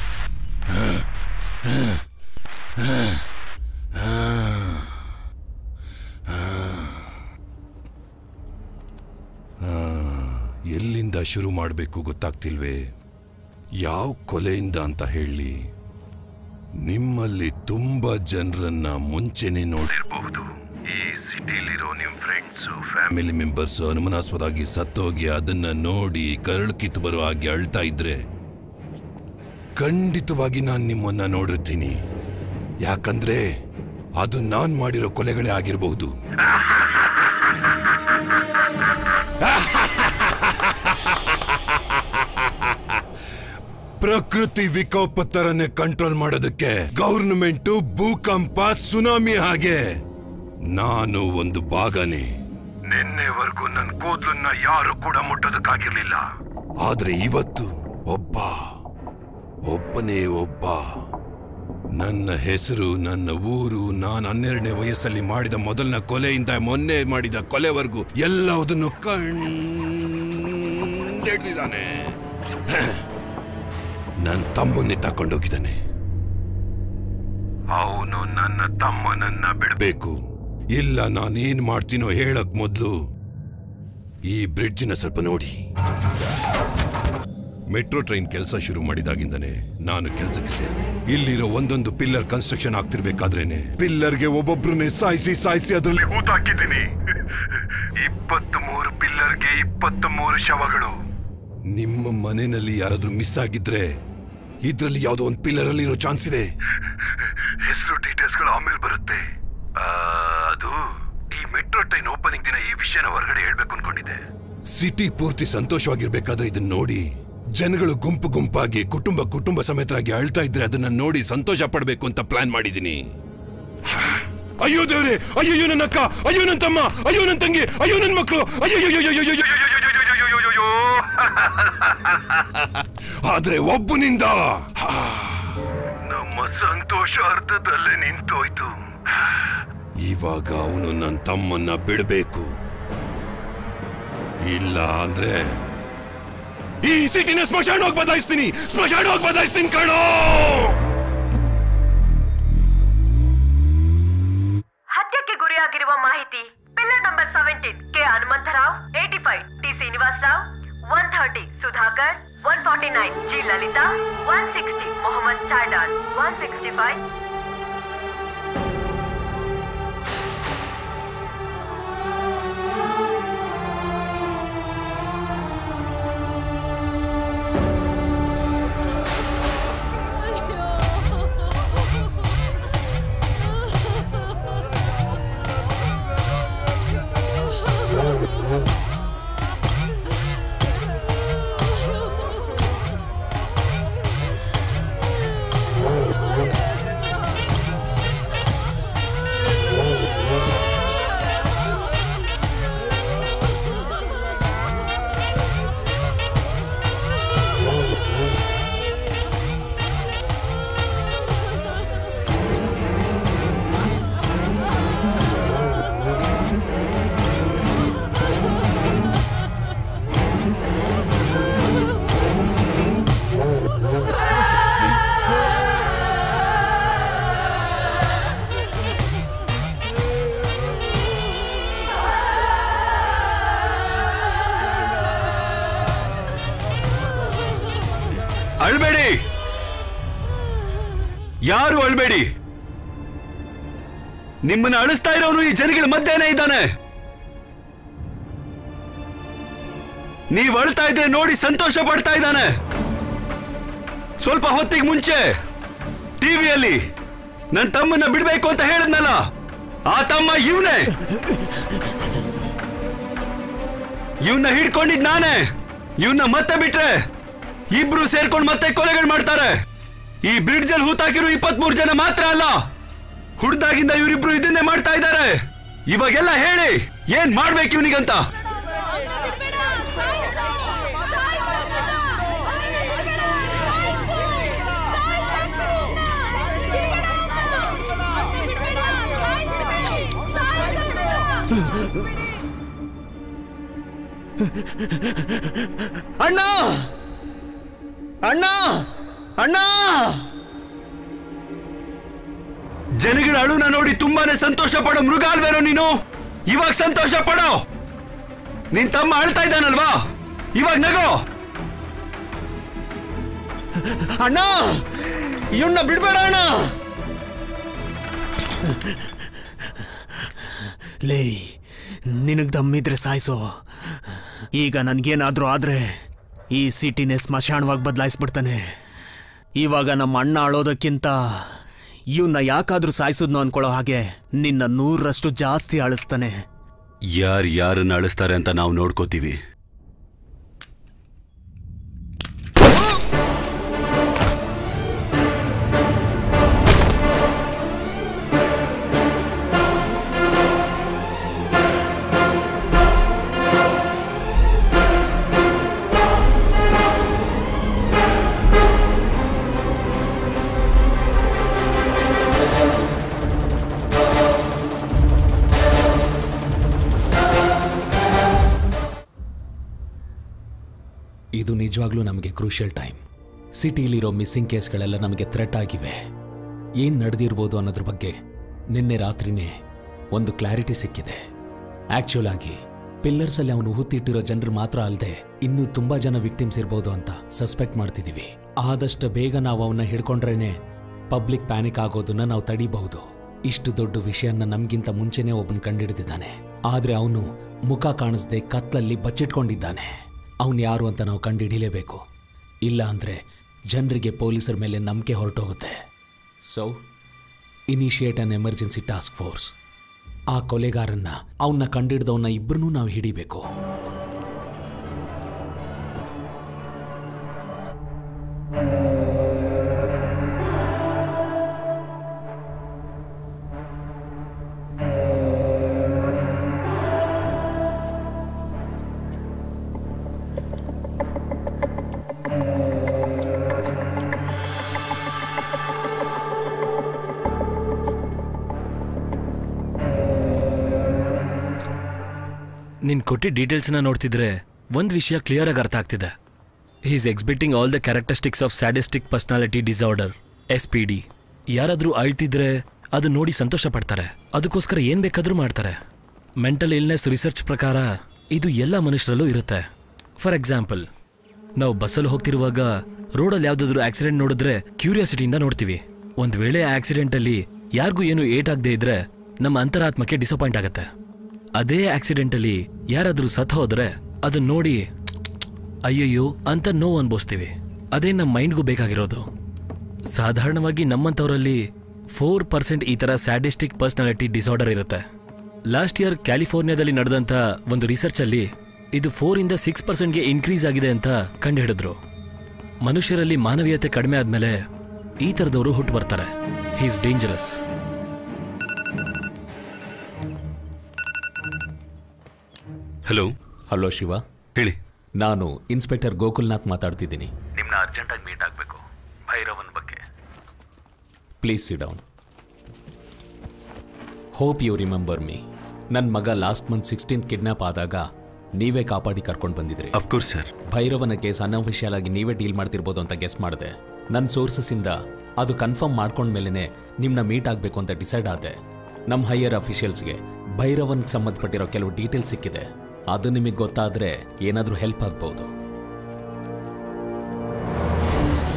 ಆ, ಎಲ್ಲಿಂದ ಶುರು ಮಾಡಬೇಕು ಗೊತ್ತಾಗ್ತಿಲ್ವೇ ಯಾವ ಕೊಲೆಯಿಂದ ಅಂತ ಹೇಳಿ ನಿಮ್ಮಲ್ಲಿ ತುಂಬಾ ಜನರನ್ನ ಮುಂಚೆನೆ ನೋಡಿರಬಹುದು ಈ ಸಿಟಿಲಿರೋ ನಿಮ್ ಫ್ರೆಂಡ್ಸ್ ಫ್ಯಾಮಿಲಿ ಮೆಂಬರ್ಸ್ ಅನುಮಾನಾಸ್ಪದಾಗಿ ಸತ್ತೋಗಿ ಅದನ್ನ ನೋಡಿ ಕರಳು ಕಿತ್ತು ಬರೋ ಹಾಗೆ ಅಳ್ತಾ ಇದ್ರೆ ಖಂಡಿತವಾಗಿ ನಾನು ನಿಮ್ಮನ್ನ ನೋಡಿರ್ತೀನಿ ಯಾಕಂದ್ರೆ ಅದು ನಾನ್ ಮಾಡಿರೋ ಕೊಲೆಗಳೇ ಆಗಿರಬಹುದು ಪ್ರಕೃತಿ ವಿಕೋಪ ತರನೇ ಕಂಟ್ರೋಲ್ ಮಾಡೋದಕ್ಕೆ ಗವರ್ನಮೆಂಟ್ ಭೂಕಂಪ ಸುನಾಮಿ ಹಾಗೆ ನಾನು ಒಂದು ಭಾಗನೇ ನಿನ್ನೆವರೆಗೂ ನನ್ನ ಕೂದಲನ್ನ ಯಾರು ಕೂಡ ಮುಟ್ಟೋದಕ್ಕಾಗಿರ್ಲಿಲ್ಲ ಆದ್ರೆ ಇವತ್ತು ಒಬ್ಬ ಒಬ್ಬನೇ ಒಬ್ಬ ನನ್ನ ಹೆಸರು ನನ್ನ ಊರು ನಾನು ಹನ್ನೆರಡನೇ ವಯಸ್ಸಲ್ಲಿ ಮಾಡಿದ ಮೊದಲನ ಕೊಲೆಯಿಂದ ಮೊನ್ನೆ ಮಾಡಿದ ಕೊಲೆವರೆಗೂ ಎಲ್ಲವುದನ್ನು ಕಂಡಿದ್ದಾನೆ ನನ್ನ ತಮ್ಮನ್ನೇ ತಕೊಂಡೋಗಿದ್ದಾನೆ ಅವನು ನನ್ನ ತಮ್ಮನನ್ನ ಬಿಡಬೇಕು ಇಲ್ಲ ನಾನೇನ್ ಮಾಡ್ತೀನೋ ಹೇಳಕ್ ಮೊದಲು ಈ ಬ್ರಿಡ್ಜಿನ ಸ್ವಲ್ಪ ನೋಡಿ ಮೆಟ್ರೋ ಟ್ರೈನ್ ಕೆಲಸ ಶುರು ಮಾಡಿದಾಗಿಂದನೇ ನಾನು ಕೆಲಸಕ್ಕೆ ಸೇರಿದೆ ಇಲ್ಲಿರೋ ಒಂದೊಂದು ಪಿಲ್ಲರ್ ಕನ್ಸ್ಟ್ರಕ್ಷನ್ ಆಗ್ತಿರ್ಬೇಕಾದ್ರೇನೆ ಪಿಲ್ಲರ್ಗೆ ಒಬ್ಬೊಬ್ರನ್ನೇ ಸಾಯಿಸಿ ಸಾಯಿಸಿ ಅದರಲ್ಲಿ ಹೂತಾಕಿದ್ದೀನಿ ಇಪ್ಪತ್ತ್ ಮೂರು ಪಿಲ್ಲರ್ಗೆ ಇಪ್ಪತ್ತ್ ಮೂರು ಶವಗಳು ನಿಮ್ಮ ಮನೆಯಲ್ಲಿ ಯಾರಾದ್ರೂ ಮಿಸ್ ಆಗಿದ್ರೆ ಇದ್ರಲ್ಲಿ ಯಾವ್ದೋ ಒಂದು ಪಿಲ್ಲರ್ ಅಲ್ಲಿ ಇರೋ ಚಾನ್ಸ್ ಇದೆ ಹೆಸರು ಡೀಟೇಲ್ಸ್ ಗಳು ಆಮೇಲೆ ಬರುತ್ತೆ ಆ, ಅದು ಈ ಮೆಟ್ರೋ ಟ್ರೈನ್ ಓಪನಿಂಗ್ ದಿನ ಈ ವಿಷಯನ ಹೊರಗಡೆ ಹೇಳ್ಬೇಕು ಅನ್ಕೊಂಡಿದ್ದೆ ಸಿಟಿ ಪೂರ್ತಿ ಸಂತೋಷವಾಗಿರ್ಬೇಕಾದ್ರೆ ಇದನ್ನ ನೋಡಿ ಜನಗಳು ಗುಂಪು ಗುಂಪಾಗಿ ಕುಟುಂಬ ಕುಟುಂಬ ಸಮೇತರಾಗಿ ಅಳ್ತಾ ಇದ್ರೆ ಅದನ್ನ ನೋಡಿ ಸಂತೋಷ ಪಡ್ಬೇಕು ಅಂತ ಪ್ಲಾನ್ ಮಾಡಿದ್ದೀನಿ ಅಯ್ಯೋ ದೇವ್ರೆ ಅಯ್ಯೋ ನನ್ನ ಅಕ್ಕ ಅಯ್ಯೋ ನನ್ನ ತಮ್ಮ ಅಯ್ಯೋ ನನ್ನ ತಂಗಿ ಅಯ್ಯೋ ನನ್ನ ಮಕ್ಕಳು ಅಯ್ಯೋ ಆದ್ರೆ ಒಬ್ಬನಿಂದ ನಮ್ಮ ಸಂತೋಷ ಅರ್ಧದಲ್ಲೇ ನಿಂತೋಯ್ತು ಇವಾಗ ಅವನು ನನ್ನ ತಮ್ಮನ್ನ ಬಿಡಬೇಕು ಇಲ್ಲ ಅಂದ್ರೆ ಈ ಸಿಟಿನ ಸ್ಮಶಾನವಾಗಿ ಬದಲಾಯಿಸ್ತೀನಿ ಸ್ಮಶಾನವಾಗಿ ಬದಲಾಯಿಸ್ತೀನಿ ಕಣೋ ಹತ್ಯಕ್ಕೆ ಗುರಿಯಾಗಿರುವ ಮಾಹಿತಿ pillar number seventeen K Hanumantharao eighty five T Srinivas Rao one thirty Sudhakar one forty nine G Lalitha one sixty Mohammed ಸಾಯ್ಡಾನ್ ಒನ್ ಸಿಕ್ಸ್ಟಿ ಫೈವ್ ಅಯ್ಯೋ ಅಳ್ಬೇಡಿ ಯಾರು ಅಳ್ಬೇಡಿ ನಿಮ್ಮನ್ನ ಅಳಿಸ್ತಾ ಇರೋನು ಈ ಜನಗಳ ಮಧ್ಯೆನೇ ಇದ್ದಾನೆ ನೀವು ಅಳ್ತಾ ಇದ್ರೆ ನೋಡಿ ಸಂತೋಷ ಪಡ್ತಾ ಇದ್ದಾನೆ ಸ್ವಲ್ಪ ಹೊತ್ತಿಗೆ ಮುಂಚೆ ಟಿವಿಯಲ್ಲಿ ನನ್ನ ತಮ್ಮನ್ನ ಬಿಡ್ಬೇಕು ಅಂತ ಹೇಳಿದ್ನಲ್ಲ ಆ ತಮ್ಮ ಇವನೇ ಇವನ್ನ ಹಿಡ್ಕೊಂಡಿದ್ ನಾನೇ ಇವನ್ನ ಮತ್ತೆ ಬಿಟ್ರೆ ಇಬ್ರು ಸೇರ್ಕೊಂಡು ಮತ್ತೆ ಕೊಲೆಗಳು ಮಾಡ್ತಾರೆ ಈ ಬ್ರಿಡ್ಜ್ ಅಲ್ಲಿ ಹೂತಾಕಿರೋ ಇಪ್ಪತ್ಮೂರು ಜನ ಮಾತ್ರ ಅಲ್ಲ ಹುಡ್ದಾಗಿಂದ ಇವರಿಬ್ರು ಇದನ್ನೇ ಮಾಡ್ತಾ ಇದ್ದಾರೆ ಇವಾಗೆಲ್ಲ ಹೇಳಿ ಏನ್ ಮಾಡ್ಬೇಕು ಇವನಿಗಂತ ಅಣ್ಣ ಅಣ್ಣ ಅಣ್ಣ ಜನಗಳ ಅಳುನ ನೋಡಿ ತುಂಬಾನೇ ಸಂತೋಷ ಪಡೋ ಮೃಗ ಅಲ್ವೇನೋ ನೀನು ಇವಾಗ ಸಂತೋಷ ಪಡೋ ನಿನ್ ತಮ್ಮ ಅಳ್ತಾ ಇದ್ದಾನಲ್ವಾ ಇವಾಗ ನಗೋ ಅಣ್ಣ ಇವನ್ನ ಬಿಡ್ಬೇಡ ಅಣ್ಣ ಲೇ ನಿನಗ್ ದಮ್ಮಿದ್ರೆ ಸಾಯಿಸೋ ಈಗ ನನ್ಗೇನಾದ್ರೂ ಆದ್ರೆ ಈ ಸಿಟಿನೇ ಸ್ಮಶಾನವಾಗಿ ಬದಲಾಯಿಸ್ಬಿಡ್ತಾನೆ ಇವಾಗ ನಮ್ಮ ಅಣ್ಣ ಅಳೋದಕ್ಕಿಂತ ಇವನ್ನ ಯಾಕಾದ್ರೂ ಸಾಯಿಸಿದ್ನೋ ಅನ್ಕೊಳ್ಳೋ ಹಾಗೆ ನಿನ್ನ ನೂರರಷ್ಟು ಜಾಸ್ತಿ ಅಳಿಸ್ತಾನೆ ಯಾರು ಯಾರನ್ನ ಅಳಿಸ್ತಾರೆ ಅಂತ ನಾವು ನೋಡ್ಕೋತೀವಿ ಇದು ನಿಜವಾಗ್ಲೂ ನಮಗೆ ಕ್ರೂಷಿಯಲ್ ಟೈಮ್ ಸಿಟಿಲಿರೋ ಮಿಸ್ಸಿಂಗ್ ಕೇಸ್ಗಳೆಲ್ಲ ನಮಗೆ ಥ್ರೆಟ್ ಆಗಿವೆ ಏನು ನಡೆದಿರ್ಬೋದು ಅನ್ನೋದ್ರ ಬಗ್ಗೆ ನಿನ್ನೆ ರಾತ್ರಿನೇ ಒಂದು ಕ್ಲಾರಿಟಿ ಸಿಕ್ಕಿದೆ ಆಕ್ಚುಲ್ ಆಗಿ ಪಿಲ್ಲರ್ಸಲ್ಲಿ ಅವನು ಹೂತಿಟ್ಟಿರೋ ಜನರು ಮಾತ್ರ ಅಲ್ಲದೆ ಇನ್ನೂ ತುಂಬಾ ಜನ ವಿಕ್ಟಿಮ್ಸ್ ಇರ್ಬೋದು ಅಂತ ಸಸ್ಪೆಕ್ಟ್ ಮಾಡ್ತಿದೀವಿ ಆದಷ್ಟು ಬೇಗ ನಾವು ಅವನ್ನ ಹಿಡ್ಕೊಂಡ್ರೇನೆ ಪಬ್ಲಿಕ್ ಪ್ಯಾನಿಕ್ ಆಗೋದನ್ನ ನಾವು ತಡಿಬಹುದು ಇಷ್ಟು ದೊಡ್ಡ ವಿಷಯನ ನಮ್ಗಿಂತ ಮುಂಚೆನೇ ಒಬ್ಬನ್ ಕಂಡಿಡಿದಿದ್ದಾನೆ ಆದ್ರೆ ಅವನು ಮುಖ ಕಾಣಿಸ್ದೆ ಕತ್ಲಲ್ಲಿ ಬಚ್ಚಿಟ್ಕೊಂಡಿದ್ದಾನೆ ಅವನು ಯಾರು ಅಂತ ನಾವು ಕಂಡುಹಿಡಿಲೇಬೇಕು ಇಲ್ಲ ಅಂದ್ರೆ ಜನರಿಗೆ ಪೊಲೀಸರ ಮೇಲೆ ನಂಬಿಕೆ ಹೊರಟೋಗುತ್ತೆ so initiate an emergency task force ಆ ಕೊಲೆಗಾರನ್ನ ಅವನ್ನ ಕಂಡಿಡ್ದವನ್ನ ಇಬ್ಬರನ್ನೂ ನಾವು ಹಿಡಿಬೇಕು ನೀನ್ ಕೊಟ್ಟಿದ್ದ ಡೀಟೇಲ್ಸ್ನ ನೋಡ್ತಿದ್ರೆ ಒಂದ್ ವಿಷಯ ಕ್ಲಿಯರ್ ಆಗಿ ಅರ್ಥ ಆಗ್ತಿದೆ is exhibiting all the characteristics of sadistic personality disorder S P D ಯಾರಾದ್ರೂ ಅಳ್ತಿದ್ರೆ ಅದು ನೋಡಿ ಸಂತೋಷ ಪಡ್ತಾರೆ ಅದಕ್ಕೋಸ್ಕರ ಏನ್ ಬೇಕಾದ್ರೂ ಮಾಡ್ತಾರೆ ಮೆಂಟಲ್ ಇಲ್ನೆಸ್ ರಿಸರ್ಚ್ ಪ್ರಕಾರ ಇದು ಎಲ್ಲ ಮನುಷ್ಯರಲ್ಲೂ ಇರುತ್ತೆ ಫಾರ್ ಎಕ್ಸಾಂಪಲ್ ನಾವು ಬಸ್ಸಲ್ಲಿ ಹೋಗ್ತಿರುವಾಗ ರೋಡಲ್ಲಿ ಯಾವ್ದಾದ್ರು ಆಕ್ಸಿಡೆಂಟ್ ನೋಡಿದ್ರೆ ಕ್ಯೂರಿಯಾಸಿಟಿಯಿಂದ ನೋಡ್ತೀವಿ ಒಂದ್ ವೇಳೆ ಆಕ್ಸಿಡೆಂಟ್ ಅಲ್ಲಿ ಯಾರಿಗೂ ಏನು ಏಟ್ ಆಗದೆ ಇದ್ರೆ ನಮ್ಮ ಅಂತರಾತ್ಮಕ್ಕೆ ಡಿಸಪಾಯಿಂಟ್ ಆಗುತ್ತೆ ಅದೇ ಆಕ್ಸಿಡೆಂಟ್ ಅಲ್ಲಿ ಯಾರಾದ್ರೂ ಸತ್ ಹೋದ್ರೆ ಅದನ್ನ ನೋಡಿ ಅಯ್ಯಯ್ಯೋ ಅಂತ ನೋವು ಅನ್ಭವಿಸ್ತೀವಿ ಅದೇ ನಮ್ಮ ಮೈಂಡ್ಗೂ ಬೇಕಾಗಿರೋದು ಸಾಧಾರಣವಾಗಿ ನಮ್ಮಂಥವರಲ್ಲಿ ಫೋರ್ ಪರ್ಸೆಂಟ್ ಈ ಥರ ಸ್ಯಾಡಿಸ್ಟಿಕ್ ಪರ್ಸನಾಲಿಟಿ ಡಿಸಾರ್ಡರ್ ಇರುತ್ತೆ ಲಾಸ್ಟ್ ಇಯರ್ ಕ್ಯಾಲಿಫೋರ್ನಿಯಾದಲ್ಲಿ ನಡೆದಂಥ ಒಂದು ರಿಸರ್ಚ್ ಅಲ್ಲಿ ಇದು ಫೋರ್ ಇಂದ ಸಿಕ್ಸ್ ಪರ್ಸೆಂಟ್ಗೆ ಇನ್ಕ್ರೀಸ್ ಆಗಿದೆ ಅಂತ ಕಂಡುಹಿಡಿದ್ರು ಮನುಷ್ಯರಲ್ಲಿ ಮಾನವೀಯತೆ ಕಡಿಮೆ ಆದ್ಮೇಲೆ ಈ ಥರದವರು ಹುಟ್ಟು ಬರ್ತಾರೆ he's dangerous hello hello Shiva ಹೇಳಿ ನಾನು ಇನ್ಸ್ಪೆಕ್ಟರ್ ಗೋಕುಲ್ನಾಥ್ ಮಾತಾಡ್ತಿದ್ದೀನಿ ನಿಮ್ನ ಅರ್ಜೆಂಟಾಗಿ ಮೀಟ್ ಆಗಬೇಕು ಭೈರವನ್ ಬಗ್ಗೆ please sit down hope you remember me ನನ್ನ ಮಗ ಲಾಸ್ಟ್ ಮಂತ್ ಸಿಕ್ಸ್ಟೀನ್ ಕಿಡ್ನಾಪ್ ಆದಾಗ ನೀವೇ ಕಾಪಾಡಿ ಕರ್ಕೊಂಡು ಬಂದಿದ್ರಿ ಅಫ್ಕೋರ್ಸ್ ಸರ್ ಭೈರವನ ಕೇಸ್ ಅನ್ಅಫಿಷಿಯಲ್ ಆಗಿ ನೀವೇ ಡೀಲ್ ಮಾಡ್ತಿರ್ಬೋದು ಅಂತ ಗೆಸ್ ಮಾಡಿದೆ ನನ್ನ ಸೋರ್ಸಸ್ಸಿಂದ ಅದು ಕನ್ಫರ್ಮ್ ಮಾಡ್ಕೊಂಡ್ಮೇಲೆ ನಿಮ್ಮನ್ನ ಮೀಟ್ ಆಗಬೇಕು ಅಂತ ಡಿಸೈಡ್ ಆದೆ ನಮ್ಮ ಹೈಯರ್ ಅಫಿಷಿಯಲ್ಸ್ಗೆ ಭೈರವನ್ಗೆ ಸಂಬಂಧಪಟ್ಟಿರೋ ಕೆಲವು ಡೀಟೇಲ್ಸ್ ಸಿಕ್ಕಿದೆ ಅದು ನಿಮಗೆ ಗೊತ್ತಾದರೆ ಏನಾದರೂ ಹೆಲ್ಪ್ ಆಗ್ಬೋದು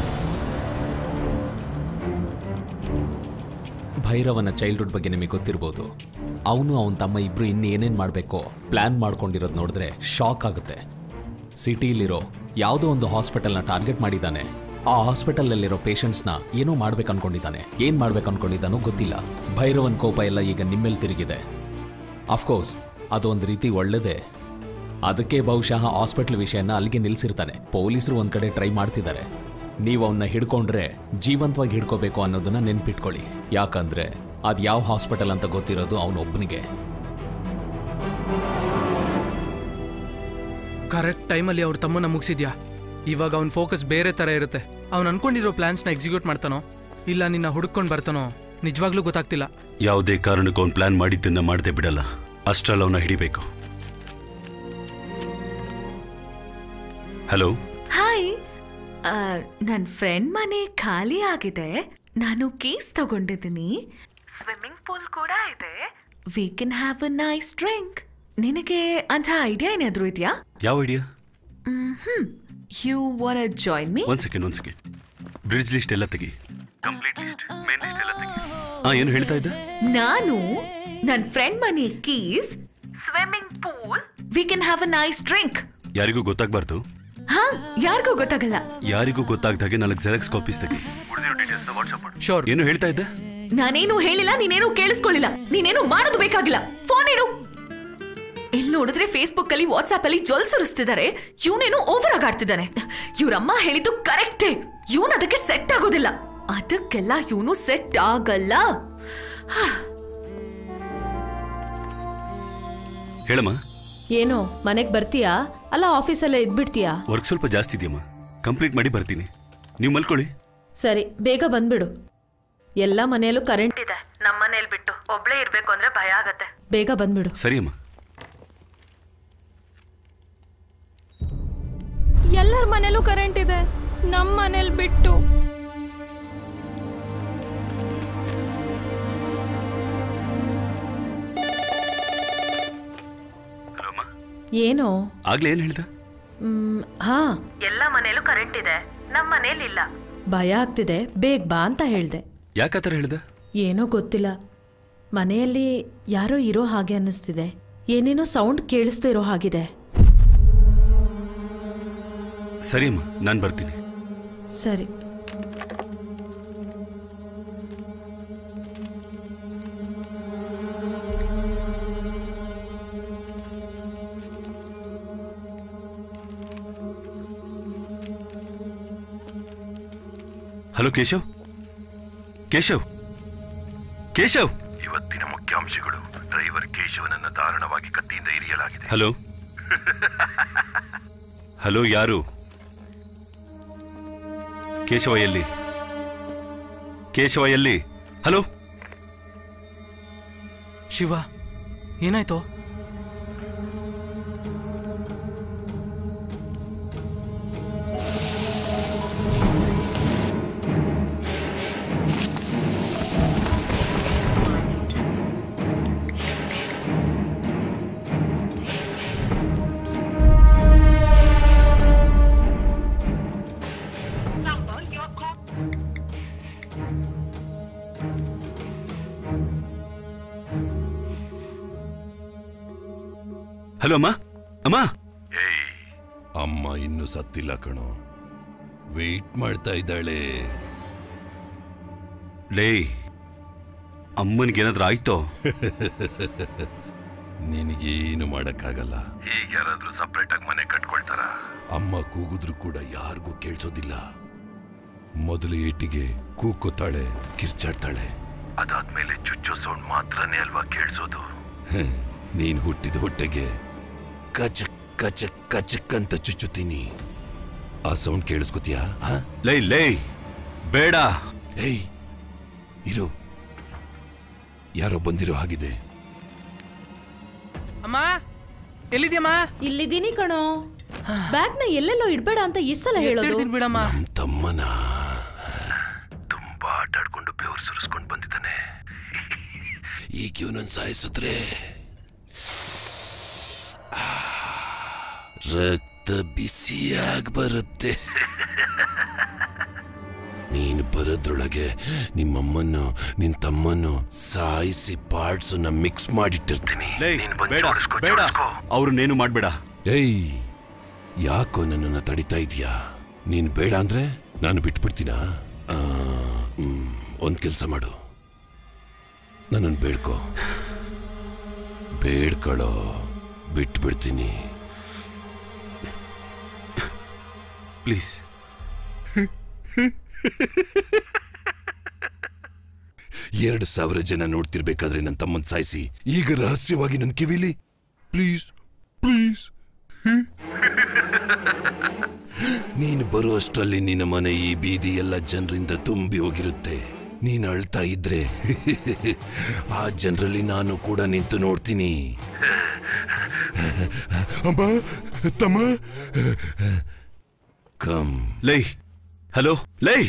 ಭೈರವನ ಚೈಲ್ಡ್ಹುಡ್ ಬಗ್ಗೆ ನಿಮಗೆ ಗೊತ್ತಿರ್ಬೋದು ಅವನು ಅವನ ತಮ್ಮ ಇಬ್ರು ಇನ್ನು ಏನೇನು ಮಾಡಬೇಕೋ ಪ್ಲ್ಯಾನ್ ಮಾಡ್ಕೊಂಡಿರೋದು ನೋಡಿದ್ರೆ ಶಾಕ್ ಆಗುತ್ತೆ ಸಿಟಿಲಿರೋ ಯಾವುದೋ ಒಂದು ಹಾಸ್ಪಿಟಲ್ನ ಟಾರ್ಗೆಟ್ ಮಾಡಿದ್ದಾನೆ ಆ ಹಾಸ್ಪಿಟಲಲ್ಲಿರೋ ಪೇಷಂಟ್ಸ್ನ ಏನೋ ಮಾಡ್ಬೇಕು ಅನ್ಕೊಂಡಿದ್ದಾನೆ ಏನು ಮಾಡ್ಬೇಕು ಅನ್ಕೊಂಡಿದ್ದಾನೋ ಗೊತ್ತಿಲ್ಲ ಭೈರವನ್ ಕೋಪ ಎಲ್ಲ ಈಗ ನಿಮ್ಮೇಲೆ ತಿರುಗಿದೆ ಅಫ್ಕೋರ್ಸ್ ಅದೊಂದು ರೀತಿ ಒಳ್ಳೆಯದೇ ಅದಕ್ಕೆ ಬಹುಶಃ ಹಾಸ್ಪಿಟಲ್ ವಿಷಯನ ಅಲ್ಲಿಗೆ ನಿಲ್ಸಿರ್ತಾನೆ ಪೊಲೀಸರು ಒಂದ್ ಕಡೆ ಟ್ರೈ ಮಾಡ್ತಿದ್ದಾರೆ ನೀವು ಅವನ್ನ ಹಿಡ್ಕೊಂಡ್ರೆ ಜೀವಂತವಾಗಿ ಹಿಡ್ಕೋಬೇಕು ಅನ್ನೋದನ್ನ ನೆನ್ಪಿಟ್ಕೊಳ್ಳಿ ಯಾಕಂದ್ರೆ ಅದ್ ಯಾವ ಹಾಸ್ಪಿಟಲ್ ಅಂತ ಗೊತ್ತಿರೋದು ಅವನೊಬ್ಬನಿಗೆ ಕರೆಕ್ಟ್ ಟೈಮಲ್ಲಿ ಅವ್ರ ತಮ್ಮನ ಮುಗಿಸಿದ್ಯಾ ಇವಾಗ ಅವ್ನ ಫೋಕಸ್ ಬೇರೆ ಥರ ಇರುತ್ತೆ ಅವ್ನು ಅನ್ಕೊಂಡಿರೋ ಪ್ಲಾನ್ಸ್ನ ಎಕ್ಸಿಕ್ಯೂಟ್ ಮಾಡ್ತಾನೋ ಇಲ್ಲ ನಿನ್ನ ಹುಡುಕೊಂಡು ಬರ್ತಾನೋ ನಿಜವಾಗ್ಲೂ ಗೊತ್ತಾಗ್ತಿಲ್ಲ ಯಾವುದೇ ಕಾರಣಕ್ಕೂ ಅವ್ನು ಪ್ಲಾನ್ ಮಾಡಿದ್ದನ್ನ ಮಾಡದೆ ಬಿಡಲ್ಲ ಅಷ್ಟ್ರಲ್ಲಿ ಅವನ್ನ ಹಿಡಿಬೇಕು ಹಲೋ ಹಾಯ್ ನನ್ನ ಫ್ರೆಂಡ್ ಮನೆ ಖಾಲಿ ಆಗಿದೆ ನಾನು ಕೇಸ್ ತಗೊಂಡಿದ್ದೀನಿ ಸ್ವಿಮ್ಮಿಂಗ್ ಪೂಲ್ ಕೂಡ ಇದೆ we can have a nice drink ನಿನಗೆ ಅಂತ ಐಡಿಯಾ ಏನಾದ್ರು ಇದೆಯಾ ಯಾವ idea hmm you wanna join me ಒಂದ್ ಸೆಕೆಂಡ್ ಒಂದ್ ಸೆಕೆಂಡ್ ಬ್ರಿಡ್ಜ್ ಲಿಸ್ಟ್ ಎಲ್ಲ ತೆಗಿ ಹಾ ಏನು ಹೇಳ್ತಾ ಇದ್ದ ನಾನು ನನ್ನ ಫ್ರೆಂಡ್ ಮನೆ keys swimming pool we can have a nice drink ಯಾರಿಗೂ ಗೊತ್ತಾಗ್ಬಾರ್ದು ಹಾ ಯಾರಿಗೂ ಗೊತ್ತಾಗಲ್ಲ ಯಾರಿಗೂ ಗೊತ್ತಾಗ್ದಾಗೆ ನಾಲ್ಕು ಜೆರಾಕ್ಸ್ ಕಾಪೀಸ್ ತೆಗಿ ಶೋರ್ ಏನು ಹೇಳ್ತಾ ಇದ್ದ ನಾನೇನು ಹೇಳಿಲ್ಲ ನೀನೇನು ಕೇಳಿಸ್ಕೊಳ್ಳಿಲ್ಲ ನೀನೇನು ಮಾಡೋದು ಬೇಕಾಗಿಲ್ಲ ಫೋನ್ ಇಡು ಇಲ್ಲಿ ನೋಡಿದ್ರೆ ಫೇಸ್ಬುಕ್ ಅಲ್ಲಿ ವಾಟ್ಸ್ಆಪ್ ಅಲ್ಲಿ ಜೊಲ್ ಸುರಿಸ್ತಿದ್ದಾರೆ ಇವನೇನು ಓವರ್ ಆಗಿ ಆಡ್ತಿದ್ದಾನೆ ಇವ್ರಮ್ಮ ಹೇಳಿದ್ದು ಕರೆಕ್ಟೇ ಇವನ್ ಅದಕ್ಕೆ ಸೆಟ್ ಆಗೋದಿಲ್ಲ ಅದಕ್ಕೆಲ್ಲ ಇವನು ಸೆಟ್ ಆಗಲ್ಲ ಹೇಳಮ್ಮ ಏನು ಮನೆಗೆ ಬರ್ತೀಯಾ ಅಲ್ಲ ಆಫೀಸಲ್ಲೇ ಇದ್ಬಿಡ್ತೀಯಾ ವರ್ಕ್ ಸ್ವಲ್ಪ ಜಾಸ್ತಿ ಇದೆಯಮ್ಮ ಕಂಪ್ಲೀಟ್ ಮಾಡಿ ಬರ್ತೀನಿ ನೀವು ಮಲ್ಕೊಳ್ಳಿ ಸರಿ ಬೇಗ ಬಂದ್ಬಿಡು ಎಲ್ಲ ಮನೆಯಲ್ಲೂ ಕರೆಂಟ್ ಇದೆ ನಮ್ಮ ಮನೇಲಿ ಬಿಟ್ಟು ಒಬ್ಳೇ ಇರ್ಬೇಕು ಅಂದ್ರೆ ಭಯ ಆಗತ್ತೆ ಬೇಗ ಬಂದ್ಬಿಡು ಸರಿ ಅಮ್ಮ ಎಲ್ಲರ ಮನೇಲೂ ಕರೆಂಟ್ ಇದೆ ನಮ್ಮ ಮನೇಲಿ ಬಿಟ್ಟು ಏನು ಆಗ್ಲೇ ಏನು ಹೇಳ್ದ ಮ್, ಹಾ ಎಲ್ಲ ಮನೇಲೂ ಕರೆಂಟ್ ಇದೆ ನಮ್ಮ ಮನೇಲಿ ಇಲ್ಲ ಭಯ ಆಗ್ತಿದೆ ಬೇಗ ಬಾ ಅಂತ ಹೇಳ್ದೆ ಯಾಕೆ ಆ ಥರ ಹೇಳ್ದ ಏನೋ ಗೊತ್ತಿಲ್ಲ ಮನೆಯಲ್ಲಿ ಯಾರೋ ಇರೋ ಹಾಗೆ ಅನ್ನಿಸ್ತಿದೆ ಏನೇನೋ ಸೌಂಡ್ ಕೇಳಿಸ್ತಾ ಇರೋ ಹಾಗಿದೆ ಸರಿ ಅಮ್ಮ ನಾನು ಬರ್ತೀನಿ ಸರಿ ಹಲೋ ಕೇಶವ್ ಕೇಶವ್ ಕೇಶವ್ ಇವತ್ತಿನ ಮುಖ್ಯಾಂಶಗಳು ಡ್ರೈವರ್ ಕೇಶವನನ್ನ ದಾರುಣವಾಗಿ ಕತ್ತಿಯಿಂದ ಇರಿಯಲಾಗಿದೆ ಹಲೋ ಹಲೋ ಯಾರು ಕೇಶವ ಎಲ್ಲಿ ಕೇಶವ ಎಲ್ಲಿ ಹಲೋ ಶಿವ ಏನಾಯ್ತು ಹಲೋ ಅಮ್ಮ ಅಮ್ಮ ಅಮ್ಮ ಇನ್ನೂ ಸತ್ತಿಲ್ಲ ಕಣೋ ವೆಯ್ಟ್ ಮಾಡ್ತಾ ಇದ್ದಾಳೆ ಲೇ ಅಮ್ಮನಿಗೇನಾದ್ರೂ ಆಯ್ತೋ ನಿನಗೇನು ಮಾಡಕ್ಕಾಗಲ್ಲ ಹೀಗೆ ಯಾರಾದ್ರೂ ಸಪ್ರೇಟ್ ಆಗಿ ಮನೆ ಕಟ್ಕೊಳ್ತಾರ ಅಮ್ಮ ಕೂಗಿದ್ರು ಕೂಡ ಯಾರಿಗೂ ಕೇಳಿಸೋದಿಲ್ಲ ಮೊದಲು ಏಟಿಗೆ ಕೂಗ್ಕೋತಾಳೆ ಕಿರ್ಚಾಡ್ತಾಳೆ ಅದಾದ್ಮೇಲೆ ಚುಚ್ಚೋ ಸೌಂಡ್ ಮಾತ್ರನೇ ಅಲ್ವಾ ಕೇಳಿಸೋದು ನೀನ್ ಹುಟ್ಟಿದ ಹೊಟ್ಟೆಗೆ ಕಚಕ್ ಕಚಕ್ ಕಚಕ್ ಅಂತ ಚುಚ್ಚುತ್ತೀನಿ ಆ ಸೌಂಡ್ ಕೇಳಿಸ್ಕೊತೀಯಾ ಲೈ ಲೈ ಬೇಡ ಏಯ್ ಇರು ಯಾರೋ ಬಂದಿರೋ ಹಾಗಿದೆ ಅಮ್ಮ ಎಲ್ಲಿದ್ಯಮ್ಮ ಇಲ್ಲಿದ್ದೀನಿ ಕಣೋ ಬ್ಯಾಗ್ನ ಎಲ್ಲೆಲ್ಲೋ ಇಡ್ಬೇಡ ಅಂತ ಎಷ್ಟು ಸಲ ಹೇಳೋದು ಎತ್ತಿಡ್ತೀನಿ ಬಿಡಮ್ಮ ತಮ್ಮನ ತುಂಬಾ ಆಟಾಡ್ಕೊಂಡು ಬೆವರು ಸುರಿಸ್ಕೊಂಡು ಬಂದಿದ್ದಾನೆ ಈಗ ಇವನನ್ನು ಸಾಯಿಸಿದ್ರೆ ಆ, ರಕ್ತ ಬಿಸಿಯಾಗಿ ಬರುತ್ತೆ ನೀನು ಬರೋದ್ರೊಳಗೆ ನಿಮ್ಮಮ್ಮನ್ನು ನಿನ್ ತಮ್ಮನ್ನು ಸಾಯಿಸಿ ಪಾರ್ಟ್ಸನ್ನ ಮಿಕ್ಸ್ ಮಾಡಿಟ್ಟಿರ್ತೀನಿ ಬೇಡ ಬೇಡ ಅವ್ರನ್ನೇನು ಮಾಡ್ಬೇಡ ಏಯ್ ಯಾಕೋ ನನ್ನನ್ನು ತಡಿತಾ ಇದೀಯಾ ನೀನ್ ಬೇಡ ಅಂದ್ರೆ ನಾನು ಬಿಟ್ಬಿಡ್ತೀನಾ ಆ, ಮ್, ಒಂದ್ ಕೆಲಸ ಮಾಡು ನನ್ನನ್ನು ಬೇಡ್ಕೋ ಬೇಡ್ಕೊಳ್ಳೋ ಬಿಟ್ಬಿಡ್ತೀನಿ ಪ್ಲೀಸ್ ಎರಡು ಸಾವಿರ ಜನ ನೋಡ್ತಿರ್ಬೇಕಾದ್ರೆ ನನ್ನ ತಮ್ಮನ್ ಸಾಯಿಸಿ ಈಗ ರಹಸ್ಯವಾಗಿ ನನ್ನ ಕಿವಿಲಿ ಪ್ಲೀಸ್ ಪ್ಲೀಸ್ ನೀನು ಬರೋ ಅಷ್ಟರಲ್ಲಿ ನಿನ್ನ ಮನೆ ಈ ಬೀದಿ ಎಲ್ಲ ಜನರಿಂದ ತುಂಬಿ ಹೋಗಿರುತ್ತೆ ನೀನು ಅಳ್ತಾ ಇದ್ರೆ ಆ ಜನರಲ್ಲಿ ನಾನು ಕೂಡ ನಿಂತು ನೋಡ್ತೀನಿ ಅಮ್ಮ ತಮ್ಮ ಕಮ್ ಲೈ ಹಲೋ ಲೈ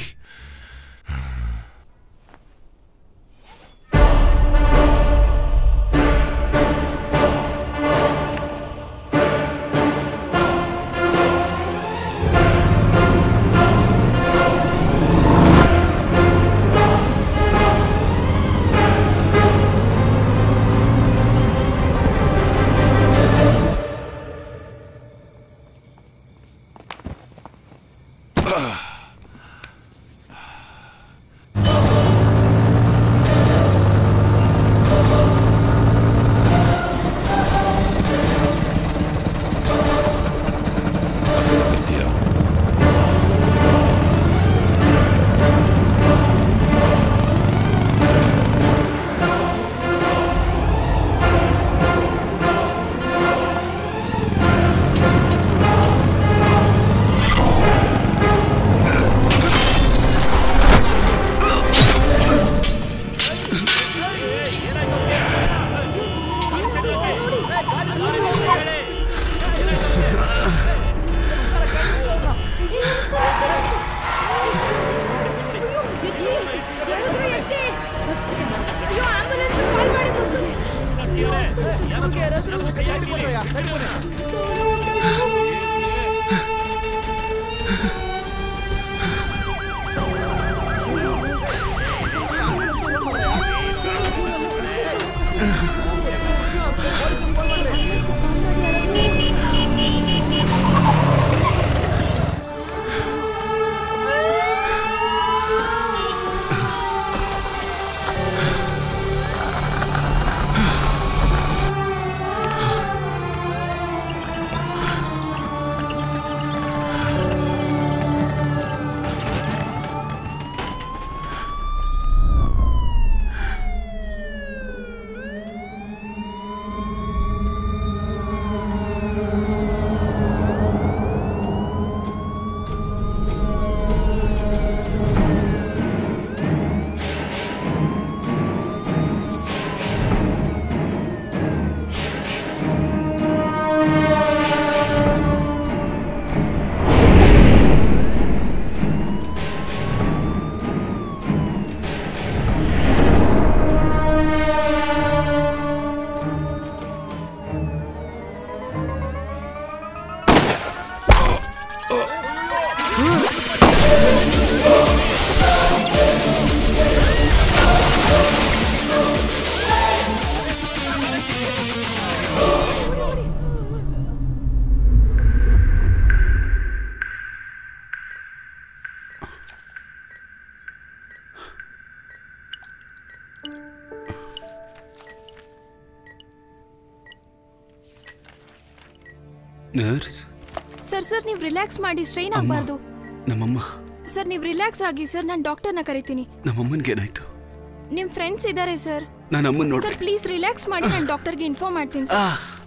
ನರ್ಸ್ ಸರ್ ಸರ್ ನೀವು ರಿಲ್ಯಾಕ್ಸ್ ಮಾಡಿ ಸ್ಟ್ರೈನ್ ಅಮ್ಮ. ಆಗಬಾರ್ದು ನಮ್ಮಮ್ಮ ಸರ್ ನೀವು ರಿಲ್ಯಾಕ್ಸ್ ಆಗಿ ಸರ್ ನಾನು ಡಾಕ್ಟರ್ನ ಕರಿತೀನಿ ನಮ್ಮಮ್ಮನ್ಗೆ ಏನಾಯ್ತು ನಿಮ್ ಫ್ರೆಂಡ್ಸ್ ಇದ್ದಾರೆ ಸರ್ ನಾನು ಅಮ್ಮನ್ ಸರ್ ನೋಡ್ಬೇಕು ಪ್ಲೀಸ್ ರಿಲ್ಯಾಕ್ಸ್ ಮಾಡಿ ನಾನು ಡಾಕ್ಟರ್ಗೆ ಇನ್ಫಾರ್ಮ್ ಮಾಡ್ತೀನಿ ಸರ್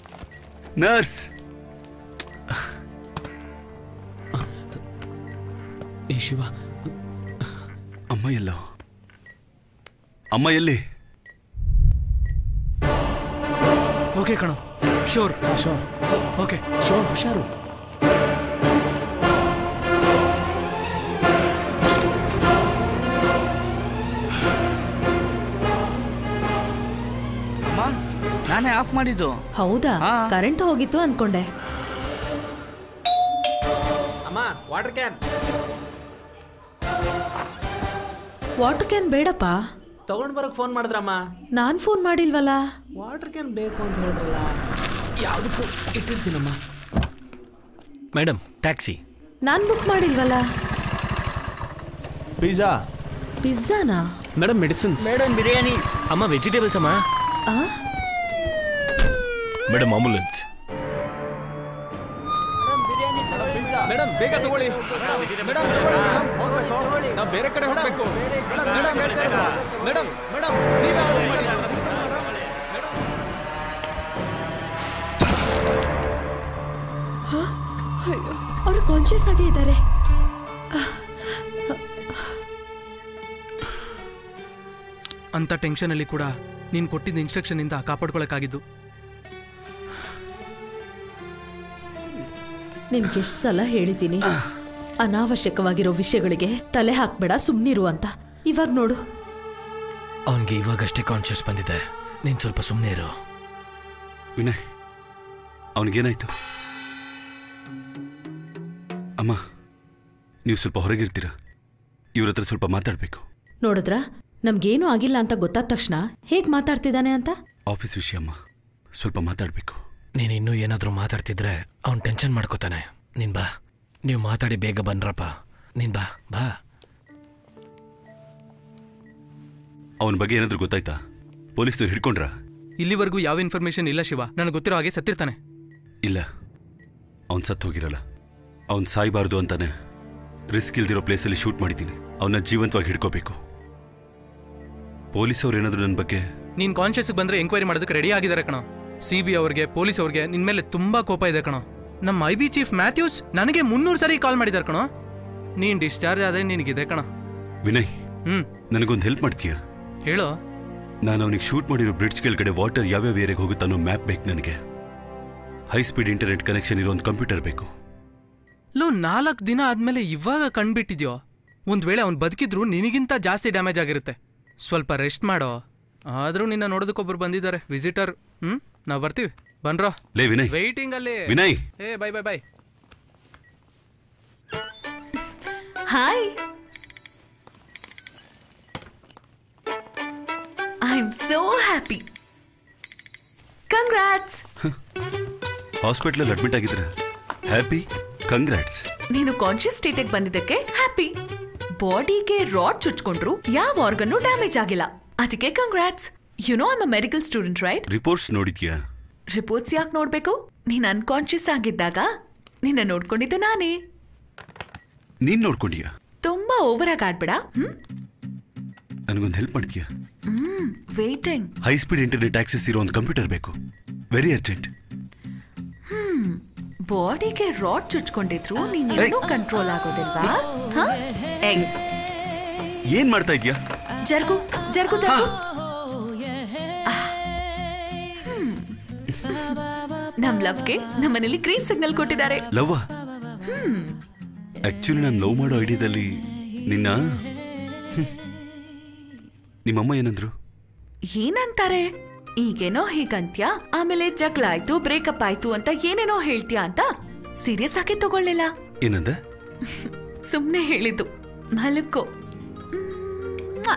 ನರ್ಸ್ ಏ ಶಿವ ಅಮ್ಮ ಎಲ್ಲೋ ಅಮ್ಮ ಎಲ್ಲಿ ಓಕೆ ಕಣೋ ಶೋರ್ ಶೋರ್ ಓಕೆ ಶೋರ್ ಹುಷಾರು ಅಮ್ಮ ನಾನೇ ಆಫ್ ಮಾಡಿದ್ದು ಹೌದಾ ಕರೆಂಟ್ ಹೋಗಿತ್ತು ಅನ್ಕೊಂಡೆ ಅಮ್ಮ ವಾಟರ್ ಕ್ಯಾನ್ ವಾಟರ್ ಕ್ಯಾನ್ ಬೇಡಪ್ಪ ತಗೊಂಡ್ ಬರಕ್ ಫೋನ್ ಮಾಡಿದ್ರಮ್ಮ ನಾನ್ ಫೋನ್ ಮಾಡಿಲ್ವಲ್ಲ ವಾಟರ್ ಕ್ಯಾನ್ ಬೇಕು ಅಂತ ಹೇಳಿದ್ರಲ್ಲ ಯಾವುದಕ್ಕೂ ಇಟ್ಟಿರ್ತೀನಮ್ಮ ಮೇಡಮ್ ಟ್ಯಾಕ್ಸಿ ನಾನ್ ಬುಕ್ ಮಾಡಿಲ್ವಲ್ಲ ಪಿಜ್ಜಾ ಪಿಜ್ಜಾನಾ ಮೇಡಮ್ ಮೆಡಿಸಿನ್ಸ್ ಮೇಡಮ್ ಬಿರಿಯಾನಿ ಅಮ್ಮ ವೆಜಿಟೇಬಲ್ಸ್ ಅಮ್ಮ ಆ ಮೇಡಮ್ ಆಂಬುಲೆನ್ಸ್ ಮೇಡಮ್ ಬೇಗ ತಗೊಳ್ಳಿ ಮೇಡಮ್ ತಗೊಳ್ಳಿ ನಾವು ಬೇರೆ ಕಡೆ ಹೋಗ್ಬೇಕು ಮೇಡಮ್ ಮೇಡಮ್ ಮೇಡಮ್ ನೀವೇ ಆರ್ಡರ್ ಮಾಡಿ ಅವರು ಕಾನ್ಶಿಯಸ್ ಆಗೇ ಇದ್ದಾರೆ ಅಂತ ಟೆನ್ಷನಲ್ಲಿ ಕೂಡ ನೀನು ಕೊಟ್ಟಿದ್ದ ಇನ್ಸ್ಟ್ರಕ್ಷನ್ನಿಂದ ಕಾಪಾಡ್ಕೊಳಕ್ಕಾಗಿದ್ದು ನಿನ್ಗೆ ಎಷ್ಟು ಸಲ ಹೇಳಿದ್ದೀನಿ ಅನಾವಶ್ಯಕವಾಗಿರೋ ವಿಷಯಗಳಿಗೆ ತಲೆ ಹಾಕ್ಬೇಡ ಸುಮ್ನಿರು ಅಂತ ಇವಾಗ ನೋಡು ಅವನಿಗೆ ಇವಾಗಷ್ಟೇ ಕಾನ್ಶಿಯಸ್ ಬಂದಿದೆ ನೀನು ಸ್ವಲ್ಪ ಸುಮ್ಮನೆ ಇರು ವಿನಯ್ ಅವನಿಗೇನಾಯ್ತು ಅಮ್ಮ ನೀವು ಸ್ವಲ್ಪ ಹೊರಗಿರ್ತೀರಾ ಇವ್ರ ಹತ್ರ ಸ್ವಲ್ಪ ಮಾತಾಡಬೇಕು ನೋಡಿದ್ರ ನಮ್ಗೇನು ಆಗಿಲ್ಲ ಅಂತ ಗೊತ್ತಾದ ತಕ್ಷಣ ಹೇಗ್ ಮಾತಾಡ್ತಿದ್ದಾನೆ ಅಂತ ಆಫೀಸ್ ವಿಷಯ ಅಮ್ಮ ಸ್ವಲ್ಪ ಮಾತಾಡಬೇಕು ನೀನು ಇನ್ನೂ ಏನಾದರೂ ಮಾತಾಡ್ತಿದ್ರೆ ಅವ್ನು ಟೆನ್ಷನ್ ಮಾಡ್ಕೋತಾನೆ ನೀನ್ ಬಾ ನೀವು ಮಾತಾಡಿ ಬೇಗ ಬನ್ರಪ್ಪ ನೀನ್ ಬಾ ಬಾ ಅವನ ಬಗ್ಗೆ ಏನಾದರೂ ಗೊತ್ತಾಯ್ತಾ ಪೊಲೀಸ್ನವ್ರು ಹಿಡ್ಕೊಂಡ್ರಾ ಇಲ್ಲಿವರೆಗೂ ಯಾವ ಇನ್ಫಾರ್ಮೇಶನ್ ಇಲ್ಲ ಶಿವ ನನಗೆ ಗೊತ್ತಿರೋ ಹಾಗೆ ಸತ್ತಿರ್ತಾನೆ ಇಲ್ಲ ಅವನ್ ಸತ್ತು ಹೋಗಿರಲ್ಲ ಅವನ್ ಸಾಯ್ಬಾರ್ದು ಅಂತಾನೆ ರಿಸ್ಕ್ ಇಲ್ದಿರೋ ಪ್ಲೇಸಲ್ಲಿ ಶೂಟ್ ಮಾಡಿದ್ದೀನಿ ಅವನ್ನ ಜೀವಂತವಾಗಿ ಹಿಡ್ಕೋಬೇಕು ಪೊಲೀಸವ್ರು ಏನಾದ್ರು ನನ್ನ ಬಗ್ಗೆ ನೀನ್ ಕಾನ್ಶಿಯಸ್ ಬಂದ್ರೆ ಎಂಕ್ವೈರಿ ಮಾಡೋದಕ್ಕೆ ರೆಡಿ ಆಗಿದ್ದಾರೆ ಕಣೋ ಸಿ ಬಿ ಅವ್ರಿಗೆ ಪೊಲೀಸ್ ಅವ್ರಿಗೆ ನಿನ್ ಮೇಲೆ ತುಂಬಾ ಕೋಪ ಇದೆ ಕಣೋ ನಮ್ಮ ಐ ಬಿ ಚೀಫ್ ಮ್ಯಾಥ್ಯೂಸ್ ನನಗೆ ಮುನ್ನೂರು ಸರಿ ಕಾಲ್ ಮಾಡಿದಾರೆ ಕಣೋ ನೀನ್ ಡಿಸ್ಚಾರ್ಜ್ ಆದ್ರೆ ನಿನಗಿದೆ ಕಣ ವಿನಯ್ ಹ್ಮ್ ನನಗೊಂದು ಹೆಲ್ಪ್ ಮಾಡ್ತೀಯಾ ಹೇಳೋ ನಾನು ಅವನಿಗೆ ಶೂಟ್ ಮಾಡಿರೋ ಬ್ರಿಡ್ಜ್ ಕೆಳಗಡೆ ವಾಟರ್ ಯಾವ್ಯಾವ ಏರಿಯಾಗೆ ಹೋಗುತ್ತೆ ಅನ್ನೋ ಮ್ಯಾಪ್ ಬೇಕು ನನಗೆ ಹೈ ಸ್ಪೀಡ್ ಇಂಟರ್ನೆಟ್ ಕನೆಕ್ಷನ್ ಇರೋ ಒಂದು ಕಂಪ್ಯೂಟರ್ ಬೇಕು ಲೋ ನಾಲ್ಕು ದಿನ ಆದ್ಮೇಲೆ ಇವಾಗ ಕಣ್ಬಿಟ್ಟಿದ್ಯೋ ಒಂದ್ ವೇಳೆ ಅವ್ನು ಬದುಕಿದ್ರು ನಿನಗಿಂತ ಜಾಸ್ತಿ ಡ್ಯಾಮೇಜ್ ಆಗಿರುತ್ತೆ ಸ್ವಲ್ಪ ರೆಸ್ಟ್ ಮಾಡೋ ಆದ್ರೂ ನಿನ್ನ ನೋಡೋದಕ್ಕೊಬ್ರು ಬಂದಿದ್ದಾರೆ ವಿಸಿಟರ್ ಹ್ಮ್ ನಾವ್ ಬರ್ತೀವಿ ಬನ್ರೋ ಲೇ ವಿನಯ್ ವೈಟಿಂಗ್ ಅಲ್ಲಿ ವಿನಯ್ ಏ bye bye bye hi I am so happy congrats ಹಾಸ್ಪಿಟ್ಲಲ್ಲಿ ಅಡ್ಮಿಟ್ ಆಗಿದ್ರೆ ಹ್ಯಾಪಿ ಕಂಗ್ರಾಟ್ಸ್ ನೀನು ಕಾನ್ಶಿಯಸ್ ಸ್ಟೇಟಿಗೆ ಬಂದಿದ್ದಕ್ಕೆ ಹ್ಯಾಪಿ ಬಾಡಿಗೆ ರಾಡ್ ಚುಚ್ಕೊಂಡ್ರು ಯಾವ ಆರ್ಗನ್ನು ಡ್ಯಾಮೇಜ್ ಆಗಿಲ್ಲ ಅದಕ್ಕೆ congrats you know I'm a medical student right reports ನೋಡಿದ್ಯಾ ರಿಪೋರ್ಟ್ಸ್ ಯಾಕೆ ನೋಡ್ಬೇಕು ನೀನ್ ಅನ್ಕಾನ್ಶಿಯಸ್ ಆಗಿದ್ದಾಗ ನಿನ್ನ ನೋಡ್ಕೊಂಡಿದ್ದೆ ನಾನೇ ನೀನ್ ನೋಡ್ಕೊಂಡ್ಯಾ ತುಂಬಾ ಓವರ್ ಆಗಿ ಆಡ್ಬೇಡ ಹ್ಮ್ ನನಗೊಂದು ಹೆಲ್ಪ್ ಮಾಡ್ತೀಯಾ ಹ್ಮ್ waiting high speed internet access ಇರೋ ಒಂದು ಕಂಪ್ಯೂಟರ್ ಬೇಕು ವೆರಿ ಅರ್ಜೆಂಟ್ ಹ್ಮ್ ಬಾಡಿಗೆ ರಾಡ್ ಚುಚ್ಕೊಂಡಿದ್ರು ನೀನೇನು ಕಂಟ್ರೋಲ್ ಆಗೋದಿಲ್ವಾ ಹ? ಏಯ್, ಏನ್ ಮಾಡ್ತಾ ಇದ್ಯಾ ಜರ್ಗು ಜರ್ಗು ಜರ್ಗು ಆಹ್. ಹ್ಮ್. ನಮ್ ಲವ್ಗೆ ನಮ್ಮನೇಲಿ ಗ್ರೀನ್ ಸಿಗ್ನಲ್ ಕೊಟ್ಟಿದ್ದಾರೆ ಲವ್ವ ಹ್ಮ್ ಆಕ್ಚುಲಿ ನಾನು ಲವ್ ಮಾಡೋ ಐಡಿಯಾದಲ್ಲಿ ನಿನ್ನ ಹ್ಮ್. ನಿಮ್ಮಮ್ಮ ಏನಂದ್ರು ಏನಂತಾರೆ ಈಗೇನೋ ಹೀಗಂತ್ಯ ಆಮೇಲೆ ಜಗಳ ಆಯ್ತು ಬ್ರೇಕಪ್ ಆಯ್ತು ಅಂತ ಏನೇನೋ ಹೇಳ್ತೀಯ ಅಂತ ಸೀರಿಯಸ್ ಆಗಿ ತಗೊಳ್ಳಿಲ್ಲ ಏನಂದ ಸುಮ್ನೆ ಹೇಳಿದ್ದು ಮಲಕ್ಕೋ ಮ್ವಾ.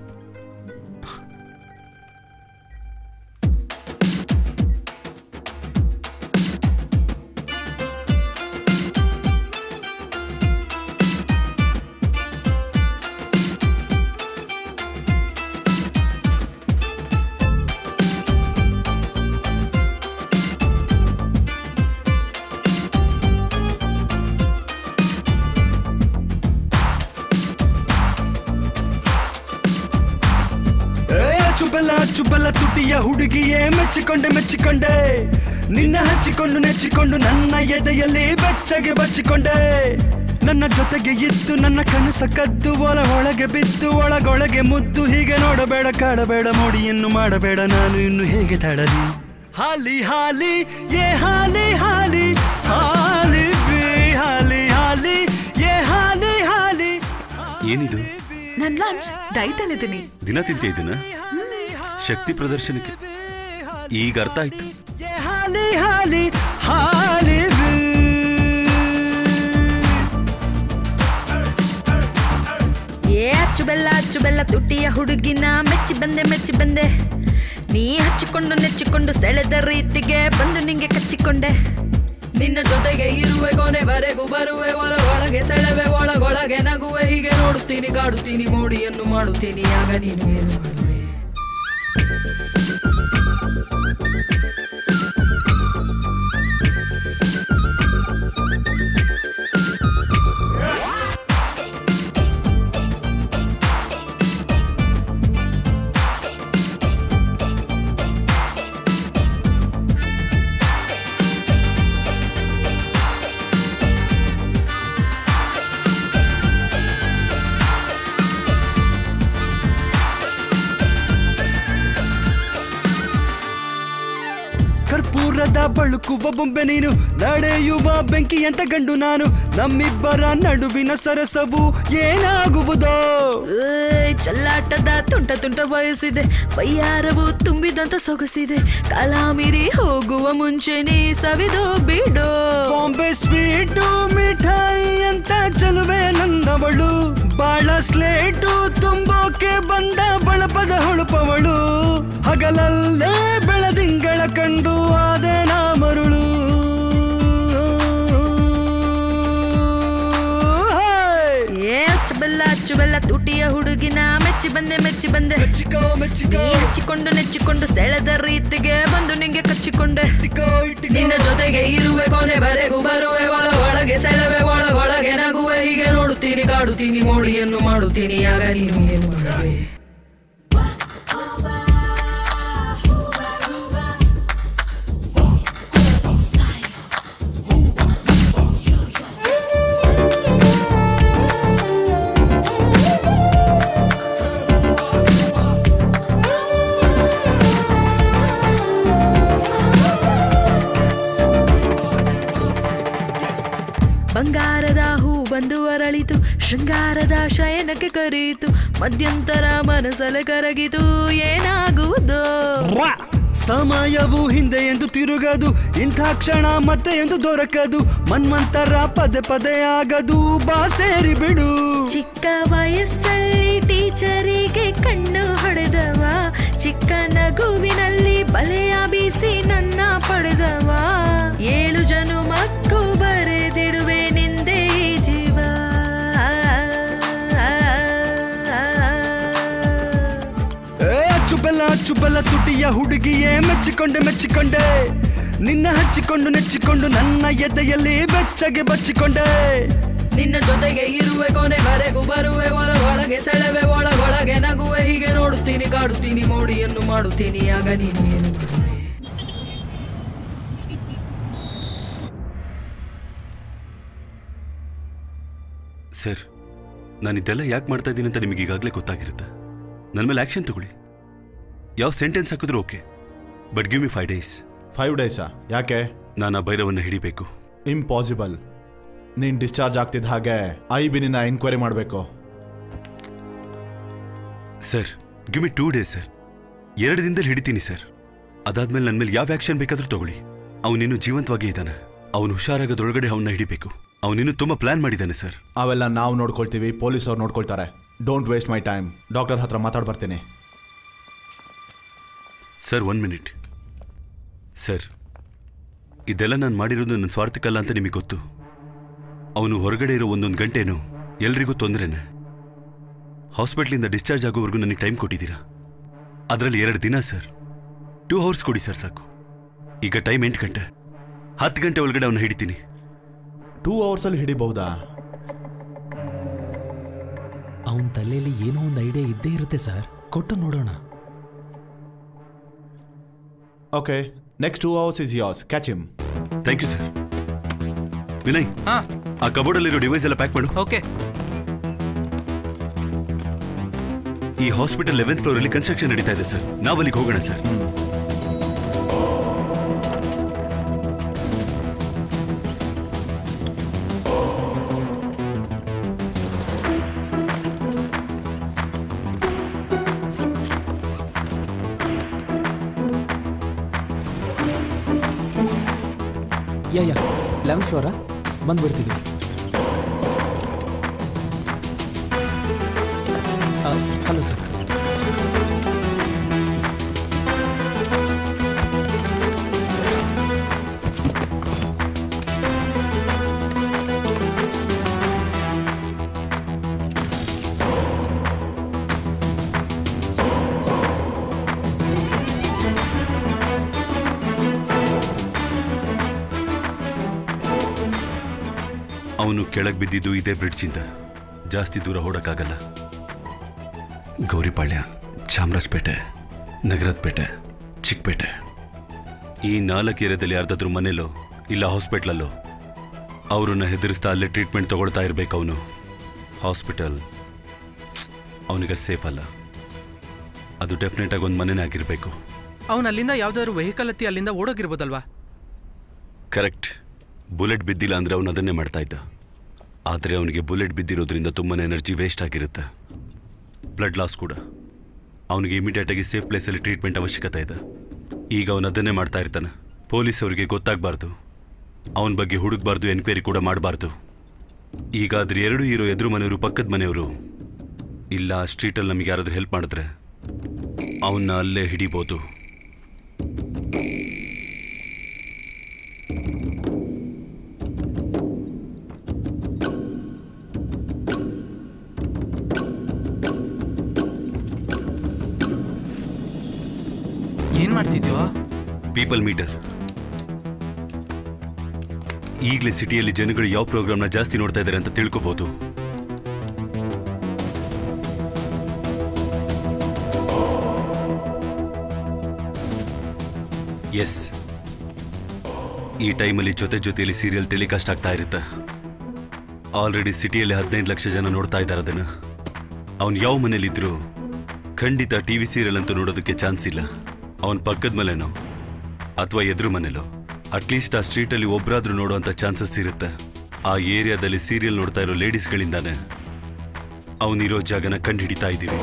ಏ ಚುಬಲ ಚುಬಲ ತುಟಿಯ ಹುಡುಗಿಯೇ ಮೆಚ್ಚಿಕೊಂಡೆ ಮೆಚ್ಚಿಕೊಂಡೆ ನಿನ್ನ ಹಚ್ಚಿಕೊಂಡು ನೆಚ್ಚಿಕೊಂಡು ನನ್ನ ಎದೆಯಲ್ಲಿ ಬೆಚ್ಚಗೆ ಬಚ್ಚಿಕೊಂಡೆ ನನ್ನ ಜೊತೆಗೆ ಇದ್ದು ನನ್ನ ಕನಸ ಕದ್ದು ಒಳ ಒಳಗೆ ಬಿದ್ದು ಒಳಗೊಳಗೆ ಮುದ್ದು ಹೀಗೆ ನೋಡಬೇಡ ಕಾಡಬೇಡ ಮೋಡಿಯನ್ನು ಮಾಡಬೇಡ ನಾನು ಇನ್ನು ಹೇಗೆ ತಡಲಿ ಹಾಲಿ ಹಾಲಿ ಏ ಹಾಲಿ ಹಾಲಿ ಹಾಲಿ ಬಿ ಹಾಲಿ ಹಾಲಿ ಏ ಹಾಲಿ ಹಾಲಿ ಏನಿದು ನನ್ ಲಂಚ್ ಡೈಟ್ ಅಲ್ಲಿದ್ದೀನಿ ದಿನ ತಿಂತ ಇದನ್ನ ಶಕ್ತಿ ಪ್ರದರ್ಶನಕ್ಕೆ ಈಗ ಅರ್ಥ ಆಯ್ತು ಹಾಲಿ ಹಾಲಿ ಹಾಲಿ ಬಿ ಏ ಅಚ್ಚು ಬೆಲ್ಲ ಅಚ್ಚು ಬೆಲ್ಲ ತುಟಿಯ ಹುಡುಗಿನ ಮೆಚ್ಚಿ ಬಂದೆ ಮೆಚ್ಚಿ ಬಂದೆ ನೀ ಹಚ್ಚಿಕೊಂಡು ನೆಚ್ಚಿಕೊಂಡು ಸೆಳೆದ ರೀತಿಗೆ ಬಂದು ನಿಂಗೆ ಕಚ್ಚಿಕೊಂಡೆ ನಿನ್ನ ಜೊತೆಗೆ ಇರುವೆ ಕೊನೆವರೆಗೂ ಬರುವೆ ಒಳ ಒಳಗೆ ಸೆಳೆವೆ ಒಳಗೊಳಗೆ ನಗುವೆ ಹೀಗೆ ನೋಡುತ್ತೀನಿ ಕಾಡುತ್ತೀನಿ ಮೋಡಿಯನ್ನು ಮಾಡುತ್ತೀನಿ ಆಗ ನೀನು ಏನು ಮಾಡುವೆ ಕರ್ಪೂರದ ಬಳುಕುವ ಬೊಂಬೆ ನೀನು ನಡೆಯುವ ಬೆಂಕಿಯಂತ ಗಂಡು ನಾನು ನಮ್ಮಿಬ್ಬರ ನಡುವಿನ ಸರಸವು ಏನಾಗುವುದೋ ಏಯ್, ಚಲ್ಲಾಟದ ತುಂಟ ತುಂಟ ವಯಸ್ಸಿದೆ ಬಯ್ಯಾರವು ತುಂಬಿದಂತ ಸೊಗಸಿದೆ ಕಾಲ ಮೀರಿ ಹೋಗುವ ಮುಂಚೆ ನೀ ಸವಿದು ಬಿಡು ಬಾಂಬೆ ಸ್ವೀಟು ಮಿಠಾಯಿ ಅಂತ ಚಲುವೆ ನನ್ನವಳು ಬಾಳ ಸ್ಲೇಟು ತುಂಬೋಕೆ ಬಂದ ಬಳಪದ ಹೊಳಪವಳು ಹಗಲಲ್ಲೇ ಬೆಳದಿಂಗಳ ಕಂಡು ಆದೆ ನಾ ಮರುಳು ಏ ಅಚ್ಚು ಬೆಲ್ಲ ಅಚ್ಚು ಬೆಲ್ಲ ತುಟಿಯ ಹುಡುಗಿನ ಮೆಚ್ಚಿ ಬಂದೆ ಮೆಚ್ಚಿ ಬಂದೆ ನೀ ಹಚ್ಚಿಕೊಂಡು ನೆಚ್ಚಿಕೊಂಡು ಸೆಳೆದ ರೀತಿಗೆ ಬಂದು ನಿಂಗೆ ಕಚ್ಚಿಕೊಂಡೆ ನಿನ್ನ ಜೊತೆಗೆ ಇರುವೆ ಕೊನೆವರೆಗೂ ಬರುವೆ ಒಳ ಒಳಗೆ ಸೆಳೆವೆ ಒಳಗೊಳಗೆ ನಗುವೆ ಹೀಗೆ ನೋಡುತ್ತೀನಿ ಕಾಡುತ್ತೀನಿ ಮೋಡಿಯನ್ನು ಮಾಡುತ್ತೀನಿ ಆಗ ನೀನು ಏನು ಮಾಡುವೆ ಬಂಗಾರದ ಹೂ ಬಂದು ಅರಳಿತು ಶೃಂಗಾರದ ಶಯನಕ್ಕೆ ಕರೀತು ಮಧ್ಯಂತರ ಮನಸಲೆ ಕರಗಿತು ಏನಾಗುವುದು ಸಮಯವು ಹಿಂದೆ ಎಂದು ತಿರುಗದು ಇಂಥ ಕ್ಷಣ ಮತ್ತೆ ಎಂದು ದೊರಕದು ಮನ್ಮಂತರ ಪದೇ ಪದೇ ಆಗದು ಬಾ ಸೇರಿ ಬಿಡು ಚಿಕ್ಕ ವಯಸ್ಸಲ್ಲಿ ಟೀಚರಿಗೆ ಕಣ್ಣು ಹೊಡೆದವ ಚಿಕ್ಕ ನಗುವಿನಲ್ಲಿ ಬಲೆಯ ಬೀಸಿ ನನ್ನ ಪಡೆದವ ಏಳು ಜನುಮಕ್ಕೂ ಬರೆದಿಡುವೆ ನಿಂದೆ ಈ ಜೀವ ಏ ಅಚ್ಚು ಬೆಲ್ಲ ಅಚ್ಚು ಬೆಲ್ಲ ತುಟಿಯ ಹುಡುಗಿಯೇ ಮೆಚ್ಚಿಕೊಂಡೆ ಮೆಚ್ಚಿಕೊಂಡೆ ನಿನ್ನ ಹಚ್ಚಿಕೊಂಡು ನೆಚ್ಚಿಕೊಂಡು ನನ್ನ ಎದೆಯಲ್ಲಿ ಬೆಚ್ಚಗೆ ಬಚ್ಚಿಕೊಂಡೆ ನಿನ್ನ ಜೊತೆಗೆ ಇರುವೆ ಕೊನೆವರೆಗೂ ಬರುವೆ ಒಳ ಒಳಗೆ ಸೆಳೆವೆ ಒಳಗೊಳಗೆ ನಗುವೆ ಹೀಗೆ ನೋಡುತ್ತೀನಿ ಕಾಡುತ್ತೀನಿ ಮೋಡಿಯನ್ನು ಮಾಡುತ್ತೀನಿ ಆಗ ನೀನು ಏನು ಮಾಡುವೆ ಸರ್ ನಾನು ಇದೆಲ್ಲ ಯಾಕೆ ಮಾಡ್ತಾ ಇದ್ದೀನಿ ಅಂತ ನಿಮಗೆ ಈಗಾಗಲೇ ಗೊತ್ತಾಗಿರುತ್ತೆ ನನ್ನ ಮೇಲೆ ಆ್ಯಕ್ಷನ್ ತಗೊಳ್ಳಿ ಯಾವ ಸೆಂಟೆನ್ಸ್ ಹಾಕಿದ್ರು okay but give me five days five ಡೇಸಾ ಯಾಕೆ ನಾನು ಆ ಭೈರವನ್ನು ಹಿಡಿಬೇಕು ಇಂಪಾಸಿಬಲ್ ನೀನು ಡಿಸ್ಚಾರ್ಜ್ ಆಗ್ತಿದ್ದ ಹಾಗೆ ಐ ಬಿ ನಿನ್ನ ಎಂಕ್ವೈರಿ ಮಾಡಬೇಕು sir give me two days sir ಎರಡು ದಿನದಲ್ಲಿ ಹಿಡಿತೀನಿ ಸರ್ ಅದಾದ್ಮೇಲೆ ನನ್ನ ಮೇಲೆ ಯಾವ ಆ್ಯಕ್ಷನ್ ಬೇಕಾದರೂ ತಗೊಳ್ಳಿ ಅವನಿನ್ನೂ ಜೀವಂತವಾಗಿ ಇದ್ದಾನೆ ಅವನು ಹುಷಾರಾಗೋದ್ರೊಳಗಡೆ ಅವನ್ನ ಹಿಡಿಬೇಕು ಅವನಿನ್ನೂ ತುಂಬ ಪ್ಲಾನ್ ಮಾಡಿದ್ದಾನೆ ಸರ್ ಅವೆಲ್ಲ ನಾವು ನೋಡ್ಕೊಳ್ತೀವಿ ಪೊಲೀಸ್ ಅವ್ರು ನೋಡ್ಕೊಳ್ತಾರೆ don't waste my time doctor ಹತ್ರ ಮಾತಾಡ್ ಬರ್ತೀನಿ ಸರ್ ಒನ್ ಮಿನಿಟ್ ಸರ್ ಇದೆಲ್ಲ ನಾನು ಮಾಡಿರೋದು ನನ್ನ ಸ್ವಾರ್ಥಕ್ಕಲ್ಲ ಅಂತ ನಿಮಗೆ ಗೊತ್ತು ಅವನು ಹೊರಗಡೆ ಇರೋ ಒಂದೊಂದು ಗಂಟೆನೂ ಎಲ್ರಿಗೂ ತೊಂದರೆನೆ ಹಾಸ್ಪಿಟ್ಲಿಂದ ಡಿಸ್ಚಾರ್ಜ್ ಆಗೋವರೆಗೂ ನನಗೆ ಟೈಮ್ ಕೊಟ್ಟಿದ್ದೀರಾ ಅದರಲ್ಲಿ ಎರಡು ದಿನ ಸರ್ ಟೂ ಅವರ್ಸ್ ಕೊಡಿ ಸರ್ ಸಾಕು ಈಗ ಟೈಮ್ ಎಂಟು ಗಂಟೆ ಹತ್ತು ಗಂಟೆ ಒಳಗಡೆ ಅವನ್ನ ಹಿಡಿತೀನಿ ಟೂ ಅವರ್ಸಲ್ಲಿ ಹಿಡಿಬಹುದಾ ಅವನ ತಲೆಯಲ್ಲಿ ಏನೋ ಒಂದು ಐಡಿಯಾ ಇದ್ದೇ ಇರುತ್ತೆ ಸರ್ ಕೊಟ್ಟು ನೋಡೋಣ okay next two hours is as catch him thank you sir Vinay ಆ ಕಬೋರ್ಡಲ್ಲಿರೋ ಡಿವೈಸ್ ಎಲ್ಲ ಪ್ಯಾಕ್ ಮಾಡು ಓಕೆ ಈ ಹಾಸ್ಪಿಟಲ್ ಲೆವೆಂತ್ ಫ್ಲೋರ್ ಅಲ್ಲಿ ಕನ್ಸ್ಟ್ರಕ್ಷನ್ ನಡೀತಾ ಇದೆ ಸರ್ ನಾವು ಅಲ್ಲಿಗೆ ಹೋಗೋಣ ಸರ್ ಯಾ ಯಾ ಲೆವೆನ್ ಫ್ಲೋರಾ ಬಂದ್ಬಿಡ್ತೀವಿ ಹಲೋ ಸರ್ ಅವನು ಕೆಳಗೆ ಬಿದ್ದಿದ್ದು ಇದೇ ಬ್ರಿಡ್ಜಿಂದ ಜಾಸ್ತಿ ದೂರ ಓಡಕ್ಕಾಗಲ್ಲ ಗೌರಿಪಾಳ್ಯ ಚಾಮರಾಜಪೇಟೆ ನಗರದ ಪೇಟೆ ಚಿಕ್ಕಪೇಟೆ ಈ ನಾಲ್ಕು ಏರಿಯಾದಲ್ಲಿ ಯಾರ್ದಾದ್ರೂ ಮನೇಲೋ ಇಲ್ಲ ಹಾಸ್ಪಿಟ್ಲಲ್ಲೋ ಅವರನ್ನ ಹೆದರಿಸ್ತಾ ಅಲ್ಲೇ ಟ್ರೀಟ್ಮೆಂಟ್ ತಗೊಳ್ತಾ ಇರ್ಬೇಕು ಅವನು ಹಾಸ್ಪಿಟಲ್ ಅವನಿಗೆ ಸೇಫ್ ಅಲ್ಲ ಅದು ಡೆಫಿನೆಟ್ ಆಗಿ ಒಂದು ಮನೆನೇ ಆಗಿರಬೇಕು ಅವನು ಅಲ್ಲಿಂದ ಯಾವ್ದಾದ್ರು ವೆಹಿಕಲ್ ಹತ್ತಿ ಅಲ್ಲಿಂದ ಓಡೋಗಿರ್ಬೋದಲ್ವಾ ಕರೆಕ್ಟ್ ಬುಲೆಟ್ ಬಿದ್ದಿಲ್ಲ ಅಂದ್ರೆ ಅವನು ಅದನ್ನೇ ಮಾಡ್ತಾ ಇದ್ದ ಆದರೆ ಅವನಿಗೆ ಬುಲೆಟ್ ಬಿದ್ದಿರೋದ್ರಿಂದ ತುಂಬಾ ಎನರ್ಜಿ ವೇಸ್ಟ್ ಆಗಿರುತ್ತೆ ಬ್ಲಡ್ ಲಾಸ್ ಕೂಡ ಅವನಿಗೆ ಇಮಿಡಿಯೇಟ್ ಆಗಿ ಸೇಫ್ ಪ್ಲೇಸಲ್ಲಿ ಟ್ರೀಟ್ಮೆಂಟ್ ಅವಶ್ಯಕತೆ ಇದೆ ಈಗ ಅವನು ಅದನ್ನೇ ಮಾಡ್ತಾ ಇರ್ತಾನೆ ಪೊಲೀಸ್ ಅವರಿಗೆ ಗೊತ್ತಾಗಬಾರ್ದು ಅವನ ಬಗ್ಗೆ ಹುಡುಕ್ಬಾರ್ದು ಎನ್ಕ್ವೈರಿ ಕೂಡ ಮಾಡಬಾರ್ದು ಈಗ ಅದ್ರ ಎರಡು ಇರೋ ಎದುರು ಮನೆಯವರು ಪಕ್ಕದ ಮನೆಯವರು ಇಲ್ಲ ಸ್ಟ್ರೀಟಲ್ಲಿ ನಮಗೆ ಯಾರಾದ್ರೂ ಹೆಲ್ಪ್ ಮಾಡಿದ್ರೆ ಅವನ್ನ ಅಲ್ಲೇ ಹಿಡಿಬೋದು ಏನ್ ಮಾಡ್ತಿದ್ಯೋ ಪೀಪಲ್ ಮೀಟರ್ ಈಗಲೇ ಸಿಟಿಯಲ್ಲಿ ಜನಗಳು ಯಾವ ಪ್ರೋಗ್ರಾಮ್ನ ಜಾಸ್ತಿ ನೋಡ್ತಾ ಇದ್ದಾರೆ ಅಂತ ತಿಳ್ಕೊಬಹುದು ಎಸ್ ಈ ಟೈಮಲ್ಲಿ ಜೊತೆ ಜೊತೆಯಲ್ಲಿ ಸೀರಿಯಲ್ ಟೆಲಿಕಾಸ್ಟ್ ಆಗ್ತಾ ಇರುತ್ತೆ ಆಲ್ರೆಡಿ ಸಿಟಿಯಲ್ಲಿ ಹದಿನೈದು ಲಕ್ಷ ಜನ ನೋಡ್ತಾ ಇದ್ದಾರೆ ಅದನ್ನು ಅವನು ಯಾವ ಮನೇಲಿದ್ರು ಖಂಡಿತ ಟಿ ವಿ ಸೀರಿಯಲ್ ಅಂತೂ ನೋಡೋದಕ್ಕೆ ಚಾನ್ಸ್ ಇಲ್ಲ ಅವನ ಪಕ್ಕದ ಮನೆನೋ ಅಥವಾ ಎದುರು ಮನೇಲೋ ಅಟ್ಲೀಸ್ಟ್ ಆ ಸ್ಟ್ರೀಟಲ್ಲಿ ಒಬ್ಬರಾದ್ರೂ ನೋಡುವಂಥ ಚಾನ್ಸಸ್ ಇರುತ್ತೆ ಆ ಏರಿಯಾದಲ್ಲಿ ಸೀರಿಯಲ್ ನೋಡ್ತಾ ಇರೋ ಲೇಡೀಸ್ಗಳಿಂದಾನೆ ಅವನಿರೋ ಜಾಗನ ಕಂಡು ಹಿಡಿತಾ ಇದ್ದೀವಿ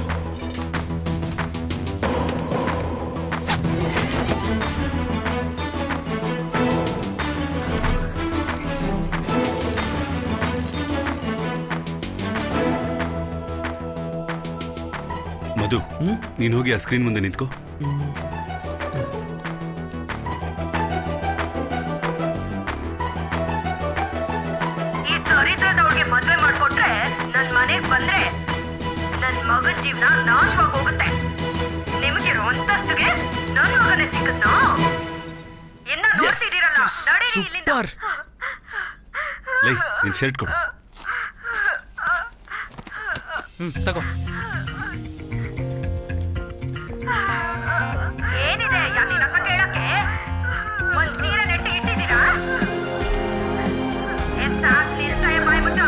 ಮಧು ನೀನು ಹೋಗಿ ಆ ಸ್ಕ್ರೀನ್ ಮುಂದೆ ನಿಂತ್ಕೋ ಈ ದರಿದ್ರದವ್ರಿಗೆ ಮದ್ವೆ ಮಾಡ್ಕೊಟ್ರೆ ನನ್ ಮನೆಗ್ ಬಂದ್ರೆ ನನ್ ಮಗನ್ ಜೀವನ ನಾಶವಾಗಿ ಹೋಗುತ್ತೆ ನಿಮಗಿರೋ ಅಂತಸ್ತಿಗೆ ನನ್ ಮಗನೇ ಸಿಕ್ಕತ್ನೋ ಇನ್ನ ನೋಡ್ತಿದ್ದೀರಲ್ಲ ನಡೀರಿ ಇಲ್ಲಿಂದ ಲೈ ನಿನ್ ಶರ್ಟ್ ಕೊಡು ಹ್ಮ್ ತಗೋ ಏನಿದೆ ಯಾಕೆ ನನ್ನ ಹತ್ರ ಕೇಳಕ್ಕೆ ಒಂದ್ ಸೀರೆ ನೆಟ್ಟು ಇಟ್ಟಿದ್ದೀರಾ ಏನ್ ಸಾಕ್ ನಿಲ್ಸಯ್ಯ ಬಾಯ್ಬಿಟ್ಟು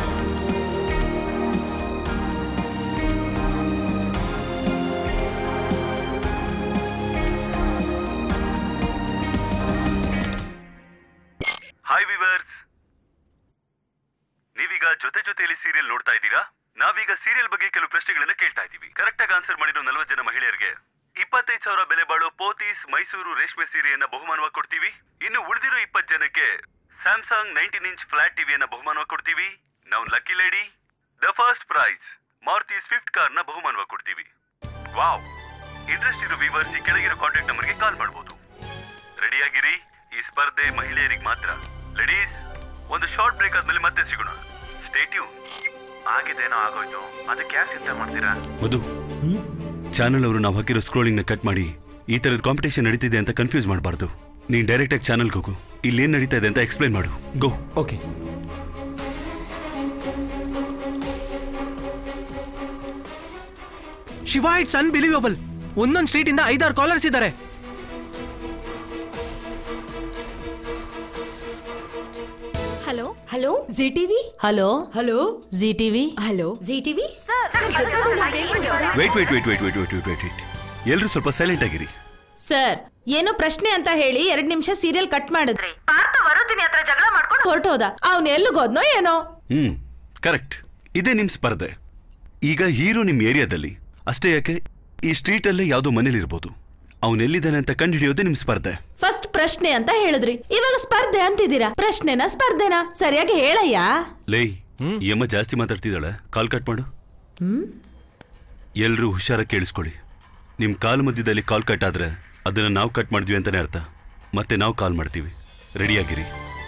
ಹಾಯ್ ವಿವರ್ಸ್ ನೀವೀಗ ಜೊತೆ ಜೊತೆಯಲ್ಲಿ ಸೀರಿಯಲ್ ನೋಡ್ತಾ ಇದ್ದೀರಾ ನಾವೀಗ ಸೀರಿಯಲ್ ಬಗ್ಗೆ ಕೆಲವು ಪ್ರಶ್ನೆಗಳನ್ನ ಕೇಳ್ತಾ ಇದ್ದೀವಿ ಕರೆಕ್ಟ್ ಆಗಿ ಆನ್ಸರ್ ಮಾಡಿರೋ ನಲವತ್ತು ಜನ ಮಹಿಳೆಯರಿಗೆ ಇಪ್ಪತ್ತೈದು ಸಾವಿರ ಬೆಲೆ ಬಾಳೋ ಪೋತೀಸ್ ಮೈಸೂರು ರೇಷ್ಮೆ ಸೀರೆಯನ್ನ ಬಹುಮಾನವಾಗಿ ಕೊಡ್ತೀವಿ ಇನ್ನು ಉಳಿದಿರೋ ಇಪ್ಪತ್ತು ಜನಕ್ಕೆ ಸ್ಯಾಮ್ಸಂಗ್ ನೈನ್ಟೀನ್ ಇಂಚ್ ಫ್ಲಾಟ್ ಟಿವಿಯನ್ನ ಬಹುಮಾನವಾಗಿ ಕೊಡ್ತೀವಿ ನಾವು lucky lady the first prize Maruti Swift ಕಾರ್ನ ಬಹುಮಾನವಾಗಿ ಕೊಡ್ತೀವಿ ವಾವ್ ಇಂಟ್ರೆಸ್ಟ್ ಇರೋ ವಿವರ್ಸ್ ಈ ಕೆಳಗಿರೋ ಕಾಂಟ್ಯಾಕ್ಟ್ ನಂಬರ್ಗೆ ಕಾಲ್ ಮಾಡಬಹುದು ರೆಡಿಯಾಗಿರಿ ಈ ಸ್ಪರ್ಧೆ ಮಹಿಳೆಯರಿಗೆ ಮಾತ್ರ ಲೇಡೀಸ್ ಒಂದು ಶಾರ್ಟ್ ಬ್ರೇಕ್ ಆದ್ಮೇಲೆ ಮತ್ತೆ ಸಿಗೋಣ ಸ್ಟೇಟ್ಯೂ ಆಗಿದ್ದೇನೋ ಆಗೋಯ್ತು ಅದಕ್ಕೆ ಯಾಕೆ ಚಿಂತೆ ಮಾಡ್ತೀರಾ ಮಧು ಚಾನಲ್ ಅವರು ನಾವು ಹಾಕಿರೋ ಸ್ಕ್ರೋಲಿಂಗ್ ನ ಕಟ್ ಮಾಡಿ ಈ ತರದ ಕಾಂಪಿಟೇಷನ್ ನಡೀತಿದೆ ಅಂತ ಕನ್ಫ್ಯೂಸ್ ಮಾಡಬಾರ್ದು ನೀನ್ ಡೈರೆಕ್ಟ್ ಆಗಿ ಚಾನಲ್ಗೆ ಹೋಗು ಇಲ್ಲಿ ಏನ್ ನಡೀತಾ ಇದೆ ಅಂತ ಎಕ್ಸ್ಪ್ಲೈನ್ ಮಾಡು go okay Shiva it's unbelievable ಒಂದೊಂದು ಸ್ಟ್ರೀಟ್ ಇಂದ ಐದಾರು ಕಾಲರ್ಸ್ ಇದ್ದಾರೆ hello hello Zee TV hello hello Zee TV hello Zee TV wait wait wait wait wait wait wait wait wait ಎಲ್ಲರೂ ಸ್ವಲ್ಪ ಸೈಲೆಂಟ್ ಆಗಿರಿ ಸರ್ ಏನೋ ಪ್ರಶ್ನೆ ಅಂತ ಹೇಳಿ ಎರಡ್ ನಿಮಿಷ ಸೀರಿಯಲ್ ಕಟ್ ಮಾಡಿದ್ರಿ ಪಾರ್ಥ ವರುದಿನಿ ಹತ್ರ ಜಗಳ ಮಾಡ್ಕೊಂಡು ಹೊರಟೋದ ಅವ್ನು ಎಲ್ಲಿಗೋದ್ನೋ ಏನೋ ಹ್ಮ್ ಕರೆಕ್ಟ್ ಇದೇ ನಿಮ್ ಸ್ಪರ್ಧೆ ಈಗ ಹೀರೋ ನಿಮ್ ಏರಿಯಾದಲ್ಲಿ ಅಷ್ಟೇ ಯಾಕೆ ಈ ಸ್ಟ್ರೀಟ್ ಅಲ್ಲೇ ಯಾವ್ದೋ ಮನೇಲಿ ಇರ್ಬೋದು ಅವನ್ ಎಲ್ಲಿದ್ದಾನೆ ಅಂತ ಕಂಡುಹಿಡಿಯೋದೇ ನಿಮ್ ಸ್ಪರ್ಧೆ ಫಸ್ಟ್ ಪ್ರಶ್ನೆ ಅಂತ ಹೇಳಿದ್ರಿ ಇವಾಗ ಸ್ಪರ್ಧೆ ಅಂತಿದ್ದೀರಾ ಪ್ರಶ್ನೆನ ಸ್ಪರ್ಧೆನಾ ಸರಿಯಾಗಿ ಹೇಳಯ್ಯ ಲೇ ಈ ಅಮ್ಮ ಜಾಸ್ತಿ ಮಾತಾಡ್ತಿದ್ದಾಳೆ ಕಾಲ್ ಕಟ್ ಮಾಡು ಹ್ಮ್ ಎಲ್ರೂ ಹುಷಾರ ಕೇಳಿಸ್ಕೊಳ್ಳಿ ನಿಮ್ಮ ಕಾಲು ಮಧ್ಯದಲ್ಲಿ ಕಾಲ್ ಕಟ್ ಆದ್ರೆ ಅದನ್ನ ನಾವು ಕಟ್ ಮಾಡಿದ್ವಿ ಅಂತಾನೆ ಅರ್ಥ ಮತ್ತೆ ನಾವು ಕಾಲ್ ಮಾಡ್ತೀವಿ ರೆಡಿಯಾಗಿರಿ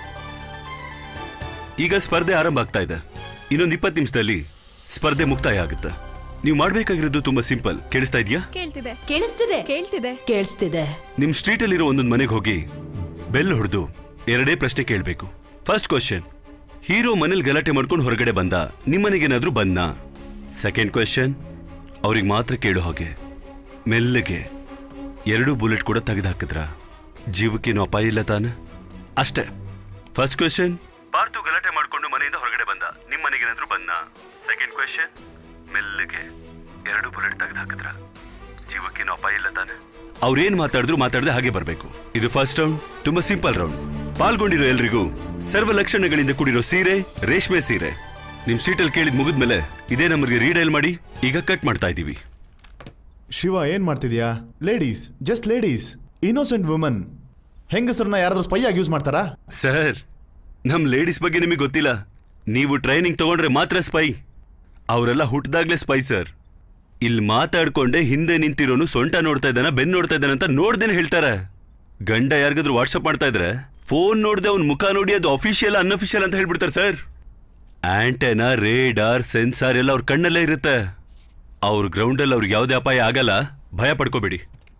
ಈಗ ಸ್ಪರ್ಧೆ ಆರಂಭ ಆಗ್ತಾ ಇದೆ ಇನ್ನೊಂದು ಇಪ್ಪತ್ತು ನಿಮಿಷದಲ್ಲಿ ಸ್ಪರ್ಧೆ ಮುಕ್ತಾಯ ಆಗುತ್ತೆ ನೀವು ಮಾಡ್ಬೇಕಾಗಿರೋದು ತುಂಬಾ ಸಿಂಪಲ್ ಕೇಳಿಸ್ತಾ ಇದೆಯಾ ಕೇಳ್ತಿದೆ ಕೇಳಿಸ್ತಿದೆ ಕೇಳ್ತಿದೆ ಕೇಳಿಸ್ತಿದೆ ನಿಮ್ ಸ್ಟ್ರೀಟ್ ಅಲ್ಲಿರೋ ಒಂದೊಂದು ಮನೆಗೆ ಹೋಗಿ ಬೆಲ್ ಹೊಡೆದು ಎರಡೇ ಪ್ರಶ್ನೆ ಕೇಳಬೇಕು ಫಸ್ಟ್ ಕ್ವಶನ್ ಹೀರೋ ಮನೇಲಿ ಗಲಾಟೆ ಮಾಡ್ಕೊಂಡು ಹೊರಗಡೆ ಬಂದ ನಿಮ್ಮನೆಗೇನಾದ್ರೂ ಬಂದ ಸೆಕೆಂಡ್ ಕ್ವಶನ್ ಅವ್ರಿಗೆ ಮಾತ್ರ ಕೇಳೋ ಹಾಗೆ ಮೆಲ್ಲಗೆ ಎರಡೂ ಬುಲೆಟ್ ಕೂಡ ತೆಗೆದು ಹಾಕಿದ್ರ ಜೀವಕ್ಕೇನು ಅಪಾಯ ಇಲ್ಲ ತಾನೆ ಅಷ್ಟೇ ಫಸ್ಟ್ ಕ್ವಶನ್ ಪಾರ್ತು ಗಲಾಟೆ ಮಾಡ್ಕೊಂಡು ಮನೆಯಿಂದ ಹೊರಗಡೆ ಬಂದ ನಿಮ್ಮ ಮನೆಗೇನಾದ್ರೂ ಬಂದ ಸೆಕೆಂಡ್ ಕ್ವಶನ್ ಮೆಲ್ಲಗೆ ಎರಡು ಬುಲೆಟ್ ತೆಗೆದು ಹಾಕಿದ್ರ ಜೀವಕ್ಕೇನು ಅಪಾಯ ಇಲ್ಲ ತಾನೆ ಅವ್ರೇನ್ ಮಾತಾಡಿದ್ರು ಮಾತಾಡದೆ ಹಾಗೆ ಬರಬೇಕು ಇದು ಫಸ್ಟ್ ರೌಂಡ್ ತುಂಬಾ ಸಿಂಪಲ್ ರೌಂಡ್ ಪಾಲ್ಗೊಂಡಿರೋ ಎಲ್ರಿಗೂ ಸರ್ವ ಲಕ್ಷಣಗಳಿಂದ ಕೂಡಿರೋ ಸೀರೆ ರೇಷ್ಮೆ ಸೀರೆ ನಿಮ್ ಸೀಟಲ್ಲಿ ಕೇಳಿದ್ ಮುಗಿದ್ಮೇಲೆ ಇದೇ ನಂಬರ್ಗೆ ರೀಡೈಲ್ ಮಾಡಿ ಈಗ ಕಟ್ ಮಾಡ್ತಾ ಇದೀವಿ ಶಿವ ಏನ್ ಮಾಡ್ತಿದ್ಯಾ ladies just ladies innocent woman ಹೆಂಗಸರನ್ನ ಯಾರಾದ್ರೂ ಸ್ಪೈ ಆಗಿ ಯೂಸ್ ಮಾಡ್ತಾರಾ ಸರ್ ನಮ್ ಲೇಡೀಸ್ ಬಗ್ಗೆ ನಿಮಗೆ ಗೊತ್ತಿಲ್ಲ ನೀವು ಟ್ರೈನಿಂಗ್ ತಗೊಂಡ್ರೆ ಮಾತ್ರ ಸ್ಪೈ ಅವರೆಲ್ಲ ಹುಟ್ಟದಾಗ್ಲೇ ಸ್ಪೈ ಸರ್ ಇಲ್ಲಿ ಮಾತಾಡ್ಕೊಂಡೆ ಹಿಂದೆ ನಿಂತಿರೋನು ಸೊಂಟ ನೋಡ್ತಾ ಇದ್ದಾನ ಬೆನ್ ನೋಡ್ತಾ ಇದ್ದಾನ ಅಂತ ನೋಡ್ದೇನೆ ಹೇಳ್ತಾರೆ ಗಂಡ ಯಾರಿಗಾದ್ರೂ ವಾಟ್ಸಪ್ ಮಾಡ್ತಾ ಇದ್ರೆ ಫೋನ್ ನೋಡ್ದೆ ಅವ್ನ ಮುಖ ನೋಡಿ ಅದು ಅಫಿಷಿಯಲ್ ಅನ್ಅಫಿಷಿಯಲ್ ಅಂತ ಹೇಳ್ಬಿಡ್ತಾರೆ ಸರ್ ಆಂಟೆನಾ ರೇಡಾರ್ ಸೆನ್ಸಾರ್ ಎಲ್ಲ ಅವ್ರ ಕಣ್ಣಲ್ಲೇ ಇರುತ್ತೆ ಅವ್ರ ಗ್ರೌಂಡಲ್ಲಿ ಅವ್ರಿಗೆ ಯಾವುದೇ ಅಪಾಯ ಆಗಲ್ಲ ಭಯ ಪಡ್ಕೋಬೇಡಿ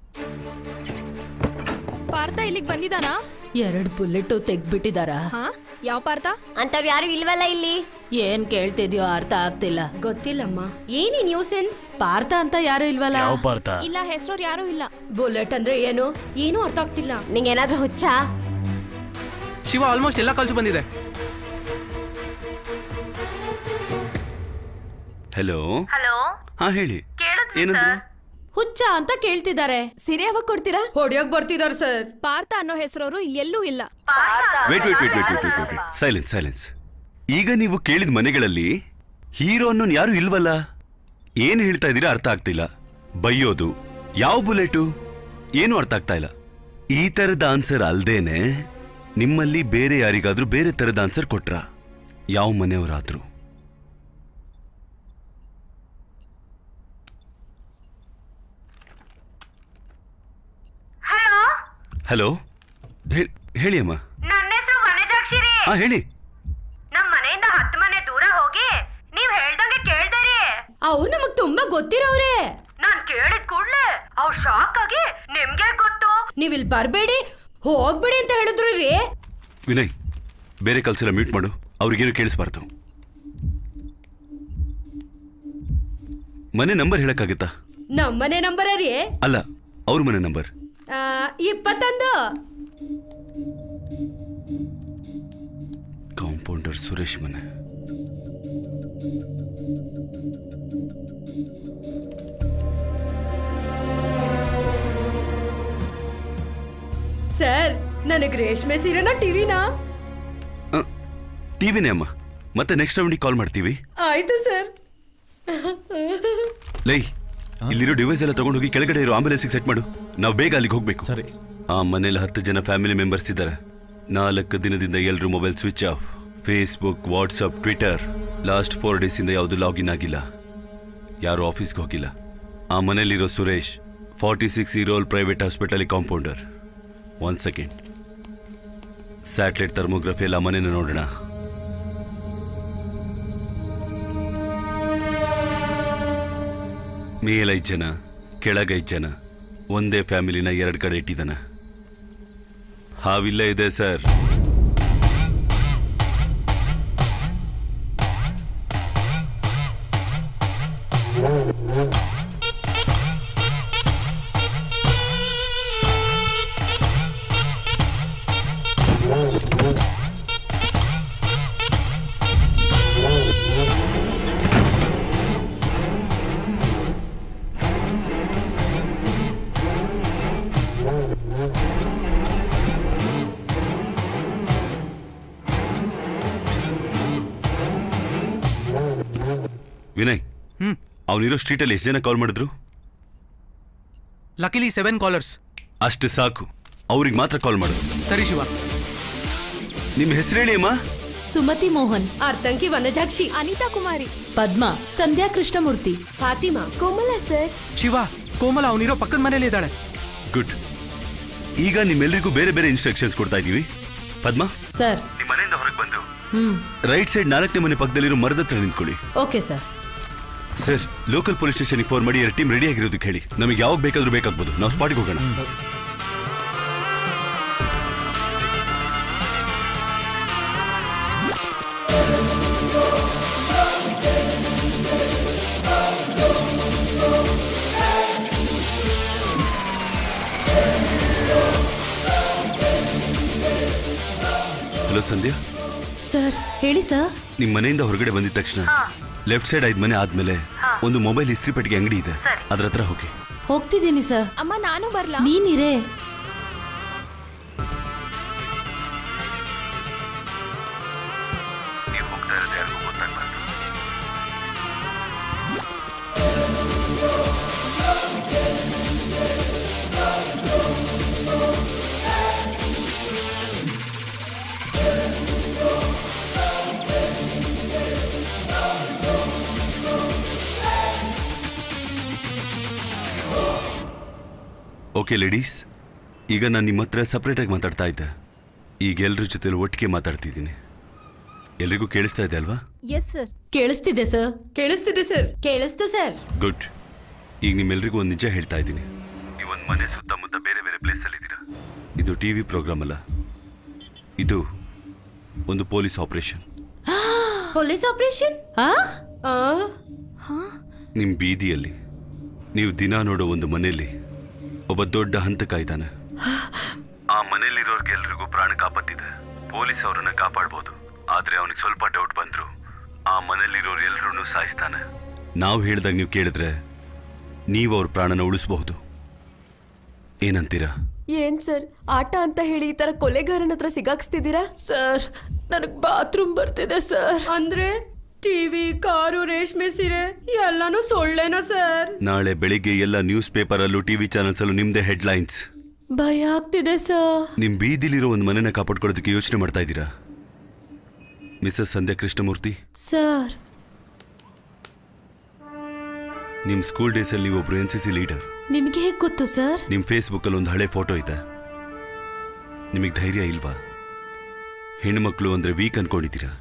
ಪಾರ್ಥ ಇಲ್ಲಿಗೆ ಬಂದಿದಾನಾ ಎರಡ್ ಬುಲೆಟ್ ತೆಗ್ಬಿಟ್ಟಿದಾರ ಹಾ ಯಾವ ಪಾರ್ಥ ಅಂತವ್ರು ಯಾರು ಇಲ್ವಲ್ಲ ಇಲ್ಲಿ ಏನ್ ಕೇಳ್ತಿದ್ಯೋ ಅರ್ಥ ಆಗ್ತಿಲ್ಲ ಗೊತ್ತಿಲ್ಲಮ್ಮ ಏನಿ ನ್ಯೂಸೆನ್ಸ್ ಪಾರ್ಥ ಅಂತ ಯಾರು ಇಲ್ವಲ್ಲ ಯಾವ ಪಾರ್ಥ ಇಲ್ಲ ಹೆಸರೋರು ಯಾರು ಇಲ್ಲ ಬುಲೆಟ್ ಅಂದ್ರೆ ಏನು ಏನು ಅರ್ಥ ಆಗ್ತಿಲ್ಲ ನಿಂಗೇನಾದ್ರೂ ಹುಚ್ಚಾ ಶಿವ ಆಲ್ಮೋಸ್ಟ್ ಎಲ್ಲ ಕಾಲ್ಸು ಬಂದಿದೆ ಹಲೋ ಹಲೋ ಹಾ ಹೇಳಿ ಕೇಳಿದ್ವಿ ಏನಂದ್ರು ಹುಚ್ಚ ಅಂತ ಕೇಳ್ತಿದ್ದಾರೆ ಸೀರೆ ಯಾವಾಗ ಕೊಡ್ತೀರಾ ಹೊಡಿಯೋಕ್ ಬರ್ತಿದಾರ ಸರ್ ಪಾರ್ಥ ಅನ್ನೋ ಹೆಸರೋರು ಎಲ್ಲೂ ಇಲ್ಲ wait wait wait wait wait wait wait silence silence ಈಗ ನೀವು ಕೇಳಿದ ಮನೆಗಳಲ್ಲಿ ಹೀರೋ ಅನ್ನೋನ್ ಯಾರು ಇಲ್ವಲ್ಲ ಏನ್ ಹೇಳ್ತಾ ಇದ್ದೀರಾ ಅರ್ಥ ಆಗ್ತಿಲ್ಲ ಬೈಯೋದು ಯಾವ ಬುಲೆಟು ಏನು ಅರ್ಥ ಆಗ್ತಾ ಇಲ್ಲ ಈ ತರದ ಆನ್ಸರ್ ಅಲ್ದೇನೆ ನಿಮ್ಮಲ್ಲಿ ಬೇರೆ ಯಾರಿಗಾದ್ರೂ ಬೇರೆ ತರದ ಆನ್ಸರ್ ಕೊಟ್ರ ಯಾವ ಮನೆಯವರಾದ್ರು ಹಲೋ ಹಲೋ ಹೇಳಿ ಅಮ್ಮ ನನ್ನ ಹೆಸರು ವನಜಾಕ್ಷಿರಿ ಹಾ ಹೇಳಿ ನಮ್ ಮನೆಯಿಂದ ಹತ್ತು ಮನೆ ದೂರ ಹೋಗಿ ನೀವ್ ಹೇಳ್ದಂಗೆ ಕೇಳ್ದೇರಿ ಅವ್ರು ನಮಗ್ ತುಂಬಾ ಗೊತ್ತಿರೋವ್ರೆ ನಾನ್ ಕೇಳಿದ ಕೂಡ್ಲೆ ಅವ್ರು ಶಾಕ್ ಆಗಿ ನಿಮ್ಗೆ ಗೊತ್ತು ನೀವ್ ಇಲ್ಲಿ ಬರ್ಬೇಡಿ ಹೋಗ್ಬೇಡಿ ಅಂತ ಹೇಳಿದ್ರು ರೀ ವಿನಯ್ ಬೇರೆ ಕಲ್ಸೆಲ್ಲ ಮ್ಯೂಟ್ ಮಾಡು ಅವ್ರಿಗೇನು ಕೇಳಿಸ್ಬಾರ್ದು ಮನೆ ನಂಬರ್ ಹೇಳಕ್ಕಾಗತ್ತಾ ನಮ್ಮನೆ ನಂಬರ ರೀ ಅಲ್ಲ ಅವ್ರ ಮನೆ ನಂಬರ್ ಆ, ಇಪ್ಪತ್ತೊಂದು ಕಾಂಪೌಂಡರ್ ಸುರೇಶ್ ಮನೆ ಸರ್ ನನಗ್ ರೇಷ್ಮೆ ಸೀರೆನ ಟಿವಿನಾ ಟಿವಿನೇ ಅಮ್ಮ ಮತ್ತೆ ನೆಕ್ಸ್ಟ್ ರೌಂಡಿಗೆ ಕಾಲ್ ಮಾಡ್ತೀವಿ ಆಯ್ತು ಸರ್ ಲೈ ಇಲ್ಲಿರೋ ಡಿವೈಸ್ ಎಲ್ಲ ತಗೊಂಡೋಗಿ ಕೆಳಗಡೆ ಇರೋ ಆಂಬುಲೆನ್ಸ್ಗೆ ಸೆಟ್ ಮಾಡು ನಾವು ಬೇಗ ಅಲ್ಲಿಗೆ ಹೋಗ್ಬೇಕು ಸರಿ ಆ ಮನೇಲಿ ಹತ್ತು ಜನ ಫ್ಯಾಮಿಲಿ ಮೆಂಬರ್ಸ್ ಇದ್ದಾರೆ ನಾಲ್ಕು ದಿನದಿಂದ ಎಲ್ಲರೂ mobile switch off Facebook WhatsApp Twitter last four ಡೇಸಿಂದ ಯಾವುದು ಲಾಗಿನ್ ಆಗಿಲ್ಲ ಯಾರು ಆಫೀಸ್ಗೆ ಹೋಗಿಲ್ಲ ಆ ಮನೇಲಿರೋ ಸುರೇಶ್ ಫಾರ್ಟಿ ಸಿಕ್ಸ್ ಇರೋಲ್ private hospital compounder one second satellite thermography ಎಲ್ಲ ಮನೇನ ನೋಡೋಣ ಮೇಲೈದು ಜನ ಕೆಳಗೈದು ಜನ ಒಂದೇ ಫ್ಯಾಮಿಲಿನ ಎರಡು ಕಡೆ ಇಟ್ಟಿದ್ದಾನೆ ಹಾವಿಲ್ಲ ಇದೆ ಸರ್ ವಿನಯ್ ಹ್ಮ್. ಅವನಿರೋ ಸ್ಟ್ರೀಟಲ್ಲಿ ಎಷ್ಟು ಜನ ಕಾಲ್ ಮಾಡಿದ್ರು ಲಕಿಲಿ ಸೆವೆನ್ ಕಾಲರ್ಸ್ ಅಷ್ಟು ಸಾಕು ಅವ್ರಿಗೆ ಮಾತ್ರ ಕಾಲ್ ಮಾಡು ಸರಿ ಶಿವ ನಿಮ್ಮ ಹೆಸರು ಹೇಳಿ ಅಮ್ಮ ಸುಮತಿ ಮೋಹನ್ ಅರ್ಥಂಕಿ ವನಜಾಕ್ಷಿ ಅನಿತಾ ಕುಮಾರಿ ಪದ್ಮ ಸಂಧ್ಯಾ ಕೃಷ್ಣಮೂರ್ತಿ ಫಾತಿಮಾ ಕೋಮಲ ಸರ್ ಶಿವ ಕೋಮಲ ಅವನಿರೋ ಪಕ್ಕದ ಮನೇಲಿ ಇದ್ದಾಳೆ ಗುಡ್ ಈಗ ನಿಮ್ಮೆಲ್ಲರಿಗೂ ಬೇರೆ ಬೇರೆ ಇನ್ಸ್ಟ್ರಕ್ಷನ್ಸ್ ಕೊಡ್ತಾ ಇದೀವಿ ಪದ್ಮ ಸರ್ ನಿಮ್ಮ ಮನೆಯಿಂದ ಹೊರಗೆ ಬಂದು ಹ್ಮ್ ರೈಟ್ ಸೈಡ್ ನಾಲ್ಕನೇ ಮನೆ ಪಕ್ಕದಲ್ಲಿರೋ ಮರದ ಹತ್ರ ನಿಂತ್ಕೊಳ್ಳಿ okay sir sir local police ಸ್ಟೇಷನ್ಗೆ ಫೋನ್ ಮಾಡಿ ಎರಡು ಟೀಮ್ ರೆಡಿ ಆಗಿರೋದಕ್ಕೆ ಹೇಳಿ ನಮಗೆ ಯಾವಾಗ ಬೇಕಾದ್ರೂ ಬೇಕಾಗ್ಬೋದು ನಾವು ಸ್ಪಾಟಿಗೆ ಹೋಗೋಣ ಹಲೋ ಸಂಧ್ಯಾ ಸರ್ ಹೇಳಿ ಸರ್ ನಿಮ್ ಮನೆಯಿಂದ ಹೊರಗಡೆ ಬಂದಿದ ತಕ್ಷಣ ಲೆಫ್ಟ್ ಸೈಡ್ ಐದ್ ಮನೆ ಆದ್ಮೇಲೆ ಒಂದು ಮೊಬೈಲ್ ಇಸ್ತ್ರಿ ಪೆಟ್ಟಿಗೆ ಅಂಗಡಿ ಇದೆ ಅದ್ರ ಹತ್ರ ಹೋಗಿ ಹೋಗ್ತಿದ್ದೀನಿ ಸರ್ ಅಮ್ಮ ನಾನು ಬರ್ಲಾ ನೀನಿರೇ ನೀವು ಹೋಗ್ತಾ ಇರೋದು ಯಾರಿಗೂ ಗೊತ್ತಾಗ್ಬಾರ್ದು ಓಕೆ ಲೇಡೀಸ್ ಈಗ ನಾನು ನಿಮ್ಮ ಹತ್ರ ಸಪ್ರೇಟಾಗಿ ಮಾತಾಡ್ತಾ ಇದ್ದೆ ಈಗ ಎಲ್ಲರ ಜೊತೆ ಒಟ್ಟಿಗೆ ಮಾತಾಡ್ತಿದ್ದೀನಿ ಎಲ್ರಿಗೂ ಕೇಳಿಸ್ತಾ ಇದೆ ಅಲ್ವಾ ಎಸ್ ಸರ್ ಕೇಳಿಸ್ತಿದೆ ಸರ್ ಕೇಳಿಸ್ತಿದೆ ಸರ್ ಕೇಳಿಸ್ತು ಸರ್ ಗುಡ್ ಈಗ ನಿಮ್ಮೆಲ್ರಿಗೂ ಒಂದು ನಿಜ ಹೇಳ್ತಾ ಇದ್ದೀನಿ ನೀವೊಂದು ಮನೆ ಸುತ್ತಮುತ್ತ ಬೇರೆ ಬೇರೆ ಪ್ಲೇಸಲ್ಲಿ ಇದ್ದೀರಾ ಇದು ಟಿ ವಿ ಪ್ರೋಗ್ರಾಮ್ ಅಲ್ಲ ಇದು ಒಂದು ಪೊಲೀಸ್ ಆಪರೇಷನ್ ಪೊಲೀಸ್ ಆಪರೇಷನ್ ನಿಮ್ಮ ಬೀದಿಯಲ್ಲಿ ನೀವು ದಿನ ನೋಡೋ ಒಂದು ಮನೆಯಲ್ಲಿ ಒಬ್ಬ ದೊಡ್ಡ ಹಂತಕ ಇದ್ದಾನೆ ಆ ಮನೆಯಲ್ಲಿರೋರ್ಗೆಲ್ರಿಗೂ ಪ್ರಾಣಕ್ಕೆ ಆಪತ್ತಿದೆ ಪೊಲೀಸ್ ಅವರನ್ನ ಕಾಪಾಡ್ಬೋದು ಆದ್ರೆ ಅವನಿಗೆ ಸ್ವಲ್ಪ ಡೌಟ್ ಬಂದ್ರು ಆ ಮನೆಯಲ್ಲಿರೋರು ಎಲ್ರೂ ಸಾಯಿಸ್ತಾನೆ ನಾವು ಹೇಳ್ದಾಗ ನೀವು ಕೇಳಿದ್ರೆ ನೀವು ಅವ್ರ ಪ್ರಾಣನ ಉಳಿಸಬಹುದು ಏನಂತೀರಾ ಏನ್ ಸರ್ ಆಟ ಅಂತ ಹೇಳಿ ಈ ತರ ಕೊಲೆಗಾರನ ಹತ್ರ ಸಿಗಾಕ್ಸ್ತಿದ್ದೀರಾ ಸರ್ ನನಗ್ ಬಾತ್ರೂಮ್ ಬರ್ತಿದೆ ಸರ್ ಅಂದ್ರೆ ಟಿವಿ ಕಾರು ರೇಷ್ಮೆ ಸೀರೆ ಎಲ್ಲಾನು ಸೊಳ್ಳೆನಾ ಸರ್ ನಾಳೆ ಬೆಳಿಗ್ಗೆ ಎಲ್ಲ ನ್ಯೂಸ್ ಪೇಪರಲ್ಲೂ ಟಿವಿ ಚಾನಲ್ಸಲ್ಲೂ ನಿಮ್ದೇ ಹೆಡ್ಲೈನ್ಸ್ ಭಯ ಆಗ್ತಿದೆ ಸರ್ ನಿಮ್ ಬೀದಿಲಿರೋ ಒಂದು ಮನೆನ ಕಾಪಾಡ್ಕೊಳ್ಳೋದಕ್ಕೆ ಯೋಚನೆ ಮಾಡ್ತಾ ಇದ್ದೀರಾ ಮಿಸಸ್ ಸಂಧ್ಯಾ ಕೃಷ್ಣಮೂರ್ತಿ ಸರ್ ನಿಮ್ ಸ್ಕೂಲ್ ಡೇಸಲ್ಲಿ ನೀವು ಒಬ್ರು ಎನ್ ಸಿ ಸಿ ಲೀಡರ್ ನಿಮ್ಗೆ ಹೇಗ್ ಗೊತ್ತು ಸರ್ ನಿಮ್ ಫೇಸ್ಬುಕ್ ಅಲ್ಲಿ ಒಂದು ಹಳೆ ಫೋಟೋ ಇದೆ ನಿಮಗೆ ಧೈರ್ಯ ಇಲ್ವಾ ಹೆಣ್ಮಕ್ಳು ಅಂದ್ರೆ ವೀಕ್ ಅನ್ಕೊಂಡಿದ್ದೀರಾ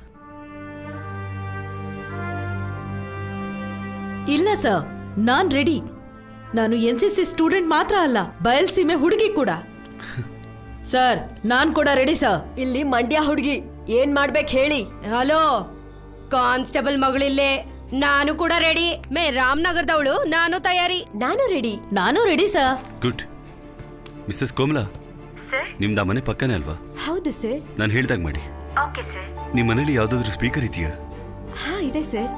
ಇಲ್ಲ ಸರ್ ನಾನ್ ರೆಡಿ ನಾನು ಎನ್ ಸಿ ಸಿ ಸ್ಟೂಡೆಂಟ್ ಮಾತ್ರ ಅಲ್ಲ ಬಯಲ್ಸೀಮೆ ಹುಡುಗಿ ಕೂಡ ಸರ್ ನಾನ್ ಕೂಡ ರೆಡಿ ಸರ್ ಇಲ್ಲಿ ಮಂಡ್ಯ ಹುಡುಗಿ ಏನ್ ಮಾಡ್ಬೇಕು ಹೇಳಿ ಹಲೋ ಕಾನ್ಸ್ಟೇಬಲ್ ಮಗಳಿಲ್ಲೇ ನಾನು ಕೂಡ ರೆಡಿ ಮೇ ರಾಮನಗರದವಳು ನಾನು ತಯಾರಿ ನಾನು ರೆಡಿ ನಾನು ready sir good Mrs Komala ನಿಮ್ದು ಆ ಮನೆ ಪಕ್ಕನೇ ಅಲ್ವಾ ಹೌದು ಸರ್ ನಾನು ಹೇಳ್ದಾಗ ಮಾಡಿ ಓಕೆ ಸರ್ ನಿಮ್ಮ ಮನೇಲಿ ಯಾವ್ದಾದ್ರು ಸ್ಪೀಕರ್ ಇದೆಯಾ ಹಾ ಇದೆ ಸರ್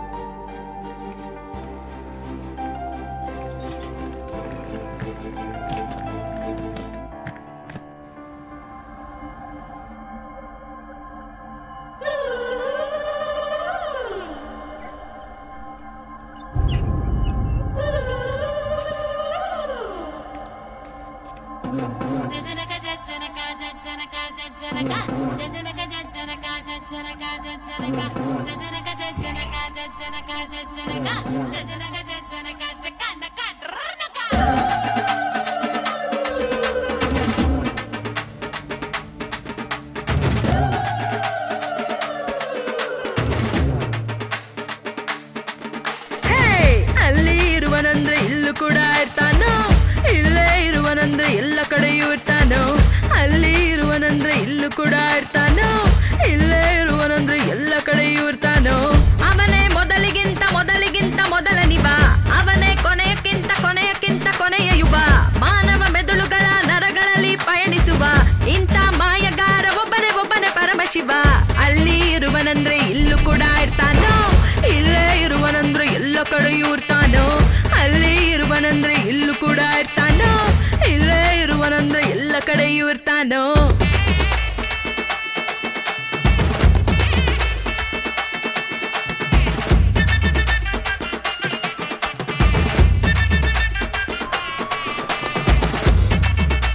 ಹೇ, ಅಲ್ಲಿ ಇರುವನಂದ್ರೆ ಇಲ್ಲೂ ಕೂಡ ಇರ್ತಾನೋ ಇಲ್ಲೇ ಇರುವನಂದ್ರೆ ಎಲ್ಲ ಕಡೆಯೂ ಇರ್ತಾನೋ ಅಲ್ಲಿ ಇರುವನಂದ್ರೆ ಇಲ್ಲೂ ಕೂಡ ಇರ್ತಾನೋ ಇಲ್ಲೇ ಇರುವನಂದ್ರೆ ಎಲ್ಲ ಕಡೆಯೂ ಇರ್ತಾನೋ ಅವನೇ ಮೊದಲಿಗಿಂತ ಮೊದಲಿಗಿಂತ ಮೊದಲ ನಿವ ಅವನೇ ಕೊನೆಯಕ್ಕಿಂತ ಕೊನೆಯಕ್ಕಿಂತ ಕೊನೆಯ ಯುವ ಮಾನವ ಮೆದುಳುಗಳ ನರಗಳಲ್ಲಿ ಪಯಣಿಸುವ ಇಂಥ ಮಾಯಗಾರ ಒಬ್ಬನೇ ಒಬ್ಬನೇ ಪರಮಶಿವ ಅಲ್ಲಿ ಇರುವನಂದ್ರೆ ಇಲ್ಲೂ ಕೂಡ ಇರ್ತಾನೋ ಇಲ್ಲೇ ಇರುವನಂದ್ರೆ ಎಲ್ಲ ಕಡೆಯೂ ಇರ್ತಾನೋ ಅಲ್ಲಿ ಇರುವನಂದ್ರೆ ಇಲ್ಲೂ ಕೂಡ ಇರ್ತಾನೋ ಇಲ್ಲೇ ಇರುವನಂದ್ರೆ ಎಲ್ಲ ಕಡೆಯೂ ಇರ್ತಾನೋ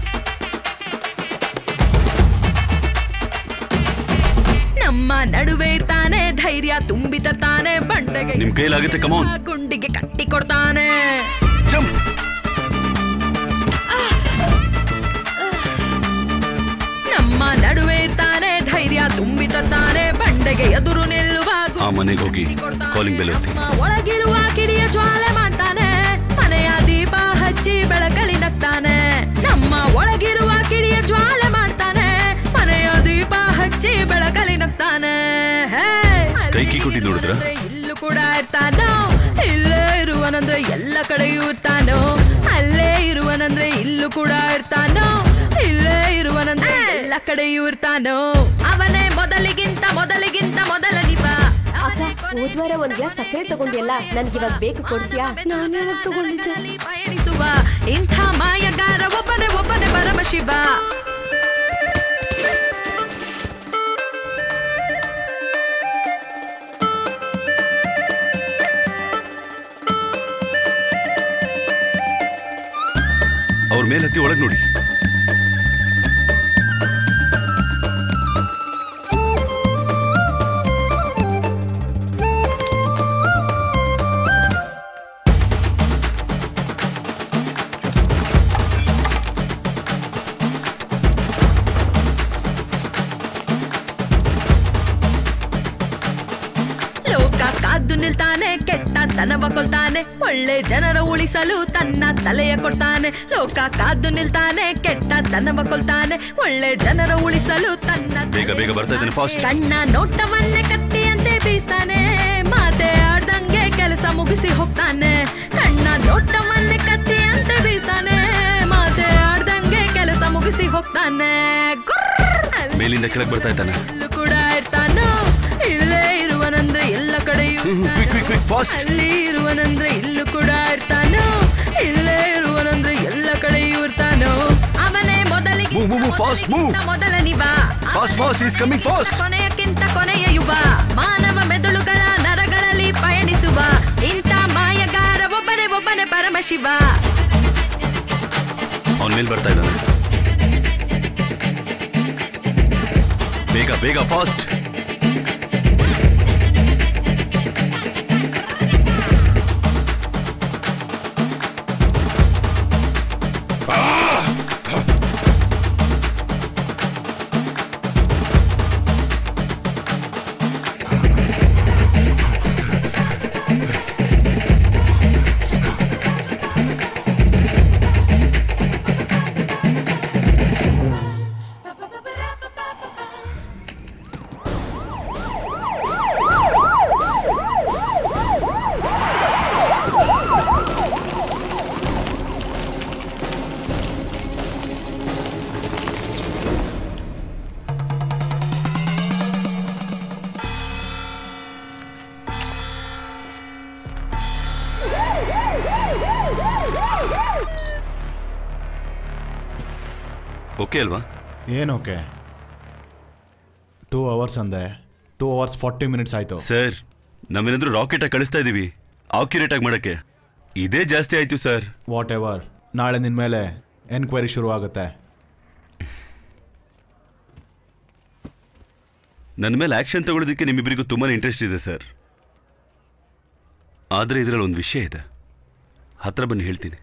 ನಮ್ಮ ನಡುವೆ ಕೊಡ್ತಾನೆ ಬಂಡೆಗೆ ನಿಮ್ ಕೈಲಾಗುತ್ತೆ ಕಮಾನ್ ಗುಂಡಿಗೆ ಕಟ್ಟಿ ಕೊಡ್ತಾನೆ ನಮ್ಮ ನಡುವೆ ಇರ್ತಾನೆ ಧೈರ್ಯ ತುಂಬಿ ತರ್ತಾನೆ ಬಂಡೆಗೆ ಎದುರು ನಿಲ್ಲುವ ಆ ಮನೆಗೆ ಹೋಗಿ ಕಾಲಿಂಗ್ ಬೆಲ್ ಒತ್ತಿ ನಮ್ಮ ಒಳಗಿರುವ ಕಿಡಿಯ ಜ್ವಾಲೆ ಮಾಡ್ತಾನೆ ಮನೆಯ ದೀಪ ಹಚ್ಚಿ ಬೆಳಕಲಿ ನಗ್ತಾನೆ ನಮ್ಮ ಒಳಗಿರುವ ಕಿಡಿಯ ಜ್ವಾಲೆ ಮಾಡ್ತಾನೆ ಮನೆಯ ದೀಪ ಹಚ್ಚಿ ಬೆಳಕಲಿ ನಗ್ತಾನೆ ಹೇ! ಕೈ ಕೀ ಕೊಟ್ಟಿ ನೋಡಿದ್ರ ಇಲ್ಲೂ ಕೂಡ ಇರ್ತಾನೋ ಇಲ್ಲೇ ಇರುವನಂದ್ರೆ ಎಲ್ಲ ಕಡೆಯೂ ಇರ್ತಾನೋ ಅಲ್ಲೇ ಇರುವನಂದ್ರೆ ಇಲ್ಲೂ ಕೂಡ ಇರ್ತಾನೋ ಇಲ್ಲೇ ಇರುವನಂದ್ರೆ ಎಲ್ಲ ಕಡೆಯೂ ಇರ್ತಾನೋ ಅವನೇ ಮೊದಲಿಗಿಂತ ಮೊದಲಿಗಿಂತ ಮೊದಲ ನಿವ ಹೋದ್ವಾರ ಒಂದ್ ಗ್ಲಾಸ್ ಸಕ್ಕರೆ ತಗೊಂಡಿಯಲ್ಲ ನನ್ಗಿವಾಗ ಬೇಕು ಕೊಡ್ತೀಯಾ ನಾನು ಯಾವಾಗ ತಗೊಂಡಿದ್ದೆ ಪಯಣಿಸುವ ಇಂಥ ಮಾಯಗಾರ ಒಬ್ಬನೇ ಒಬ್ಬನೇ ಪರಮ ಶಿವ ಅವ್ರ ಮೇಲೆ ಹತ್ತಿ ಒಳಗ್ ನೋಡಿ ಲೋಕ ಕಾದು ನಿಲ್ತಾನೆ ಕೆಟ್ಟ ತನವ ಕೊಲ್ತಾನೆ ಒಳ್ಳೆ ಜನರ ಉಳಿಸಲು ತನ್ನ ತಲೆಯ ಕೊಡ್ತಾನೆ ಲೋಕ ಕಾದು ನಿಲ್ತಾನೆ ಕೆಟ್ಟ ತನವ ಕೊಲ್ತಾನೆ ಒಳ್ಳೆ ಜನರ ಉಳಿಸಲು ತನ್ನ ಬೇಗ ಬೇಗ ಬರ್ತಾ ಇದ್ದಾನೆ ಫಾಸ್ಟ್ ಕಣ್ಣ ನೋಟವನ್ನೇ ಕತ್ತಿಯಂತೆ ಬೀಸ್ತಾನೆ ಮಾತೆ ಆಡ್ದಂಗೆ ಕೆಲಸ ಮುಗಿಸಿ ಹೋಗ್ತಾನೆ ಕಣ್ಣ ನೋಟವನ್ನೇ ಕತ್ತಿಯಂತೆ ಬೀಸ್ತಾನೆ ಮಾತೆ ಆಡ್ದಂಗೆ ಕೆಲಸ ಮುಗಿಸಿ ಹೋಗ್ತಾನೆ ಗುರ್ರ್! ಮೇಲಿಂದ ಕೆಳಗೆ ಬರ್ತಾ ಇದ್ದಾನೆ ಅಲ್ಲೂ ಕೂಡ ಇರ್ತಾನೋ ಇಲ್ಲೇ ಇರುವನಂದ್ರೆ ಎಲ್ಲ ಕಡೆಯೂ ಅಲ್ಲಿ ಇರುವನಂದ್ರೆ ಇಲ್ಲೂ ಕೂಡ ಇರ್ತಾನೋ ಇಲ್ಲೇ ಇರುವನಂದ್ರೆ ಎಲ್ಲ ಕಡೆಯೂ ಇರ್ತಾನೋ ಅವನೇ ಮೊದಲಿಗೆ Move, move, move, fast, move. ಮೊದಲ ನಿವ Fast, fast, he's coming fast. ಕೊನೆಯಕ್ಕಿಂತ ಕೊನೆಯ ಯುವ ಮಾನವ ಮೆದುಳುಗಳ ನರಗಳಲ್ಲಿ ಪಯಣಿಸುವ ಇಂಥ ಮಾಯಗಾರ ಒಬ್ಬನೇ ಒಬ್ಬನೇ ಪರಮಶಿವ ಅವನ ಮೇಲೆ ಬರ್ತಾ ಇದ್ದಾನೆ ಬೇಗ ಬೇಗ ಫಾಸ್ಟ್ ಓಕೆ ಅಲ್ವಾ ಏನೋಕೆ ಟೂ ಅವರ್ಸ್ ಅಂದೆ ಟೂ ಅವರ್ಸ್ ಫಾರ್ಟಿ ಮಿನಿಟ್ಸ್ ಆಯ್ತು ಸರ್ ನಾವೇನಾದ್ರೂ ರಾಕೆಟ್ ಆಗಿ ಕಳಿಸ್ತಾ ಇದೀವಿ ಆಕ್ಯುರೇಟ್ ಆಗಿ ಮಾಡಕ್ಕೆ ಇದೇ ಜಾಸ್ತಿ ಆಯ್ತು ಸರ್ ವಾಟ್ ಎವರ್ ನಾಳೆ ನಿನ್ನ ಮೇಲೆ ಎನ್ಕ್ವೈರಿ ಶುರು ಆಗುತ್ತೆ ನನ್ನ ಮೇಲೆ ಆಕ್ಷನ್ ತಗೊಳ್ಳೋದಕ್ಕೆ ನಿಮ್ಮಿಬ್ಬರಿಗೂ ತುಂಬಾ ಇಂಟ್ರೆಸ್ಟ್ ಇದೆ ಸರ್ ಆದರೆ ಇದರಲ್ಲಿ ಒಂದು ವಿಷಯ ಇದೆ ಹತ್ರ ಬನ್ನಿ ಹೇಳ್ತೀನಿ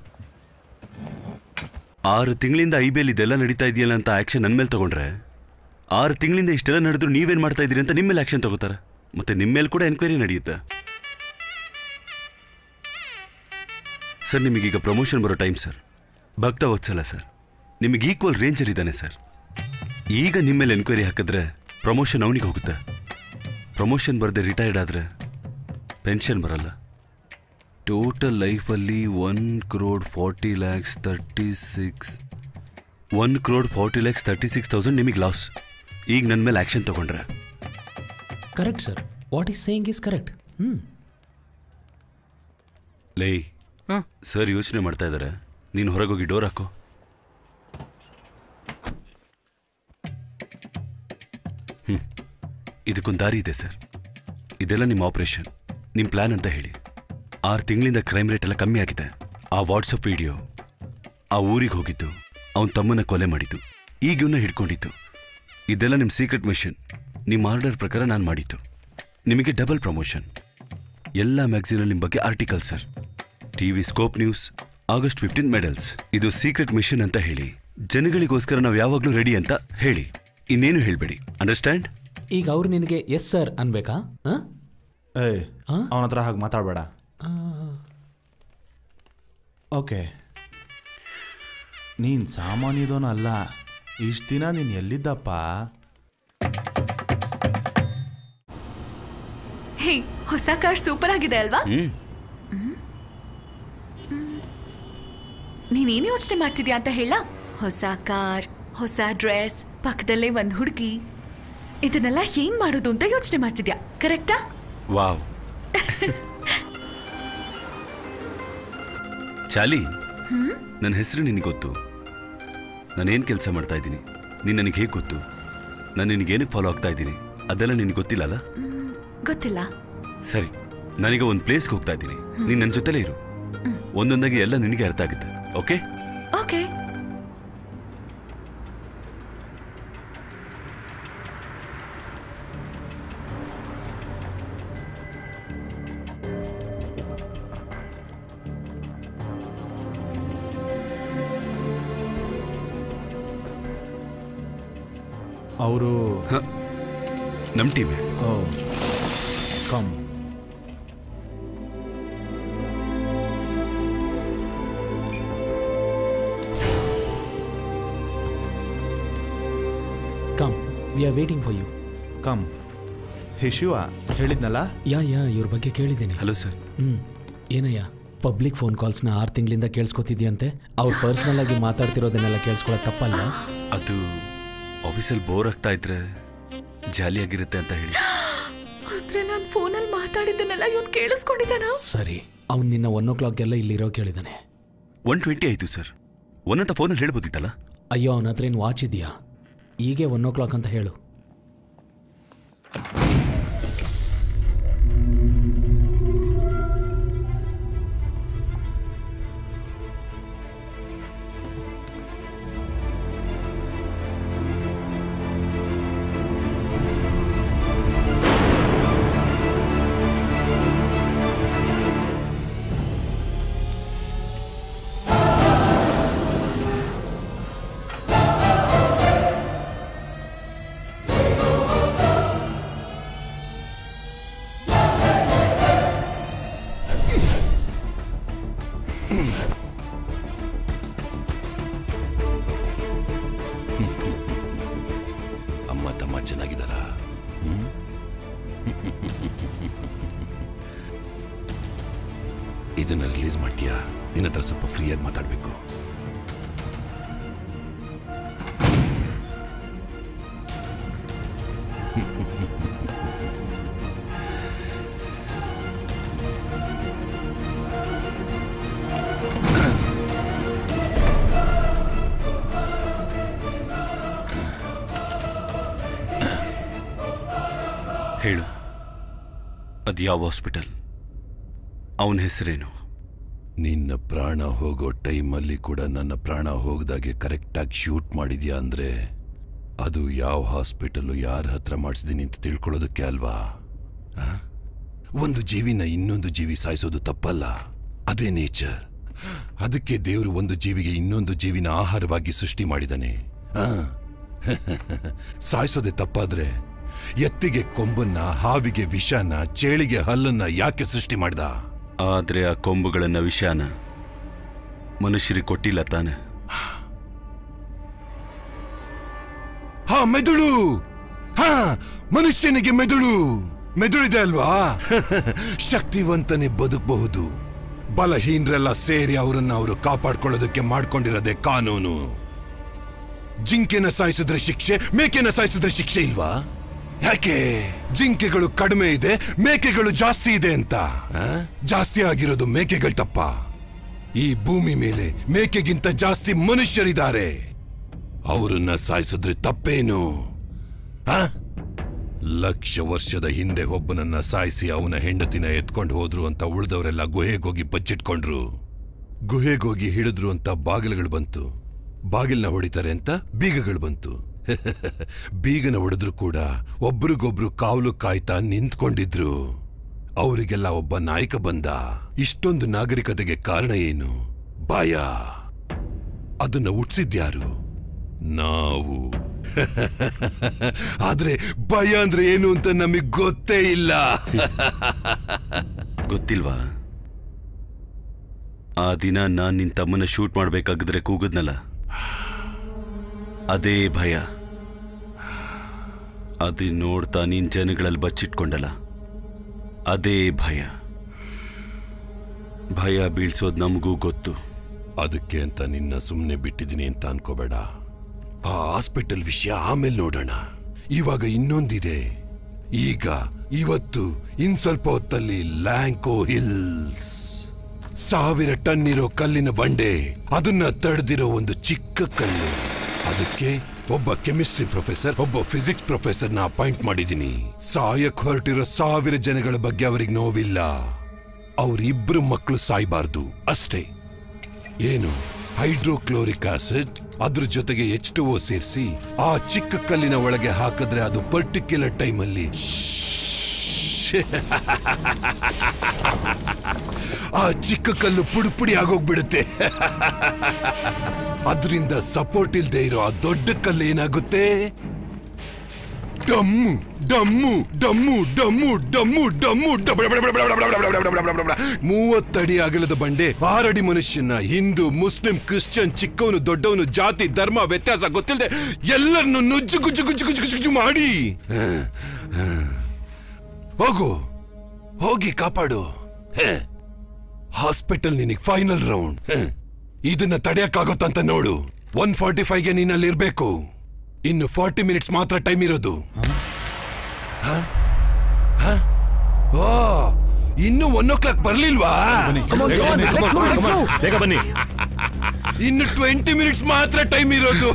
ಆರು ತಿಂಗಳಿಂದ ಐ ಬಿ ಎಲ್ ಇದೆಲ್ಲ ನಡೀತಾ ಇದೆಯಲ್ಲ ಅಂತ ಆಕ್ಷನ್ ನನ್ನ ಮೇಲೆ ತಗೊಂಡ್ರೆ ಆರು ತಿಂಗಳಿಂದ ಇಷ್ಟೆಲ್ಲ ನಡೆದ್ರು ನೀವೇನು ಮಾಡ್ತಾ ಇದ್ದೀರಿ ಅಂತ ನಿಮ್ಮ ಮೇಲೆ ಆಕ್ಷನ್ ತಗೋತಾರೆ ಮತ್ತೆ ನಿಮ್ಮ ಮೇಲೆ ಕೂಡ ಎನ್ಕ್ವೈರಿ ನಡೆಯುತ್ತೆ ಸರ್ ನಿಮಗೀಗ ಪ್ರಮೋಷನ್ ಬರೋ time sir Bhakta Vatsala sir ನಿಮಗೆ ಈಕ್ವಲ್ ರೇಂಜರ್ ಇದ್ದಾನೆ ಸರ್ ಈಗ ನಿಮ್ಮ ಮೇಲೆ ಎನ್ಕ್ವೈರಿ ಹಾಕಿದ್ರೆ ಪ್ರಮೋಷನ್ ಅವನಿಗೆ ಹೋಗುತ್ತೆ ಪ್ರಮೋಷನ್ ಬರದೆ ರಿಟೈರ್ಡ್ ಆದರೆ ಪೆನ್ಷನ್ ಬರಲ್ಲ ಟೋಟಲ್ ಲೈಫಲ್ಲಿ one crore forty lakhs thirty six one crore forty lakhs thirty six thousand ನಿಮಗೆ ಲಾಸ್ ಈಗ ನನ್ನ ಮೇಲೆ ಆ್ಯಕ್ಷನ್ ತಗೊಂಡ್ರೆ correct sir what is saying is correct hmm ಲೈ ಸರ್ ಯೋಚನೆ ಮಾಡ್ತಾ ಇದ್ದಾರೆ ನೀನು ಹೊರಗೋಗಿ ಡೋರ್ ಹಾಕೋ ಹ್ಞೂ ಇದಕ್ಕೊಂದು ದಾರಿ ಇದೆ ಸರ್ ಇದೆಲ್ಲ ನಿಮ್ಮ ಆಪರೇಷನ್ ನಿಮ್ಮ ಪ್ಲಾನ್ ಅಂತ ಹೇಳಿ ಆರು ತಿಂಗಳಿಂದ ಕ್ರೈಮ್ ರೇಟ್ ಎಲ್ಲ ಕಮ್ಮಿ ಆಗಿದೆ ಆ ವಾಟ್ಸಪ್ ವಿಡಿಯೋ ಆ ಊರಿಗೆ ಹೋಗಿದ್ದು ಅವನ ತಮ್ಮನ ಕೊಲೆ ಮಾಡಿದ್ದು ಈಗ ಇವನ್ನ ಹಿಡ್ಕೊಂಡಿತ್ತು ಇದೆಲ್ಲ ನಿಮ್ಮ ಸೀಕ್ರೆಟ್ ಮಿಷನ್ ನಿಮ್ಮ ಆರ್ಡರ್ ಪ್ರಕಾರ ನಾನು ಮಾಡಿದ್ದು ನಿಮಗೆ ಡಬಲ್ ಪ್ರಮೋಷನ್ ಎಲ್ಲ ಮ್ಯಾಗ್ಝಿನಲ್ಲಿ ನಿಮ್ಮ ಬಗ್ಗೆ article sir TV scope news August fifteen medals ಇದು ಸೀಕ್ರೆಟ್ ಮಿಷನ್ ಅಂತ ಹೇಳಿ ಜನಗಳಿಗೋಸ್ಕರ ನಾವು ಯಾವಾಗಲೂ ರೆಡಿ ಅಂತ ಹೇಳಿ ಇನ್ನೇನು ಹೇಳಬೇಡಿ ಅಂಡರ್ಸ್ಟ್ಯಾಂಡ್ ಈಗ ಅವ್ರು ನಿನಗೆ ಎಸ್ ಸರ್ ಅನ್ಬೇಕಾ ಆ? ಏಯ್ ಅವನ ಹತ್ರ ಹಾಗೆ ಮಾತಾಡಬೇಡ ಓಕೆ ನೀನು ಸಾಮಾನ್ಯದೋನು ಅಲ್ಲ ಇಷ್ಟು ದಿನ ನೀನು ಎಲ್ಲಿದ್ದಪ್ಪ ಹೇ ಹೊಸ ಕಾರ್ ಸೂಪರ್ ಆಗಿದೆ ಅಲ್ವಾ ಹ್ಮ್ ನೀನೇನು ಯೋಚನೆ ಮಾಡ್ತಿದ್ಯಾ ಅಂತ ಹೇಳ ಹೊಸ ಕಾರ್ ಹೊಸ ಡ್ರೆಸ್ ಪಕ್ಕದಲ್ಲೇ ಒಂದ್ ಹುಡುಗಿ ಇದನ್ನೆಲ್ಲ ಏನ್ ಮಾಡೋದು ಅಂತ ಯೋಚನೆ ಮಾಡ್ತಿದ್ಯಾ ಕರೆಕ್ಟಾ ವಾವ್ ಚಾಲಿ ಹ್ಮ್ ನನ್ನ ಹೆಸರು ನಿನಗೆ ಗೊತ್ತು ನಾನೇನು ಕೆಲಸ ಮಾಡ್ತಾ ಇದ್ದೀನಿ ನೀನು ನನಗೆ ಹೇಗೆ ಗೊತ್ತು ನಾನು ನಿನಗೇನಕ್ಕೆ ಫಾಲೋ ಆಗ್ತಾ ಇದ್ದೀನಿ ಅದೆಲ್ಲ ನಿನಗೆ ಗೊತ್ತಿಲ್ಲ ಅಲ್ಲ ಗೊತ್ತಿಲ್ಲ ಸರಿ ನಾನೀಗ ಒಂದು ಪ್ಲೇಸ್ಗೆ ಹೋಗ್ತಾ ಇದ್ದೀನಿ ನೀನು ನನ್ನ ಜೊತೆಲೇ ಇರು ಒಂದೊಂದಾಗಿ ಎಲ್ಲ ನಿನಗೆ ಅರ್ಥ ಆಗುತ್ತೆ ಓಕೆ ಓಕೆ ಅವರು ನಮ್ಮ ಟೀಮೇ oh come come we are waiting for you come hey Shiva ಹೇಳಿದ್ನಲ್ಲ ಯಾ ಯಾ ಇವ್ರ ಬಗ್ಗೆ ಕೇಳಿದ್ದೀನಿ ಹಲೋ ಸರ್ ಹ್ಮ್ ಏನಯ್ಯ ಪಬ್ಲಿಕ್ ಫೋನ್ ಕಾಲ್ಸ್ನ ಆರು ತಿಂಗಳಿಂದ ಕೇಳಿಸ್ಕೊತಿದ್ಯಂತೆ ಅವ್ರು ಪರ್ಸ್ನಲ್ ಆಗಿ ಮಾತಾಡ್ತಿರೋದನ್ನೆಲ್ಲ ಕೇಳಿಸ್ಕೊಳ್ಳೋದು ತಪ್ಪಲ್ಲ ಅದು ಆಫೀಸಲ್ಲಿ ಬೋರ್ ಆಗ್ತಾ ಇದ್ರೆ ಜಾಲಿಯಾಗಿರುತ್ತೆ ಅಂತ ಹೇಳಿ ಅಂದ್ರೆ ನಾನು ಫೋನಲ್ಲಿ ಮಾತಾಡಿದ್ದನ್ನೆಲ್ಲ ಇವನು ಕೇಳಿಸ್ಕೊಂಡಿದ್ದಾನ ಸರಿ ಅವ್ನು ನಿನ್ನ ಒನ್ ಓ ಕ್ಲಾಕ್ಗೆಲ್ಲ ಇಲ್ಲಿರೋ ಕೇಳಿದಾನೆ ಒನ್ ಟ್ವೆಂಟಿ ಆಯಿತು ಸರ್ ಒನ್ ಅಂತ ಫೋನಲ್ಲಿ ಹೇಳ್ಬೋದಿತ್ತಲ್ಲ ಅಯ್ಯೋ ಅವನ ಹತ್ರ ಏನು ವಾಚ್ ಇದೆಯಾ ಹೀಗೆ ಒನ್ ಓ ಕ್ಲಾಕ್ ಅಂತ ಹೇಳು ಅಮ್ಮ ತಮ್ಮ ಚೆನ್ನಾಗಿದ್ದಾರಾ ಹ್ಮ್? ಇದನ್ನ ರಿಲೀಸ್ ಮಾಡ್ತೀಯಾ ನಿನ್ನ ಹತ್ರ ಸ್ವಲ್ಪ ಫ್ರೀಯಾಗಿ ಮಾತಾಡಬೇಕು ಹೇಳು ಅದು ಯಾವ ಹಾಸ್ಪಿಟಲ್ ಅವನ ಹೆಸರೇನು ನಿನ್ನ ಪ್ರಾಣ ಹೋಗೋ ಟೈಮಲ್ಲಿ ಕೂಡ ನನ್ನ ಪ್ರಾಣ ಹೋಗದಾಗೆ ಕರೆಕ್ಟಾಗಿ ಶೂಟ್ ಮಾಡಿದ್ಯಾ ಅಂದ್ರೆ ಅದು ಯಾವ ಹಾಸ್ಪಿಟಲ್ಲು ಯಾರ ಹತ್ರ ಮಾಡಿಸಿದೀನಿ ಅಂತ ತಿಳ್ಕೊಳ್ಳೋದಕ್ಕೆ ಅಲ್ವಾ ಆ? ಒಂದು ಜೀವಿನ ಇನ್ನೊಂದು ಜೀವಿ ಸಾಯಿಸೋದು ತಪ್ಪಲ್ಲ ಅದೇ ನೇಚರ್ ಅದಕ್ಕೆ ದೇವರು ಒಂದು ಜೀವಿಗೆ ಇನ್ನೊಂದು ಜೀವಿನ ಆಹಾರವಾಗಿ ಸೃಷ್ಟಿ ಮಾಡಿದಾನೆ ಆ. ಸಾಯಿಸೋದೇ ತಪ್ಪಾದ್ರೆ ಎತ್ತಿಗೆ ಕೊಂಬನ್ನ ಹಾವಿಗೆ ವಿಷನ ಚೇಳಿಗೆ ಹಲ್ಲನ್ನ ಯಾಕೆ ಸೃಷ್ಟಿ ಮಾಡ್ದ ಆದ್ರೆ ಆ ಕೊಂಬುಗಳನ್ನ ವಿಷಾನ ಮನುಷ್ಯರಿಗೆ ಕೊಟ್ಟಿಲ್ಲ ತಾನೆ ಹಾ ಮೆದುಳು ಹಾ ಮನುಷ್ಯನಿಗೆ ಮೆದುಳು ಮೆದುಳಿದೆ ಅಲ್ವಾ ಶಕ್ತಿವಂತನೇ ಬದುಕಬಹುದು ಬಲಹೀನರೆಲ್ಲ ಸೇರಿ ಅವರನ್ನ ಅವರು ಕಾಪಾಡ್ಕೊಳ್ಳೋದಕ್ಕೆ ಮಾಡ್ಕೊಂಡಿರೋದೇ ಕಾನೂನು ಜಿಂಕೆನ ಸಾಯಿಸಿದ್ರೆ ಶಿಕ್ಷೆ ಮೇಕೆನ ಸಾಯಿಸಿದ್ರೆ ಶಿಕ್ಷೆ ಇಲ್ವಾ ಯಾಕೆ ಜಿಂಕೆಗಳು ಕಡಿಮೆ ಇದೆ ಮೇಕೆಗಳು ಜಾಸ್ತಿ ಇದೆ ಅಂತ ಆ? ಜಾಸ್ತಿ ಆಗಿರೋದು ಮೇಕೆಗಳು ತಪ್ಪ ಈ ಭೂಮಿ ಮೇಲೆ ಮೇಕೆಗಿಂತ ಜಾಸ್ತಿ ಮನುಷ್ಯರಿದ್ದಾರೆ ಅವರನ್ನ ಸಾಯಿಸಿದ್ರೆ ತಪ್ಪೇನು ಆ? ಲಕ್ಷ ವರ್ಷದ ಹಿಂದೆ ಒಬ್ಬನನ್ನ ಸಾಯಿಸಿ ಅವನ ಹೆಂಡತಿನ ಎತ್ಕೊಂಡು ಹೋದ್ರು ಅಂತ ಉಳಿದವರೆಲ್ಲ ಗುಹೆಗೋಗಿ ಬಚ್ಚಿಟ್ಕೊಂಡ್ರು ಗುಹೆಗೋಗಿ ಹಿಡಿದ್ರು ಅಂತ ಬಾಗಿಲುಗಳು ಬಂತು ಬಾಗಿಲ್ನ ಹೊಡಿತಾರೆ ಅಂತ ಬೀಗಗಳು ಬಂತು ಬೀಗನ ಹೊಡೆದ್ರು ಕೂಡ ಒಬ್ರಿಗೊಬ್ರು ಕಾವಲು ಕಾಯ್ತಾ ನಿಂತ್ಕೊಂಡಿದ್ರು ಅವರಿಗೆಲ್ಲ ಒಬ್ಬ ನಾಯಕ ಬಂದ ಇಷ್ಟೊಂದು ನಾಗರಿಕತೆಗೆ ಕಾರಣ ಏನು ಭಯ ಅದನ್ನ ಹುಟ್ಸಿದ್ಯಾರು ನಾವು ಆದ್ರೆ ಭಯ ಅಂದ್ರೆ ಏನು ಅಂತ ನಮಗ್ ಗೊತ್ತೇ ಇಲ್ಲ ಗೊತ್ತಿಲ್ವಾ ಆ ದಿನ ನಾನ್ ನಿನ್ ತಮ್ಮನ ಶೂಟ್ ಮಾಡ್ಬೇಕಾಗಿದ್ರೆ ಕೂಗದ್ನಲ್ಲ ಅದೇ ಭಯ ಅದು ನೋಡ್ತಾ ನೀನ್ ಜನಗಳಲ್ಲಿ ಬಚ್ಚಿಟ್ಕೊಂಡಲ್ಲ ಅದೇ ಭಯ ಭಯ ಬೀಳ್ಸೋದ್ ನಮಗೂ ಗೊತ್ತು ಅದಕ್ಕೆ ಅಂತ ನಿನ್ನ ಸುಮ್ಮನೆ ಬಿಟ್ಟಿದ್ದೀನಿ ಅಂತ ಅನ್ಕೋಬೇಡ ಆ ಹಾಸ್ಪಿಟಲ್ ವಿಷಯ ಆಮೇಲೆ ನೋಡೋಣ ಇವಾಗ ಇನ್ನೊಂದಿದೆ ಈಗ ಇವತ್ತು ಇನ್ ಸ್ವಲ್ಪ ಹೊತ್ತಲ್ಲಿ ಲ್ಯಾಂಕೋ ಹಿಲ್ಸ್ ಸಾವಿರ ಟನ್ ಇರೋ ಕಲ್ಲಿನ ಬಂಡೆ ಅದನ್ನ ತಡೆದಿರೋ ಒಂದು ಚಿಕ್ಕ ಕಲ್ಲು ಅದಕ್ಕೆ ಒಬ್ಬ ಕೆಮಿಸ್ಟ್ರಿ ಪ್ರೊಫೆಸರ್ ಒಬ್ಬ ಫಿಸಿಕ್ಸ್ ಪ್ರೊಫೆಸರ್ನ ಅಪಾಯಿಂಟ್ ಮಾಡಿದ್ದೀನಿ ಸಾಯಕ್ ಹೊರಟಿರೋ ಸಾವಿರ ಜನಗಳ ಬಗ್ಗೆ ಅವರಿಗೆ ನೋವಿಲ್ಲ ಅವರಿಬ್ರು ಮಕ್ಕಳು ಸಾಯ್ಬಾರ್ದು ಅಷ್ಟೇ ಏನು ಹೈಡ್ರೋಕ್ಲೋರಿಕ್ ಆಸಿಡ್ ಅದ್ರ ಜೊತೆಗೆ ಎಚ್ ಟು ಓ ಸೇರಿಸಿ ಆ ಚಿಕ್ಕ ಕಲ್ಲಿನ ಒಳಗೆ ಹಾಕಿದ್ರೆ ಅದು ಪರ್ಟಿಕ್ಯುಲರ್ ಟೈಮಲ್ಲಿ ಆ ಚಿಕ್ಕ ಕಲ್ಲು ಪುಡಿ ಪುಡಿ ಆಗೋಗ್ಬಿಡುತ್ತೆ ಅದರಿಂದ ಸಪೋರ್ಟ್ ಇಲ್ದೇ ಇರೋ ಆ ದೊಡ್ಡ ಕಲ್ಲು ಏನಾಗುತ್ತೆ ಡಮ್ಮು ಡಮ್ಮು ಡಮ್ಮು ಡಮ್ಮು ಡಮ್ಮು ಡಮ್ಮು ಡಮ್ಮ ಮೂವತ್ತಡಿ ಅಗಲದ ಬಂಡೆ ಆರಡಿ ಮನುಷ್ಯನ ಹಿಂದೂ ಮುಸ್ಲಿಂ ಕ್ರಿಶ್ಚಿಯನ್ ಚಿಕ್ಕವನು ದೊಡ್ಡವನು ಜಾತಿ ಧರ್ಮ ವ್ಯತ್ಯಾಸ ಗೊತ್ತಿಲ್ಲದೆ ಎಲ್ಲರನ್ನು ನುಜ್ಜು ಗುಜ್ಜು ಗುಜ್ಜು ಗುಜ್ಜು ಗುಜ್ಜು ಗುಜ್ಜು ಮಾಡಿ ಹ, ಹ. ಹೋಗು ಹೋಗಿ ಕಾಪಾಡು ಹಾಸ್ಪಿಟಲ್ ನಿನಗೆ ಫೈನಲ್ ರೌಂಡ್ ಇದನ್ನ ತಡೆಯಕ್ಕಾಗುತ್ತಂತ ನೋಡು ಒನ್ ಫಾರ್ಟಿ ಫೈವ್ಗೆ ನೀನಲ್ಲಿ ಇರ್ಬೇಕು ಇನ್ನು ಫಾರ್ಟಿ ಮಿನಿಟ್ಸ್ ಮಾತ್ರ ಟೈಮ್ ಇರೋದು ಹ? ಹ? ಓ ಇನ್ನು ಒನ್ ಓ ಕ್ಲಾಕ್ ಬರ್ಲಿಲ್ವಾ ಬೇಗ ಬನ್ನಿ ಇನ್ನು ಟ್ವೆಂಟಿ ಮಿನಿಟ್ಸ್ ಮಾತ್ರ ಟೈಮ್ ಇರೋದು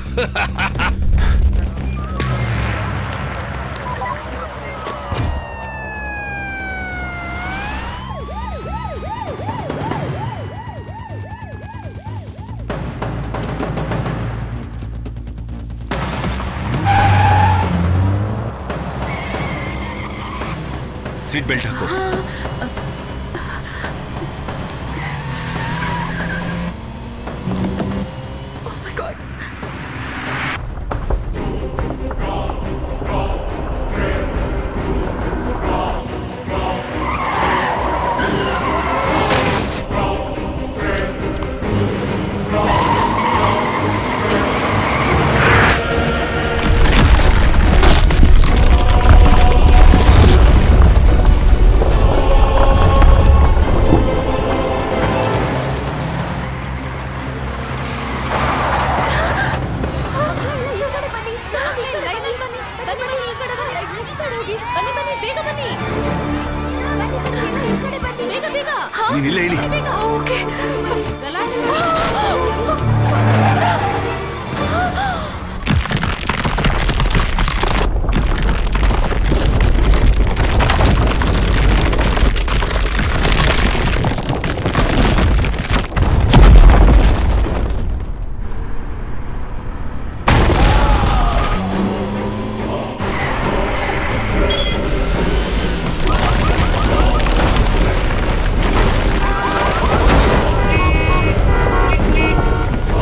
ಸೀಟ್ ಬೆಲ್ಟ್ ಹಾಕೋ ನೀನ್ ಇಲ್ಲೇ ಇಳಿ ಆ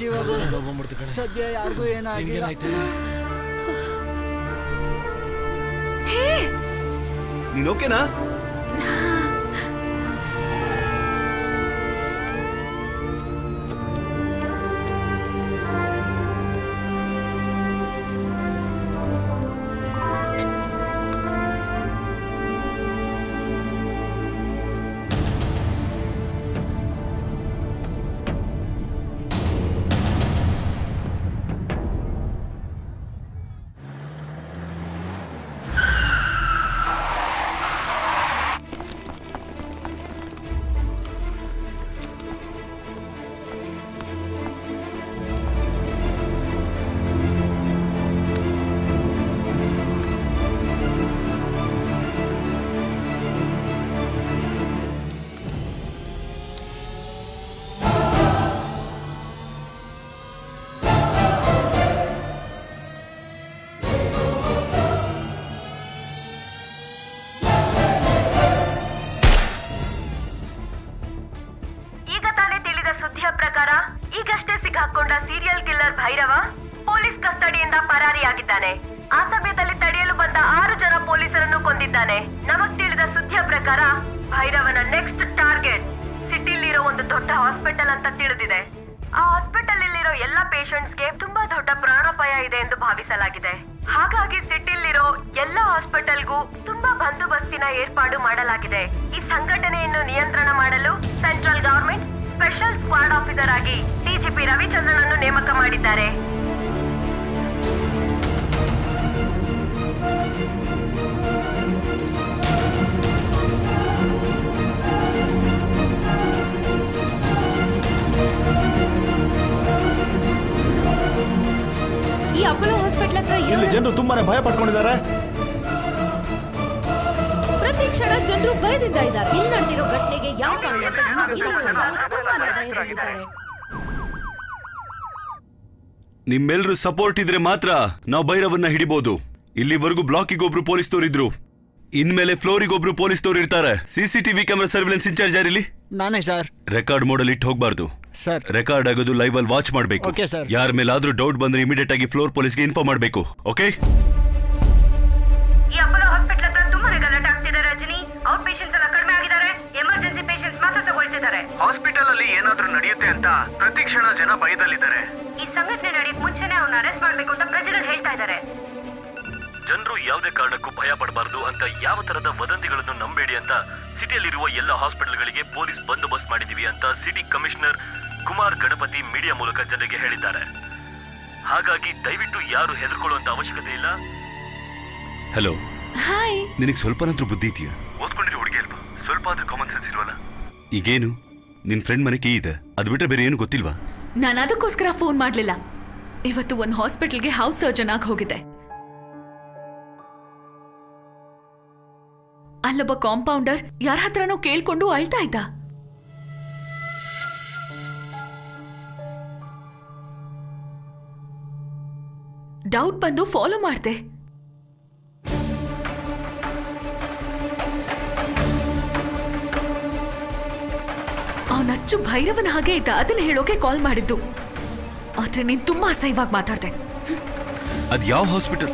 ಜೀವ ಸದ್ಯ ಯಾರಿಗೂ ಏನಾಗಿಲ್ಲ ನೀನ್ ಓಕೆನಾ ಈಗ ತಾನೇ ತಿಳಿದ ಸುದ್ದಿಯ ಪ್ರಕಾರ ಈಗಷ್ಟೇ ಸಿಕ್ಕಾಕೊಂಡ ಸೀರಿಯಲ್ ಕಿಲ್ಲರ್ ಭೈರವ ಪೊಲೀಸ್ ಕಸ್ಟಡಿಯಿಂದ ಪರಾರಿಯಾಗಿದ್ದಾನೆ ಆ ಸಮಯದಲ್ಲಿ ತಡೆಯಲು ಬಂದ ಆರು ಜನ ಪೊಲೀಸರನ್ನು ಕೊಂದಿದ್ದಾನೆ ನಮಗ್ ತಿಳಿದ ಸುದ್ದಿಯ ಪ್ರಕಾರ ಭೈರವನ ನೆಕ್ಸ್ಟ್ ಟಾರ್ಗೆಟ್ ಸಿಟಿಲಿರೋ ಒಂದು ದೊಡ್ಡ ಹಾಸ್ಪಿಟಲ್ ಅಂತ ತಿಳಿದಿದೆ ಆ ಹಾಸ್ಪಿಟಲ್ ಇಲ್ಲಿರೋ ಎಲ್ಲ ಪೇಷಂಟ್ಸ್ಗೆ ತುಂಬಾ ದೊಡ್ಡ ಪ್ರಾಣಾಪಾಯ ಇದೆ ಎಂದು ಭಾವಿಸಲಾಗಿದೆ ಹಾಗಾಗಿ ಸಿಟಿಲಿರೋ ಎಲ್ಲ ಹಾಸ್ಪಿಟಲ್ಗೂ ತುಂಬಾ ಬಂದೋಬಸ್ತಿನ ಏರ್ಪಾಡು ಮಾಡಲಾಗಿದೆ ಈ ಸಂಘಟನೆಯನ್ನು ನಿಯಂತ್ರಣ ಮಾಡಲು central government special squad officer ಆಗಿ ಡಿಜಿಪಿ ರವಿಚಂದ್ರನ್ ಅನ್ನು ನೇಮಕ ಮಾಡಿದ್ದಾರೆ ಈ ಅಪೋಲೋ ಹಾಸ್ಪಿಟಲ್ ಹತ್ರ ಇಲ್ಲಿ ಜನರು ತುಂಬಾನೇ ಭಯ ಪಡ್ಕೊಂಡಿದ್ದಾರೆ ಪ್ರತಿ ಕ್ಷಣ ಜನರು ಭಯದಿಂದ ಇದ್ದಾರೆ ಇಲ್ಲಿ ನಡೆದಿರೋ ಘಟನೆಗೆ ಯಾವ ಕಾರಣ ಅಂತ ಇನ್ನೂ ಗೊತ್ತಿಲ್ಲ. ಜನ ತುಂಬಾನೇ ಭಯದಲ್ಲಿದ್ದಾರೆ ನಿಮ್ಮೆಲ್ರೂ ಸಪೋರ್ಟ್ ಇದ್ರೆ ಮಾತ್ರ ನಾವು ಭೈರವನ್ನ ಹಿಡಿಬಹುದು ಇಲ್ಲಿವರೆಗೂ ಬ್ಲಾಕಿಗೆ ಒಬ್ರು ಪೊಲೀಸ್ನವ್ರು ಇನ್ಮೇಲೆ ಫ್ಲೋರಿಗೆ ಒಬ್ರು ಪೊಲೀಸ್ನವ್ರು ಇರ್ತಾರೆ ಸಿಸಿಟಿವಿ ಕ್ಯಾಮೆರಾ ಸರ್ವಿಲೆನ್ಸ್ ಇನ್ಚಾರ್ಜ್ ಯಾರಿಲ್ಲಿ ನಾನೇ ಸರ್ ರೆಕಾರ್ಡ್ ಮೋಡಲ್ ಇಟ್ಟು ಹೋಗ್ಬಾರ್ದು ಸರ್ ರೆಕಾರ್ಡ್ ಆಗೋದು ಲೈವ್ ಅಲ್ಲಿ ವಾಚ್ ಮಾಡಬೇಕು Okay, sir. ಯಾರ ಮೇಲಾದ್ರೂ ಡೌಟ್ ಬಂದ್ರೆ ಇಮಿಡಿಯೇಟ್ ಆಗಿ ಫ್ಲೋರ್ ಪೊಲೀಸ್ಗೆ ಇನ್ಫಾರ್ಮ್ ಮಾಡಬೇಕು ಓಕೆ ಈ ಅಪೋಲೋ ಹಾಸ್ಪಿಟಲ್ ಹತ್ರ ತುಂಬಾನೇ ಗಲಾಟೆ ಆಗ್ತಿದೆ ರಜನಿ ಔಟ್ ಪೇಷಂಟ್ಸ್ ಎಲ್ಲ ಕಡಿಮೆ ಆಗಿದ್ದಾರೆ ಎಮರ್ಜೆನ್ಸಿ ಪೇಷಂಟ್ಸ್ ಮಾತ್ರ ತಗೊಳ್ತಿದ್ದಾರೆ ಹಾಸ್ಪಿಟಲ್ ಅಲ್ಲಿ ಏನಾದ್ರೂ ನಡೆಯುತ್ತೆ ಅಂತ ಪ್ರತಿ ಕ್ಷಣ ಜನ ಭಯದಲ್ಲಿದ್ದಾರೆ ಈ ಸಂಘಟನೆ ನಡೆಯಕ್ ಮುಂಚೆನೆ ಅವ್ನ ಅರೆಸ್ಟ್ ಮಾಡ್ಬೇಕು ಅಂತ ಪ್ರಜೆಗಳು ಹೇಳ್ತಾ ಇದ್ದಾರೆ ಜನರು ಯಾವುದೇ ಕಾರಣಕ್ಕೂ ಭಯ ಪಡಬಾರದು ಅಂತ ಯಾವ ತರದ ವದಂತಿಗಳನ್ನು ನಂಬೇಡಿ ಅಂತ ಸಿಟಿಯಲ್ಲಿರುವ ಎಲ್ಲ ಹಾಸ್ಪಿಟಲ್ಗಳಿಗೆ ಪೊಲೀಸ್ ಬಂದೋಬಸ್ತ್ ಮಾಡಿದೀವಿ ಅಂತ city commissioner Kumar Ganapathi media ಮೂಲಕ ಜನರಿಗೆ ಹೇಳಿದ್ದಾರೆ ಹಾಗಾಗಿ ದಯವಿಟ್ಟು ಯಾರು ಹೆದರ್ಕೊಳ್ಳುವಂತ ಅವಶ್ಯಕತೆ ಇಲ್ಲ ಹಲೋ ಹಾಯ್ ನಿನಗೆ ಸ್ವಲ್ಪನಾದ್ರೂ ಬುದ್ಧಿ ಇದೆಯಾ ಓದ್ಕೊಂಡಿರೋ ಹುಡುಗಿ ಅಲ್ವಾ ಸ್ವಲ್ಪ ಆದ್ರೂ ಕಾಮನ್ ಸೆನ್ಸ್ ಇಲ್ವಲ್ಲ ಈಗೇನು ನಿನ್ ಫ್ರೆಂಡ್ ಮನೆ ಕೀ ಇದೆ ಅದು ಬಿಟ್ರೆ ಬೇರೆ ಏನು ಗೊತ್ತಿಲ್ವಾ ನಾನು ಅದಕ್ಕೋಸ್ಕರ ಫೋನ್ ಮಾಡ್ಲಿಲ್ಲ ಇವತ್ತು ಒಂದು ಹಾಸ್ಪಿಟಲ್ಗೆ ಹೌಸ್ ಸರ್ಜನ್ ಆಗಿ ಹೋಗಿದ್ದೆ ಅಲ್ಲೊಬ್ಬ ಕಾಂಪೌಂಡರ್ ಯಾರ ಹತ್ರನೋ ಕೇಳ್ಕೊಂಡು ಅಳ್ತಾ ಇದ್ದ ಡೌಟ್ ಬಂದು ಫಾಲೋ ಮಾಡ್ದೆ ಅವನಚ್ಚು ಭೈರವನ ಹಾಗೆ ಇದ್ದ ಅದನ್ನ ಹೇಳೋಕೆ ಕಾಲ್ ಮಾಡಿದ್ದು ಆದ್ರೆ ನೀನ್ ತುಂಬಾ ಅಸಹ್ಯವಾಗಿ ಮಾತಾಡ್ದೆ ಅದ್ ಯಾವ ಹಾಸ್ಪಿಟಲ್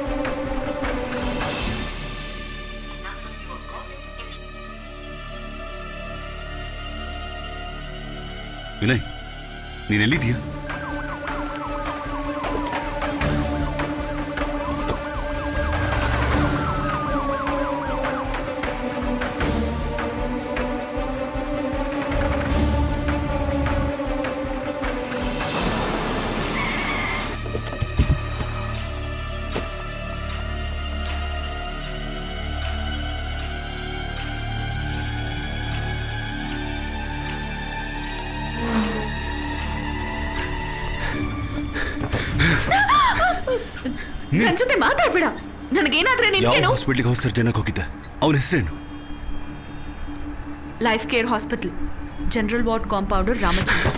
ವಿನಯ್ ನೀನ್ ಎಲ್ಲಿದ್ಯಾ ನನ್ ಜೊತೆ ಮಾತಾಡ್ಬೇಡ ನನಗೇನಾದ್ರೆ ಯಾವ ನಿನ್ಗೇನು ಹಾಸ್ಪಿಟ್ಲಿಗೆ ಹೌಸ್ ಸರ್ಜನ್ ಹೋಗಿದ್ದೆ ಅವನ ಹೆಸರೇನು life care hospital general ward compounder Ramachandra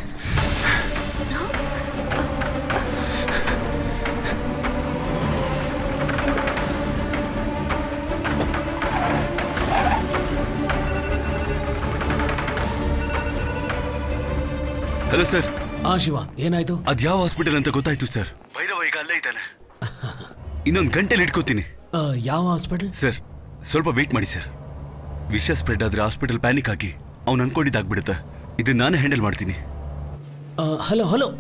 hello sir ಆ ಶಿವ ಏನಾಯ್ತು ಅದ್ಯಾವ ಹಾಸ್ಪಿಟಲ್ ಅಂತ ಗೊತ್ತಾಯ್ತು ಸರ್ ಭೈರವ ಈಗ ಅಲ್ಲೇ ಇದ್ದಾನೆ ಇನ್ನೊಂದು ಗಂಟೆಲಿ ಇಟ್ಕೋತೀನಿ ಆ, ಯಾವ ಹಾಸ್ಪಿಟಲ್ ಸರ್ ಸ್ವಲ್ಪ ವೇಟ್ ಮಾಡಿ ಸರ್ ವಿಷಯ ಸ್ಪ್ರೆಡ್ ಆದ್ರೆ ಹಾಸ್ಪಿಟಲ್ ಪ್ಯಾನಿಕ್ ಆಗಿ ಅವ್ನು ಅನ್ಕೊಂಡಿದ್ದಾಗ್ಬಿಡುತ್ತೆ ಇದನ್ನ ನಾನೇ ಹ್ಯಾಂಡಲ್ ಮಾಡ್ತೀನಿ ಹಲೋ ಹಲೋ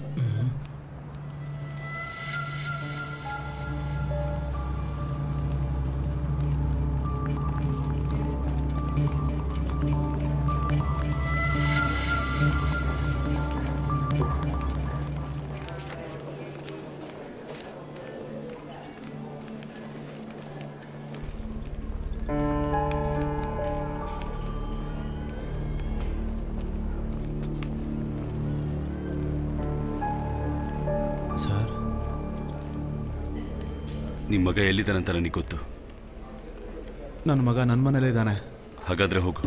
ಸರ್ ನಿಮ್ಮ ಮಗ ಎಲ್ಲಿದ್ದಾನಂತ ನನಗೆ ಗೊತ್ತು ನನ್ನ ಮಗ ನನ್ನ ಮನೇಲೇ ಇದ್ದಾನೆ ಹಾಗಾದ್ರೆ ಹೋಗು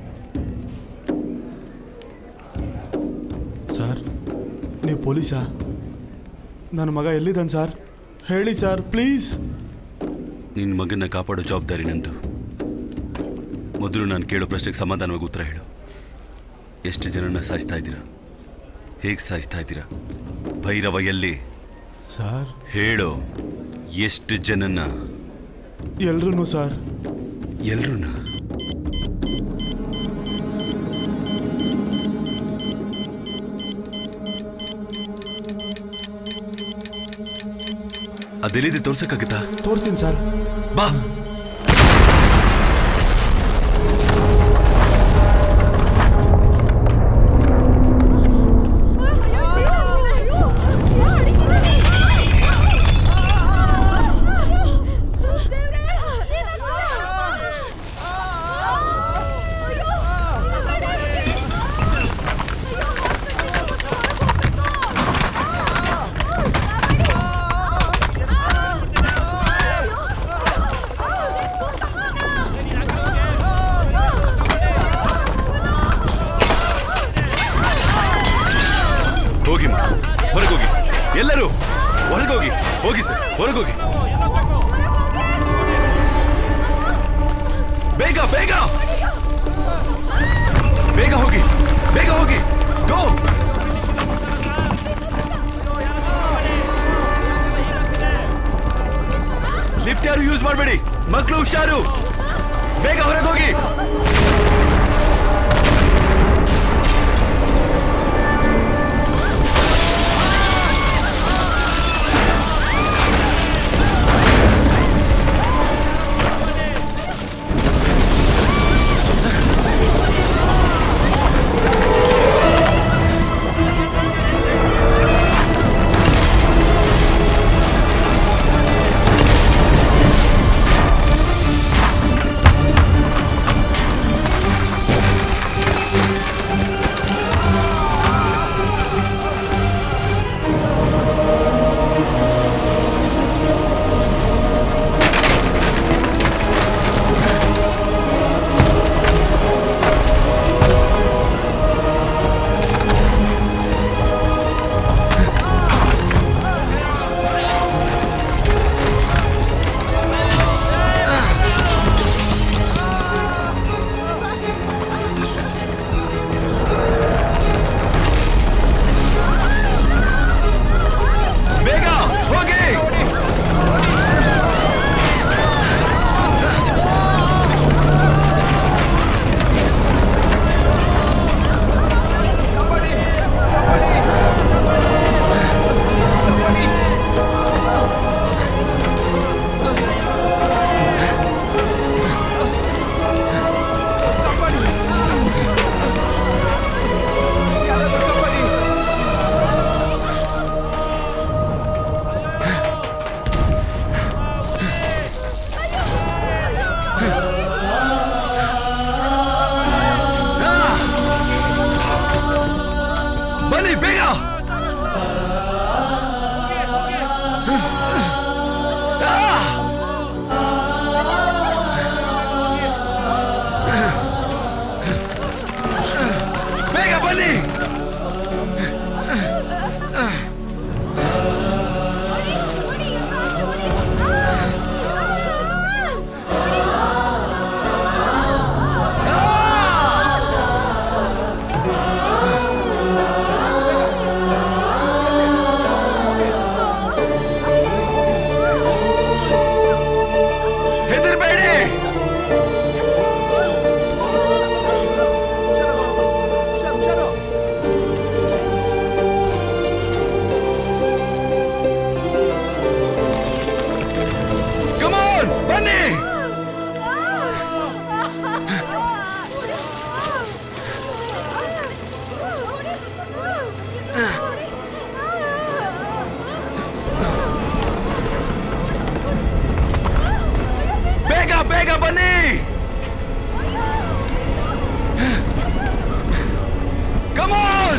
ಸರ್ ನೀವು ಪೊಲೀಸಾ ನನ್ನ ಮಗ ಎಲ್ಲಿದ್ದಾನೆ ಸರ್ ಹೇಳಿ ಸರ್ ಪ್ಲೀಸ್ ನಿನ್ನ ಮಗನ ಕಾಪಾಡೋ ಜವಾಬ್ದಾರಿ ನಂದು ಮೊದಲು ನಾನು ಕೇಳೋ ಪ್ರಶ್ನೆಗೆ ಸಮಾಧಾನವಾಗಿ ಉತ್ತರ ಹೇಳು ಎಷ್ಟು ಜನನ ಸಾಯಿಸ್ತಾ ಇದ್ದೀರಾ ಹೇಗೆ ಸಾಯಿಸ್ತಾ ಇದ್ದೀರಾ ಭೈರವ ಎಲ್ಲಿ ಸರ್ ಹೇಳು ಎಷ್ಟು ಜನನ ಎಲ್ರೂ ಸರ್ ಎಲ್ರೂನ ಅದೆಲ್ಲಿದೆ ತೋರ್ಸಕ್ಕಾಗತ್ತಾ ತೋರಿಸ್ತೀನಿ ಸರ್ ಬಾ ಹೋಗಿ ಹೊರಗೋಗಿ ಎಲ್ಲರೂ ಹೊರಗೋಗಿ ಹೋಗಿ ಸರ್ ಹೊರಗೋಗಿ ಬೇಗ ಬೇಗ ಬೇಗ ಹೋಗಿ ಬೇಗ ಹೋಗಿ ಗೋ ಲಿಫ್ಟ್ ಯಾರು ಯೂಸ್ ಮಾಡಬೇಡಿ ಮಕ್ಕಳು ಹುಷಾರು ಬೇಗ ಹೊರಗೋಗಿ ಬೇಗ ಬನ್ನಿ ಕಮಾನ್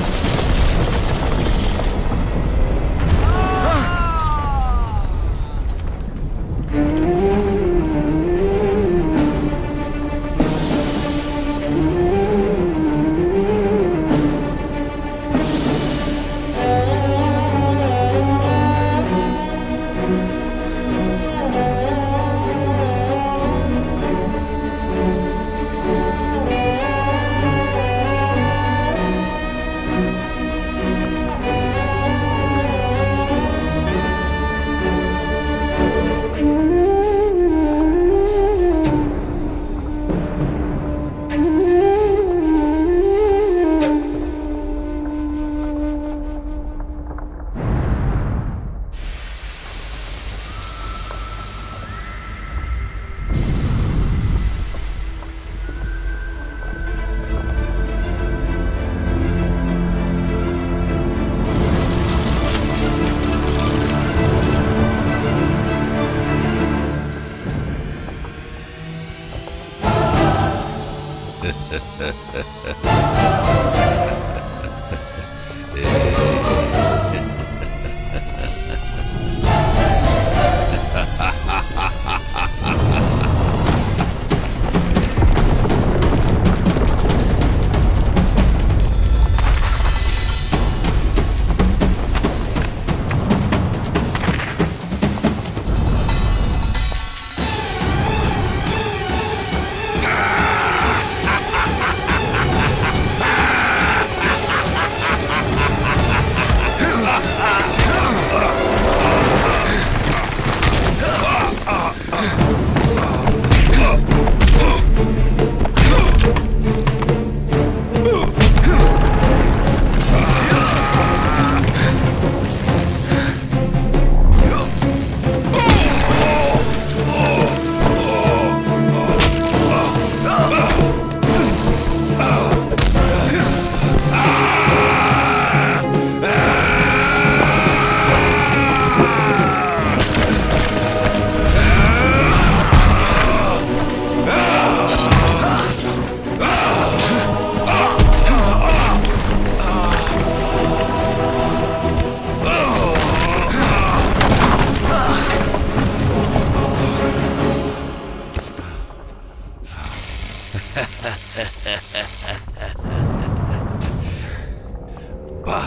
ಬಾ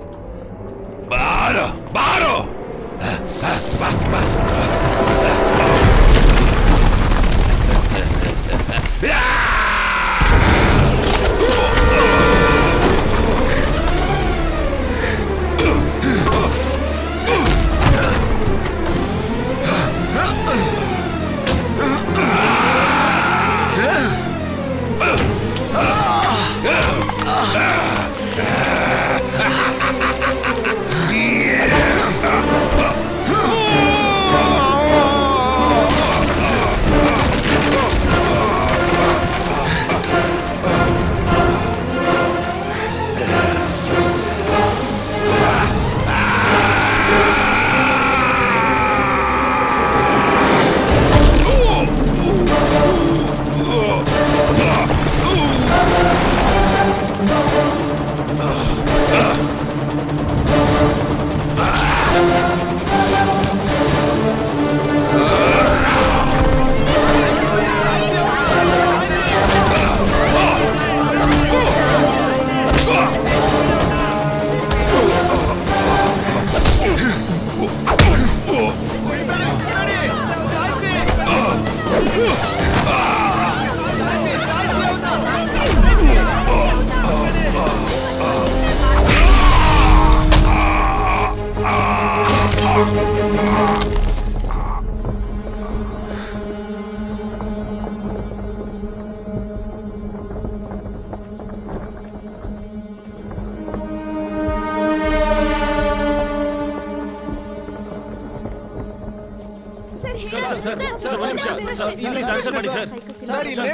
ಬಾರೋ ಬಾರೋ ಬಾ ಬಾ ಸರ್ ಸರ್ ಸರ್ ಸರ್ ಒಂದು ನಿಮಿಷ ಸರ್ ಪ್ಲೀಸ್ ಆನ್ಸರ್ ಮಾಡಿ ಸರ್ ಸರ್ ಸರ್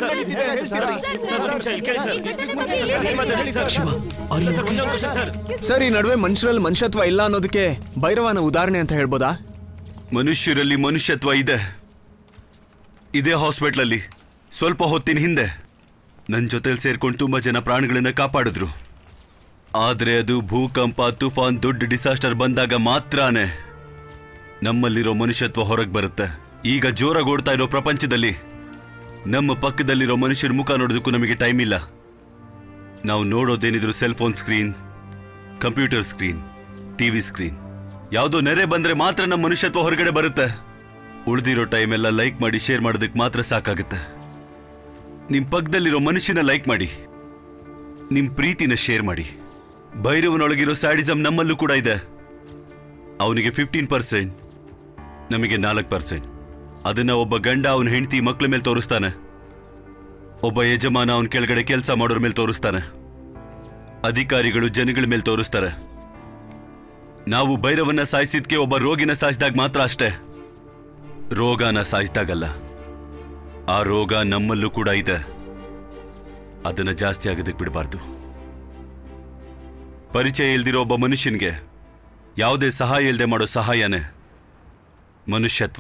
ಸರ್ ಒಂದು ನಿಮಿಷ ಇಲ್ಲಿ ಕೇಳಿ ಸರ್ ಸರ್ ಏನ್ ಮಾತಾಡಿ ಸರ್ ಶಿವ ಸರ್ ಒಂದೇ ಒಂದು ಕ್ವಶನ್ ಸರ್ ಸರ್ ಈ ನಡುವೆ ಮನುಷ್ಯರಲ್ಲಿ ಮನುಷ್ಯತ್ವ ಇಲ್ಲ ಅನ್ನೋದಕ್ಕೆ ಭೈರವನ ಉದಾಹರಣೆ ಅಂತ ಹೇಳ್ಬೋದಾ ಮನುಷ್ಯರಲ್ಲಿ ಮನುಷ್ಯತ್ವ ಇದೆ ಇದೇ ಹಾಸ್ಪಿಟ್ಲಲ್ಲಿ ಸ್ವಲ್ಪ ಹೊತ್ತಿನ ಹಿಂದೆ ನನ್ನ ಜೊತೆಲಿ ಸೇರ್ಕೊಂಡು ತುಂಬಾ ಜನ ಪ್ರಾಣಿಗಳನ್ನ ಕಾಪಾಡಿದ್ರು ಆದ್ರೆ ಅದು ಭೂಕಂಪ ತುಫಾನ್ ದೊಡ್ಡ ಡಿಸಾಸ್ಟರ್ ಬಂದಾಗ ಮಾತ್ರನೇ ನಮ್ಮಲ್ಲಿರೋ ಮನುಷ್ಯತ್ವ ಹೊರಗೆ ಬರುತ್ತೆ ಈಗ ಜೋರಾಗಿ ಓಡ್ತಾ ಇರೋ ಪ್ರಪಂಚದಲ್ಲಿ ನಮ್ಮ ಪಕ್ಕದಲ್ಲಿರೋ ಮನುಷ್ಯರ ಮುಖ ನೋಡೋದಕ್ಕೂ ನಮಗೆ ಟೈಮ್ ಇಲ್ಲ ನಾವು ನೋಡೋದೇನಿದ್ರು cell phone screen computer screen TV screen ಯಾವುದೋ ನೆರೆ ಬಂದ್ರೆ ಮಾತ್ರ ನಮ್ಮ ಮನುಷ್ಯತ್ವ ಹೊರಗಡೆ ಬರುತ್ತೆ ಉಳಿದಿರೋ ಟೈಮ್ ಎಲ್ಲ ಲೈಕ್ ಮಾಡಿ ಶೇರ್ ಮಾಡೋದಕ್ಕೆ ಮಾತ್ರ ಸಾಕಾಗುತ್ತೆ ನಿಮ್ ಪಕ್ಕದಲ್ಲಿರೋ ಮನುಷ್ಯನ ಲೈಕ್ ಮಾಡಿ ನಿಮ್ ಪ್ರೀತಿನ ಶೇರ್ ಮಾಡಿ ಭೈರವನೊಳಗಿರೋ ಸ್ಯಾಡಿಸಮ್ ನಮ್ಮಲ್ಲೂ ಕೂಡ ಇದೆ ಅವನಿಗೆ ಫಿಫ್ಟೀನ್ ಪರ್ಸೆಂಟ್ ನಮಗೆ ನಾಲ್ಕು ಪರ್ಸೆಂಟ್ ಅದನ್ನ ಒಬ್ಬ ಗಂಡ ಅವನ ಹೆಂಡತಿ ಮಕ್ಳ ಮೇಲೆ ತೋರಿಸ್ತಾನೆ ಒಬ್ಬ ಯಜಮಾನ ಅವನ ಕೆಳಗಡೆ ಕೆಲಸ ಮಾಡೋರ ಮೇಲೆ ತೋರಿಸ್ತಾನೆ ಅಧಿಕಾರಿಗಳು ಜನಗಳ ಮೇಲೆ ತೋರಿಸ್ತಾರೆ ನಾವು ಭೈರವನ್ನ ಸಾಯಿಸಿದ್ಕೆ ಒಬ್ಬ ರೋಗಿನ ಸಾಯಿಸಿದಾಗ ಮಾತ್ರ ಅಷ್ಟೇ ರೋಗನ ಸಾಯಿಸಿದಾಗಲ್ಲ ಆ ರೋಗ ನಮ್ಮಲ್ಲೂ ಕೂಡ ಇದೆ ಅದನ್ನ ಜಾಸ್ತಿ ಆಗೋದಕ್ಕೆ ಬಿಡಬಾರ್ದು ಪರಿಚಯ ಇಲ್ದಿರೋ ಒಬ್ಬ ಮನುಷ್ಯನಿಗೆ ಯಾವುದೇ ಸಹಾಯ ಇಲ್ಲದೆ ಮಾಡೋ ಸಹಾಯನೇ ಮನುಷ್ಯತ್ವ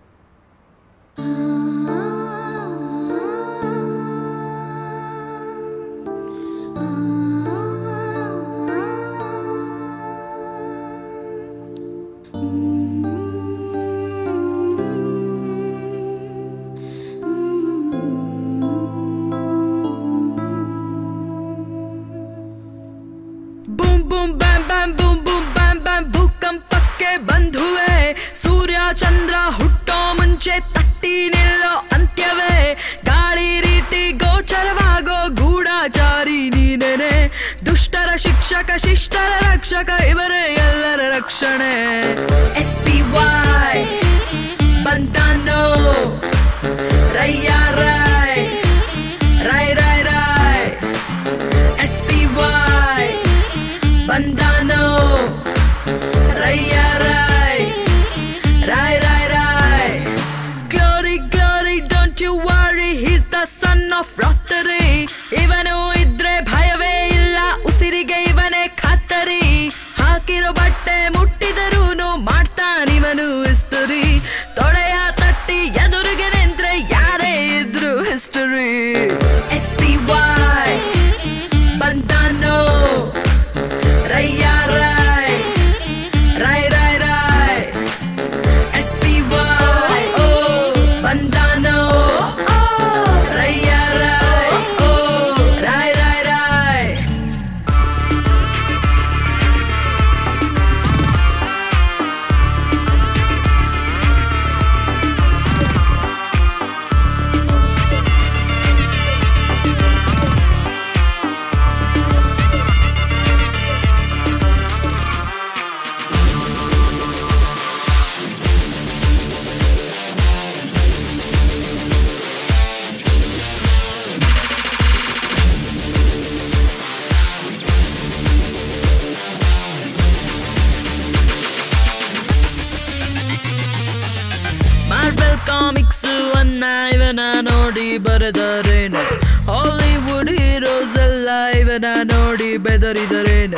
boom boom bam bam boom boom bam bam ಭೂಕಂಪಕ್ಕೆ ಬಂಧುವೆ ಸೂರ್ಯ ಚಂದ್ರ ಹುಟ್ಟೋ ಮುಂಚೆ ತಟ್ಟಿ ನಿಲ್ಲೋ ಅಂತ್ಯವೇ ಗಾಳಿ ರೀತಿ ಗೋಚರವಾಗೋ ಗೂಢಾಚಾರಿ ನೀನೇನೆ ದುಷ್ಟರ ಶಿಕ್ಷಕ ಶಿಷ್ಟರ ರಕ್ಷಕ ಇವರೇ ಎಲ್ಲರ ರಕ್ಷಣೆ ಎಸ್ ಪಿ ವೈ ಬಂತಾನೋ ರಯ್ಯ ರೈ ರೈ ರೈ ರೈ ಎಸ್ ಪಿ ವೈ ಬಂದಾನೋ ರಯ್ಯ ರೈ ರೈ ರೈ ರೈ glory glory don't you worry he's the son of ರಾತ್ರಿ ಇವನು ಇದ್ರೆ ಭಯವೇ ಇಲ್ಲ ಉಸಿರಿಗೆ ಇವನೇ ಖಾತರಿ ಹಾಕಿರೋ ಬಟ್ಟೆ ಮುಟ್ಟಿದರೂನು ಮಾಡ್ತಾನಿವನು ಇಸ್ತರಿ ತೊಡೆಯ ತಟ್ಟಿ ಎದುರಿಗೆ ನಿಂತ್ರೆ ಯಾರೇ ಇದ್ರು ಹಿಸ್ಟರಿ ಎಸ್ ಪಿ ವೈ ಬಂದಾನೋ ರಯ್ಯ ರೈ ರೈ ರೈ ರೈ ಎಸ್ ಪಿ ವೈ ಓ ಬಂದಾನೋ ರಯ್ಯ ರೈ ಓ ರೈ ರೈ ರೈ ಮಾರ್ಬಲ್ ಕಾಮಿಕ್ಸ್ ಅನ್ನ ಇವನ ನೋಡಿ ಬರೆದರೇನು ಹಾಲಿವುಡ್ ಹೀರೋಸ್ ಎಲ್ಲ ಇವನ ನೋಡಿ ಬೆದರಿದರೇನು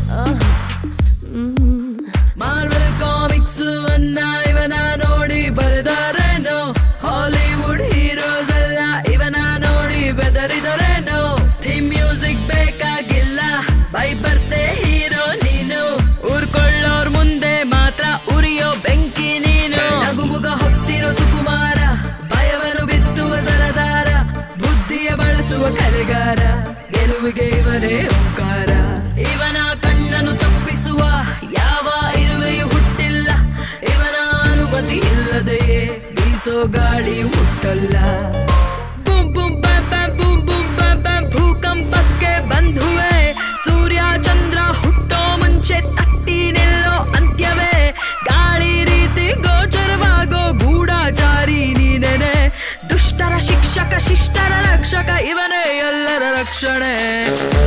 ಮಾರ್ಬಲ್ ಕಾಮಿಕ್ಸ್ ಅನ್ನ ಇವನ ನೋಡಿ ಬರೆದರೇನು ಹಾಲಿವುಡ್ ಹೀರೋಸ್ ಎಲ್ಲ ಇವನ ನೋಡಿ ಬೆದರಿದರೇನು ಥೀಮ್ ಮ್ಯೂಸಿಕ್ ಬೇಕಾಗಿಲ್ಲ ಬೈ ಬರ್ತೆ ಹೀರೋ ನೀನು ಊರ್ಕೊಳ್ಳೋರ್ ಮುಂದೆ ಮಾತ್ರ ಉರಿಯೋ ಬೆಂಕಿ ನೀನು ನಗುಮುಗ ಹೊತ್ತಿರೋ ಸುಕುಮಾರ ಭಯವನ್ನು ಬಿತ್ತುವ ಸರದಾರ ಬುದ್ಧಿಯ ಬಳಸುವ ಕಲೆಗಾರ ಗೆಲುವಿಗೆ ಇವರೇ ಓಂಕಾರ ಇವನ ಕಣ್ಣನ್ನು ತಪ್ಪಿಸುವ ಯಾವ ಇರುವೆಯೂ ಹುಟ್ಟಿಲ್ಲ ಇವನ ಅನುಮತಿ ಇಲ್ಲದೆಯೇ ಬೀಸೋ ಗಾಳಿ ಹುಟ್ಟಲ್ಲ boom boom bam bam boom boom bam bam ಭೂಕಂಪಕ್ಕೆ ಬಂಧುವೆ ಸೂರ್ಯ ಚಂದ್ರ ಹುಟ್ಟೋ ಮುಂಚೆ ತಟ್ಟಿ ನಿಲ್ಲೋ ಅಂತ್ಯವೇ ಗಾಳಿ ರೀತಿ ಗೋಚರವಾಗೋ ಗೂಢಾಚಾರಿ ನೀನೇನೆ ದುಷ್ಟರ ಶಿಕ್ಷಕ ಶಿಷ್ಟರ ರಕ್ಷಕ ಇವನೇ ಎಲ್ಲರ ರಕ್ಷಣೆ